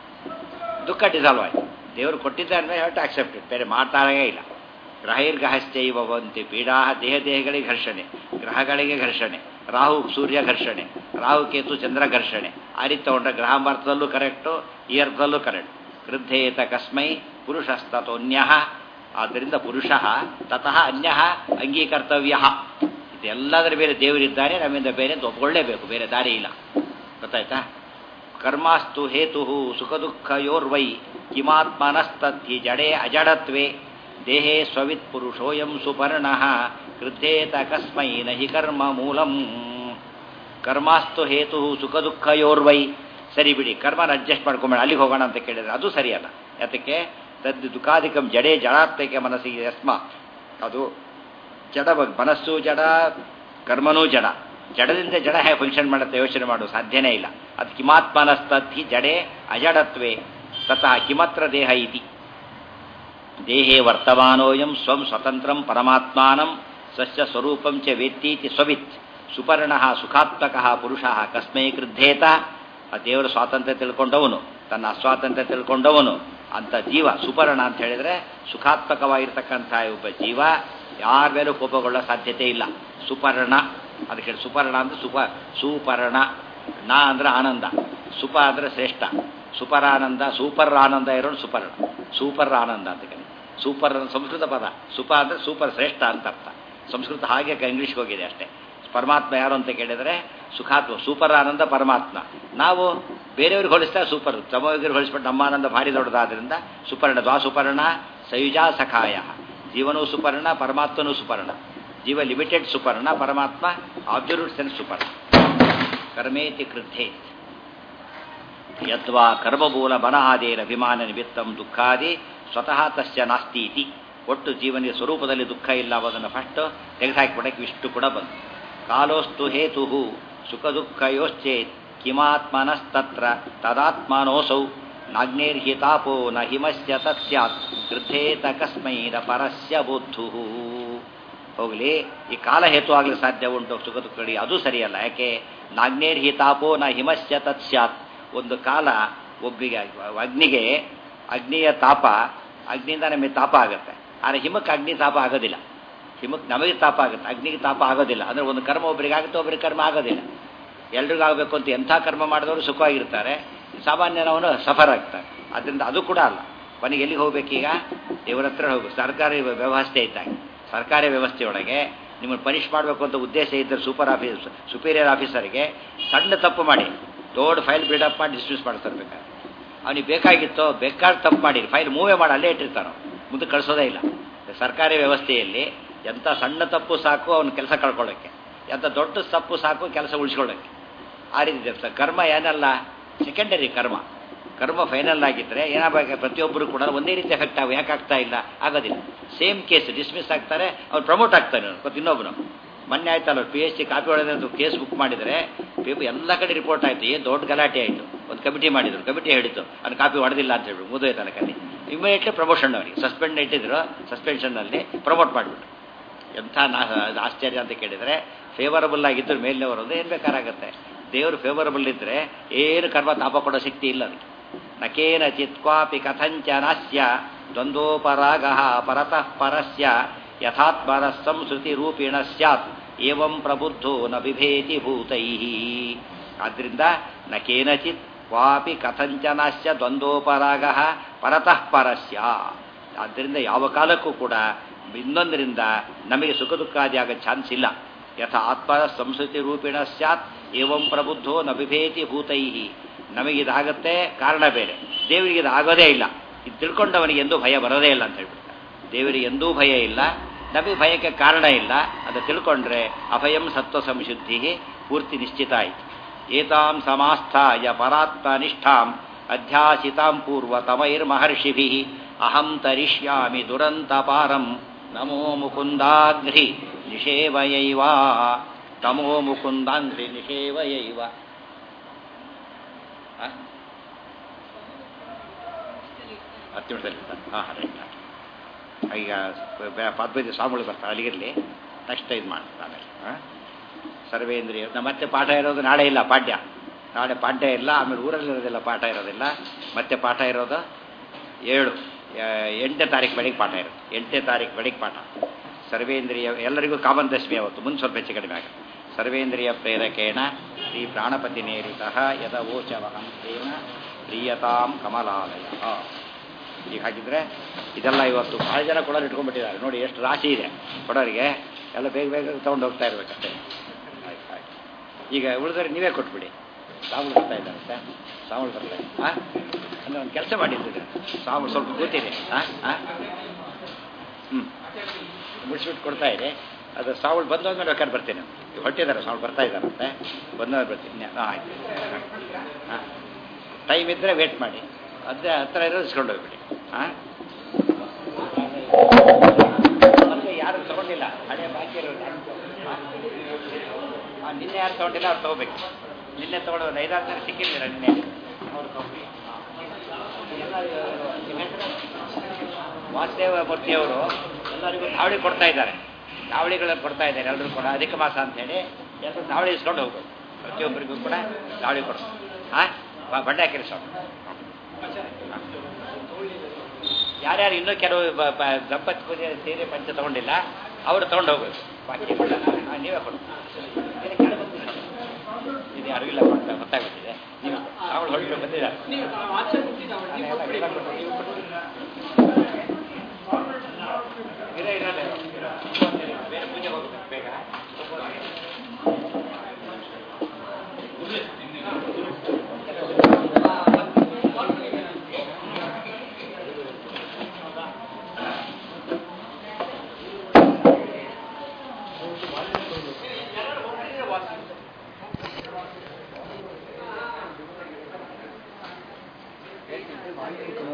ದುಃಖ ಡಿಸಾಲ್ವ್ ಆಯ್ತು ದೇವರು ಕೊಟ್ಟಿದ್ದ ಅಂದರೆ ಹೇಳ್ಟು ಆಕ್ಸೆಪ್ಟೆಡ್ ಬೇರೆ ಮಾಡ್ತಾರೇ ಇಲ್ಲ ಗ್ರಹೈರ್ಗ್ರಹಶ್ಚೈವ ಭವಂತಿ ಪೀಡಾ ದೇಹ ದೇಹಗಳಿಗೆ ಘರ್ಷಣೆ ಗ್ರಹಗಳಿಗೆ ಘರ್ಷಣೆ ರಾಹು ಸೂರ್ಯ ಘರ್ಷಣೆ ರಾಹು ಕೇತು ಚಂದ್ರ ಘರ್ಷಣೆ ಆ ರೀತಿ ತಗೊಂಡ್ರೆ ಗ್ರಹ ಅರ್ಥದಲ್ಲೂ ಕರೆಕ್ಟು ಈ ಅರ್ಥದಲ್ಲೂ ಕರೆಕ್ಟ್ ವೃದ್ಧೇತ ಕಸ್ಮೈ ಪುರುಷಸ್ತತೋನ್ಯ ಆದ್ದರಿಂದ ಪುರುಷ ತತಃ ಅನ್ಯ ಅಂಗೀಕರ್ತವ್ಯ ಇದೆಲ್ಲದರ ಬೇರೆ ದೇವರಿದ್ದಾನೆ ನಮ್ಮಿಂದ ಬೇರೆ ಅಂತ ಒಪ್ಕೊಳ್ಳೇಬೇಕು ಬೇರೆ ದಾರಿ ಇಲ್ಲ ಗೊತ್ತಾಯ್ತಾ ಕರ್ಮಾಸ್ತು ಹೇತು ಸುಖ ದುಃಖಯೋರ್ವೈ ಕಿಮಾತ್ಮನಸ್ತತ್ತಿ ಜಡೇ ಅಜಡತ್ವೇ ದೇಹೇ ಸ್ವವಿತ್ ಪುರುಷೋಯಂ ಸುಪರ್ಣ ಕೃತೇತ ಕಸ್ಮೈ ನಹಿ ಕರ್ಮ ಮೂಲಂ ಕರ್ಮಾಸ್ತು ಹೇತು ಸುಖ ದುಃಖಯೋರ್ವೈ ಸರಿ ಬಿಡಿ ಕರ್ಮನ ಅಡ್ಜಸ್ಟ್ ಮಾಡ್ಕೊಂಬೇಡ ಅಲ್ಲಿಗೆ ಹೋಗೋಣ ಅಂತ ಕೇಳಿದ್ರೆ ಅದು ಸರಿಯಲ್ಲ ಯಾತಕ್ಕೆ ತದ್ ದುಃಖಾಧಿಕಂ ಜಡೇ ಜಡಾತ್ಮಕ ಮನಸ್ಸಿಗೆ ಯಸ್ಮ ಅದು ಜಡ ಮನಸ್ಸು ಜಡ ಕರ್ಮನೂ ಜಡ ಜಡದಿಂದ ಜಡ ಹೇಗೆ ಫಂಕ್ಷನ್ ಮಾಡುತ್ತೆ ಯೋಚನೆ ಮಾಡು ಸಾಧ್ಯನೇ ಇಲ್ಲ ಅದು ಕಿಮಾತ್ಮನಸ್ತತ್ತಿ ಜಡೇ ಅಜಡತ್ವೇ ತತಃ ಕಿಮತ್ರ ದೇಹ ಇತಿ ದೇಹೇ ವರ್ತಮಾನೋಯಂ ಸ್ವಂ ಸ್ವತಂತ್ರಂ ಪರಮಾತ್ಮಾನಂ ಸ್ವಸ್ಯ ಸ್ವರೂಪಂ ಚ ವೇತ್ತೀತಿ ಸ್ವವಿತ್ ಸುಪರ್ಣ ಸುಖಾತ್ಮಕ ಪುರುಷ ಕಸ್ಮೈ ಕೃದ್ಧೇತ ಆ ದೇವರ ಸ್ವಾತಂತ್ರ್ಯ ತಿಳ್ಕೊಂಡವನು ತನ್ನ ಅಸ್ವಾತಂತ್ರ್ಯ ತಿಳ್ಕೊಂಡವನು ಅಂತ ಜೀವ ಸುಪರ್ಣ ಅಂತ ಹೇಳಿದ್ರೆ ಸುಖಾತ್ಮಕವಾಗಿರ್ತಕ್ಕಂಥ ಒಬ್ಬ ಜೀವ ಯಾರ ಮೇಲೂ ಕೋಪಗೊಳ್ಳೋ ಸಾಧ್ಯತೆ ಇಲ್ಲ ಸುಪರ್ಣ ಅದಕ್ಕೆ ಸುಪರ್ಣ ಅಂದ್ರೆ ಸುಪ ಸುಪರ್ಣ ನಾ ಅಂದ್ರೆ ಆನಂದ ಸುಪ ಅಂದ್ರೆ ಶ್ರೇಷ್ಠ ಸೂಪರ್ ಆನಂದ ಸೂಪರ್ ಆನಂದ ಇರೋನು ಸುಪರ್ಣ ಸೂಪರ್ ಆನಂದ ಅಂತ ಕಲಿ ಸೂಪರ್ ಸಂಸ್ಕೃತ ಪದ ಸುಪ ಅಂದರೆ ಸೂಪರ್ ಶ್ರೇಷ್ಠ ಅಂತ ಅರ್ಥ ಸಂಸ್ಕೃತ ಹಾಗೆ ಇಂಗ್ಲೀಷ್ಗೆ ಹೋಗಿದೆ ಅಷ್ಟೇ ಪರಮಾತ್ಮ ಯಾರು ಅಂತ ಕೇಳಿದರೆ ಸುಖಾತ್ಮ ಸೂಪರ್ ಆನಂದ ಪರಮಾತ್ಮ ನಾವು ಬೇರೆಯವ್ರಿಗೆ ಹೋಲಿಸ್ತಾ ಸೂಪರ್ ತಮೋಗಿರಿಗೆ ಹೋಲಿಸ್ಬಿಟ್ಟು ನಮ್ಮ ಆನಂದ ಭಾರಿ ದೊಡ್ಡದಾದ್ರಿಂದ ಸುಪರ್ಣ ದ್ವಾ ಸುಪರ್ಣ ಸಯುಜಾ ಸಖಾಯ ಜೀವನೂ ಸುಪರ್ಣ ಪರಮಾತ್ಮನೂ ಸುಪರ್ಣ ಜೀವ ಲಿಮಿಟೆಡ್ ಸುಪರ್ಣ ಪರಮಾತ್ಮ ಆಬ್ಸಲ್ಯೂಟ್ ಸೆನ್ಸ್ ಸುಪರ್ಣ ಕರ್ಮೇತಿ ಕೃದ್ಧೇತ್ ಯದ್ವಾ ಕರ್ಮಮೂಲ ಮನಹಾದೇರ ಅಭಿಮಾನ ನಿಮಿತ್ತಂ ದುಃಖಾದಿ ಸ್ವತಃ ತಸ್ಯ ನಾಸ್ತೀತಿ ಒಟ್ಟು ಜೀವನಿಗೆ ಸ್ವರೂಪದಲ್ಲಿ ದುಃಖ ಇಲ್ಲ ಅದನ್ನು ಫಸ್ಟ್ ತೆಗೆದುಹಾಕಿಬಿಡಕ್ಕೆ ಇಷ್ಟು ಕೂಡ ಬಂತು ಕಾಲೋಸ್ತು ಹೇತು ಸುಖ ದುಃಖಯೋಶ್ಚೇತ್ ಕಿಮಾತ್ಮನಸ್ತತ್ರ ತದಾತ್ಮನೋಸೌ ನಾಗ್ನೇರ್ಹಿತಾಪೋ ನ ಹಿಮಸ್ಯ ತತ್ಸ್ಯಾತ್ ಕೃಥೇತ ಕಸ್ಮೈರ ಪರಸ್ಯ ಬುದ್ಧು ಹೋಗಲಿ ಈ ಕಾಲ ಹೇತು ಆಗಲಿ ಸಾಧ್ಯ ಉಂಟು ಸುಖ ದುಃಖಗಳಿಗೆ ಅದು ಸರಿಯಲ್ಲ ಯಾಕೆ ನಾಗ್ನೇರ್ಹಿತಾಪೋ ನ ಹಿಮಸ್ಯ ತತ್ಸ್ಯಾತ್ ಒಂದು ಕಾಲ ಒಬ್ಬಿಗೆ ಅಗ್ನಿಗೆ ಅಗ್ನಿಯ ತಾಪ ಅಗ್ನಿಯಿಂದ ನಮಗೆ ತಾಪ ಆಗುತ್ತೆ ಆದರೆ ಹಿಮಕ್ಕೆ ಅಗ್ನಿ ತಾಪ ಆಗೋದಿಲ್ಲ ಹಿಮಕ್ಕೆ ನಮಗೆ ತಾಪ ಆಗುತ್ತೆ ಅಗ್ನಿಗೆ ತಾಪ ಆಗೋದಿಲ್ಲ ಅಂದರೆ ಒಂದು ಕರ್ಮ ಒಬ್ಬರಿಗೆ ಆಗುತ್ತೆ ಒಬ್ಬರಿಗೆ ಕರ್ಮ ಆಗೋದಿಲ್ಲ ಎಲ್ರಿಗೂ ಆಗಬೇಕು ಅಂತ ಎಂಥ ಕರ್ಮ ಮಾಡಿದವರು ಸುಖವಾಗಿರ್ತಾರೆ ಸಾಮಾನ್ಯನವನು ಸಫರ್ ಆಗ್ತಾರೆ ಅದರಿಂದ ಅದು ಕೂಡ ಅಲ್ಲ ಕೊನೆಗೆ ಎಲ್ಲಿಗೆ ಹೋಗ್ಬೇಕೀಗ ದೇವರ ಹತ್ರ ಹೋಗಬೇಕು ಸರ್ಕಾರಿ ವ್ಯವಸ್ಥೆ ಇದ್ದಾಗ ಸರ್ಕಾರಿ ವ್ಯವಸ್ಥೆಯೊಳಗೆ ನಿಮ್ಮನ್ನು ಪನಿಷ್ ಮಾಡಬೇಕು ಅಂತ ಉದ್ದೇಶ ಇದ್ದರೆ ಸೂಪರ್ ಆಫೀಸ್ ಸುಪೀರಿಯರ್ ಆಫೀಸರ್ಗೆ ಸಣ್ಣ ತಪ್ಪು ಮಾಡಿ ದೊಡ್ಡ ಫೈಲ್ ಬಿಲ್ಡಪ್ ಮಾಡಿ ಡಿಸ್ಮಿಸ್ ಮಾಡ್ತಾರೆ ಬೇಕಾದ್ರೆ ಅವನಿಗೆ ಬೇಕಾಗಿತ್ತು ಬೇಕಾದ ತಪ್ಪು ಮಾಡಿ ಫೈಲ್ ಮೂವೇ ಮಾಡಿ ಅಲ್ಲೇ ಇಟ್ಟಿರ್ತಾರೋ ಮುಂದೆ ಕಳಿಸೋದೇ ಇಲ್ಲ ಸರ್ಕಾರಿ ವ್ಯವಸ್ಥೆಯಲ್ಲಿ ಎಂಥ ಸಣ್ಣ ತಪ್ಪು ಸಾಕು ಅವನ ಕೆಲಸ ಕಳ್ಕೊಳ್ಳೋಕ್ಕೆ ಎಂಥ ದೊಡ್ಡ ತಪ್ಪು ಸಾಕು ಕೆಲಸ ಉಳಿಸ್ಕೊಳ್ಳೋಕ್ಕೆ ಆ ರೀತಿ ಇರ್ತದೆ ಕರ್ಮ ಏನಲ್ಲ ಸೆಕೆಂಡರಿ ಕರ್ಮ ಕರ್ಮ ಫೈನಲ್ ಆಗಿದ್ದರೆ ಏನಾಗಬೇಕು ಪ್ರತಿಯೊಬ್ಬರು ಕೂಡ ಒಂದೇ ರೀತಿ ಎಫೆಕ್ಟ್ ಆಗ ಯಾಕೆ ಆಗ್ತಾ ಇಲ್ಲ ಆಗೋದಿಲ್ಲ ಸೇಮ್ ಕೇಸ್ ಡಿಸ್ಮಿಸ್ ಆಗ್ತಾರೆ ಅವ್ರು ಪ್ರಮೋಟ್ ಆಗ್ತಾನೆ ಗೊತ್ತು ಇನ್ನೊಬ್ಬನು ಮೊನ್ನೆ ಆಯ್ತಲ್ಲ ಪಿ ಎಚ್ ಡಿ ಕಾಪಿ ಹೊಡೆದ ಕೇಸ್ ಬುಕ್ ಮಾಡಿದರೆ ಪೇಪರ್ ಎಲ್ಲ ಕಡೆ ರಿಪೋರ್ಟ್ ಆಯಿತು ಏನು ದೊಡ್ಡ ಗಲಾಟೆ ಆಯಿತು ಒಂದು ಕಮಿಟಿ ಮಾಡಿದ್ರು ಕಮಿಟಿ ಹೇಳಿತ್ತು ಅವ್ನು ಕಾಪಿ ಹೊಡೆದಿಲ್ಲ ಅಂತ ಹೇಳಿ ಮುದೋಯ್ತಲ್ಲ ಕಲಿ ಇಮಿಡಿಯೇಟ್ಲಿ ಪ್ರಮೋಷನ್ ಅವರಿಗೆ ಸಸ್ಪೆಂಡ್ ಇಟ್ಟಿದ್ರು ಸಸ್ಪೆನ್ಷನ್ನಲ್ಲಿ ಪ್ರಮೋಟ್ ಮಾಡಿಬಿಟ್ರು ಎಂಥ ನಾ ಅದು ಆಶ್ಚರ್ಯ ಅಂತ ಕೇಳಿದರೆ ಫೇವರಬಲ್ ಆಗಿದ್ದರು ಮೇಲಿನವರು ಏನು ಬೇಕಾರಾಗುತ್ತೆ ದೇವರು ಫೇವರಬಲ್ ಇದ್ದರೆ ಏನು ಕರ್ಮ ತಾಪ ಕೊಡೋ ಶಕ್ತಿ ಇಲ್ಲ ಅದಕ್ಕೆ ನಕೇನ ಚಿತ್ವಾಪಿ ಕಥಂಚನಸ್ಯ ದ್ವಂದ್ವೋಪರಾಗ ಪರತಃ ಪರಸ್ಯ ಯಥಾತ್ಮನ ಸಂಸ್ಕೃತಿ ರೂಪಿಣ ಸ್ಯಾತ್ ಏವಂ ಪ್ರಬುದ್ಧೋ ನ ಬಿಭೇತಿ ಭೂತೈ ಆದ್ದರಿಂದ ನ ಕೇನಚಿತ್ ಕ್ವಾಪಿ ಕಥಂಚನಸ್ಯ ದ್ವಂದ್ವೋಪರಾಗ ಪರತಃ ಪರಸ್ಯ ಆದ್ದರಿಂದ ಯಾವ ಕಾಲಕ್ಕೂ ಕೂಡ ಇನ್ನೊಂದರಿಂದ ನಮಗೆ ಸುಖ ದುಃಖಾದಿ ಆಗೋ ಚಾನ್ಸ್ ಇಲ್ಲ ಯಥ ಆತ್ಮ ಸಂಸ್ಕೃತಿ ರೂಪಿಣ ಸ್ಯಾತ್ ಏವಂ ಪ್ರಬುದ್ಧೋ ನ ಬಿಭೇತಿ ಭೂತೈ ನಮಗಿದಾಗತ್ತೆ ಕಾರಣ ಬೇರೆ ದೇವರಿಗೆ ಇದು ಆಗೋದೇ ಇಲ್ಲ ಇದು ತಿಳ್ಕೊಂಡವನಿಗೆ ಎಂದೂ ಭಯ ಬರೋದೇ ಇಲ್ಲ ಅಂತ ಹೇಳ್ಬಿಡ್ತಾರೆ ದೇವರಿಗೆ ಎಂದೂ ಭಯ ಇಲ್ಲ ನಮಗೆ ಭಯಕ್ಕೆ ಕಾರಣ ಇಲ್ಲ ಅದು ತಿಳ್ಕೊಂಡ್ರೆ ಅಭಯಂ ಸತ್ವ ಸಂಶುದ್ಧಿ ಪೂರ್ತಿ ನಿಶ್ಚಿತ ಆಯಿತು ಏತಾಂ ಸಮಾಸ್ಥಾಯ ಪರಾತ್ಮನಿಷ್ಠಾಂ ಅಧ್ಯಾಸಿತಾಂ ಪೂರ್ವತಮೈರ್ಮಹರ್ಷಿಭಿ ಅಹಂ ತರಿಷ್ಯಾಮಿ ದುರಂತಪಾರಂ ನಮೋ ಮುಕುಂದಾಗ್ರಿ ನಿಷೇವಯೈವ ತಮೋ ಮುಕುಂದಾಂಗ್ರಿ ನಿಷೇವಯೈವ ಹತ್ತು ನಿಮಿಷದಲ್ಲಿ ಹಾಂ ಹಾಂ ರೈಟ್ ಈಗ ಪದ್ಮತಿ ಸ್ವಾಮಿಗಳು ಬರ್ತಾರೆ ಅಲ್ಲಿಗಿರಲಿ ನೆಕ್ಸ್ಟ್ ಇದು ಮಾಡ್ತಾರೆ ಆಮೇಲೆ ಹಾಂ ಸರ್ವೇಂದ್ರಿಯ ಮತ್ತೆ ಪಾಠ ಇರೋದು ನಾಳೆ ಇಲ್ಲ ಪಾಠ್ಯ ನಾಳೆ ಪಾಠ್ಯ ಇಲ್ಲ ಆಮೇಲೆ ಊರಲ್ಲಿರೋದಿಲ್ಲ ಪಾಠ ಇರೋದಿಲ್ಲ ಮತ್ತೆ ಪಾಠ ಇರೋದು ಏಳು ಎಂಟನೇ ತಾರೀಕು ಬೆಳಿಗ್ಗೆ ಪಾಠ ಇರುತ್ತೆ ಎಂಟನೇ ತಾರೀಕು ಬೆಳಿಗ್ಗೆ ಪಾಠ ಸರ್ವೇಂದ್ರಿಯ ಎಲ್ಲರಿಗೂ ಕಾಮನ್ ದಶಮಿ ಅವತ್ತು ಮುಂದೆ ಸ್ವಲ್ಪ ಹೆಚ್ಚು ಕಡಿಮೆ ಆಗುತ್ತೆ ಸರ್ವೇಂದ್ರಿಯ ಪ್ರೇರಕೇಣ ಶ್ರೀ ಪ್ರಾಣಪತಿ ನೇರಿತ ಯದವೋಚವಹಂಸೇನ ಪ್ರಿಯತಾಂ ಕಮಲಾಲಯ ಈಗ ಹಾಗಿದ್ರೆ ಇದೆಲ್ಲ ಇವತ್ತು ಭಾಳ ಜನ ಕೊಡೋರು ಇಟ್ಕೊಂಡ್ಬಿಟ್ಟಿದ್ದಾರೆ ನೋಡಿ ಎಷ್ಟು ರಾಶಿ ಇದೆ ಕೊಡೋರಿಗೆ ಎಲ್ಲ ಬೇಗ ಬೇಗ ತೊಗೊಂಡು ಹೋಗ್ತಾ ಇರ್ಬೇಕಷ್ಟೇ ಆಯ್ತು ಆಯ್ತು ಈಗ ಉಳಿದ್ರೆ ನೀವೇ ಕೊಟ್ಬಿಡಿ ಸಾಮೂಲು ಬರ್ತಾ ಇದ್ದಾರೆ ಸರ್ ಸಾಮೂಲು ಬರ್ತಾ ಇದೆ ಹಾಂ ಅಂದರೆ ಒಂದು ಕೆಲಸ ಮಾಡಿದ್ದಿದೆ ಸಾಮೂಲು ಸ್ವಲ್ಪ ಕೂತಿದೆ ಹಾಂ ಹಾಂ ಹ್ಞೂ ಮುಡಿಸ್ಬಿಟ್ಟು ಕೊಡ್ತಾ ಇದೆ ಅದು ಸಾವಳು ಬಂದೋದ್ಮೇಲೆ ಬೇಕಾದ್ರೆ ಬರ್ತೀನಿ ಈಗ ಹೊಟ್ಟಿದ್ದಾರೆ ಸಾವಳು ಬರ್ತಾ ಇದ್ದಾರಂತೆ ಬಂದೋದ್ರೆ ಬರ್ತೀನಿ ಹಾಂ ಆಯ್ತು ಹಾಂ ಟೈಮ್ ಇದ್ದರೆ ವೇಟ್ ಮಾಡಿ ಅದೇ ಹತ್ರ ಇರೋದು ಇಸ್ಕೊಂಡು ಹೋಗ್ಬಿಡಿ ಹಾಂ ಮತ್ತೆ ಯಾರು ತಗೊಂಡಿಲ್ಲ ಹಳೆ ಬಾಕಿ ಇರೋದು ಹಾಂ ನಿನ್ನೆ ಯಾರು ತಗೊಂಡಿಲ್ಲ ಅವ್ರು ತಗೋಬೇಕು ನಿನ್ನೆ ತಗೊಂಡು ಒಂದು ಐದಾರು ಜನ ಸಿಕ್ಕಿರ್ಲಿಲ್ಲ ನಿನ್ನೆ ಅವ್ರು ತಗೊಂಡು ವಾಸುದೇವ ಮೂರ್ತಿಯವರು ಎಲ್ಲರಿಗೂ ಧಾವಳಿ ಕೊಡ್ತಾ ಇದ್ದಾರೆ ಧಾವಳಿಗಳನ್ನು ಕೊಡ್ತಾ ಇದ್ದಾರೆ ಎಲ್ಲರೂ ಕೂಡ ಅಧಿಕ ಮಾಸ ಅಂತೇಳಿ ಎಲ್ಲರೂ ಧಾವಳಿ ಇಸ್ಕೊಂಡು ಹೋಗ್ಬೇಕು ಪ್ರತಿಯೊಬ್ಬರಿಗೂ ಕೂಡ ಧಾವಳಿ ಕೊಡ್ತಾರೆ ಹಾಂ ಬಂಡೆ ಹಾಕಿರಿ ಸ್ವಾಮಿ ಯಾರ್ಯಾರು ಇನ್ನೂ ಕೆಲವು ದಂಪತಿ ಪೂಜೆ ಸೀರೆ ಪಂಚ ತಗೊಂಡಿಲ್ಲ ಅವರು ತಗೊಂಡು ಹೋಗ್ಬೇಕು ಬಾಕಿ ಹಾಂ ನೀವೇ ಕೊಡಿ ಇದು ಯಾರು ಇಲ್ಲ ಕೊಡ್ತಾ ಗೊತ್ತಾಗ್ಬಿಟ್ಟಿದೆ ನೀವು ಅವಳು ಹೊರಟು ಬಂದಿದ್ದಾರೆ ಬೇರೆ ಪೂಜೆ ಹೋಗ್ಬೇಕು ಬೇಗ ಮಾಡಿ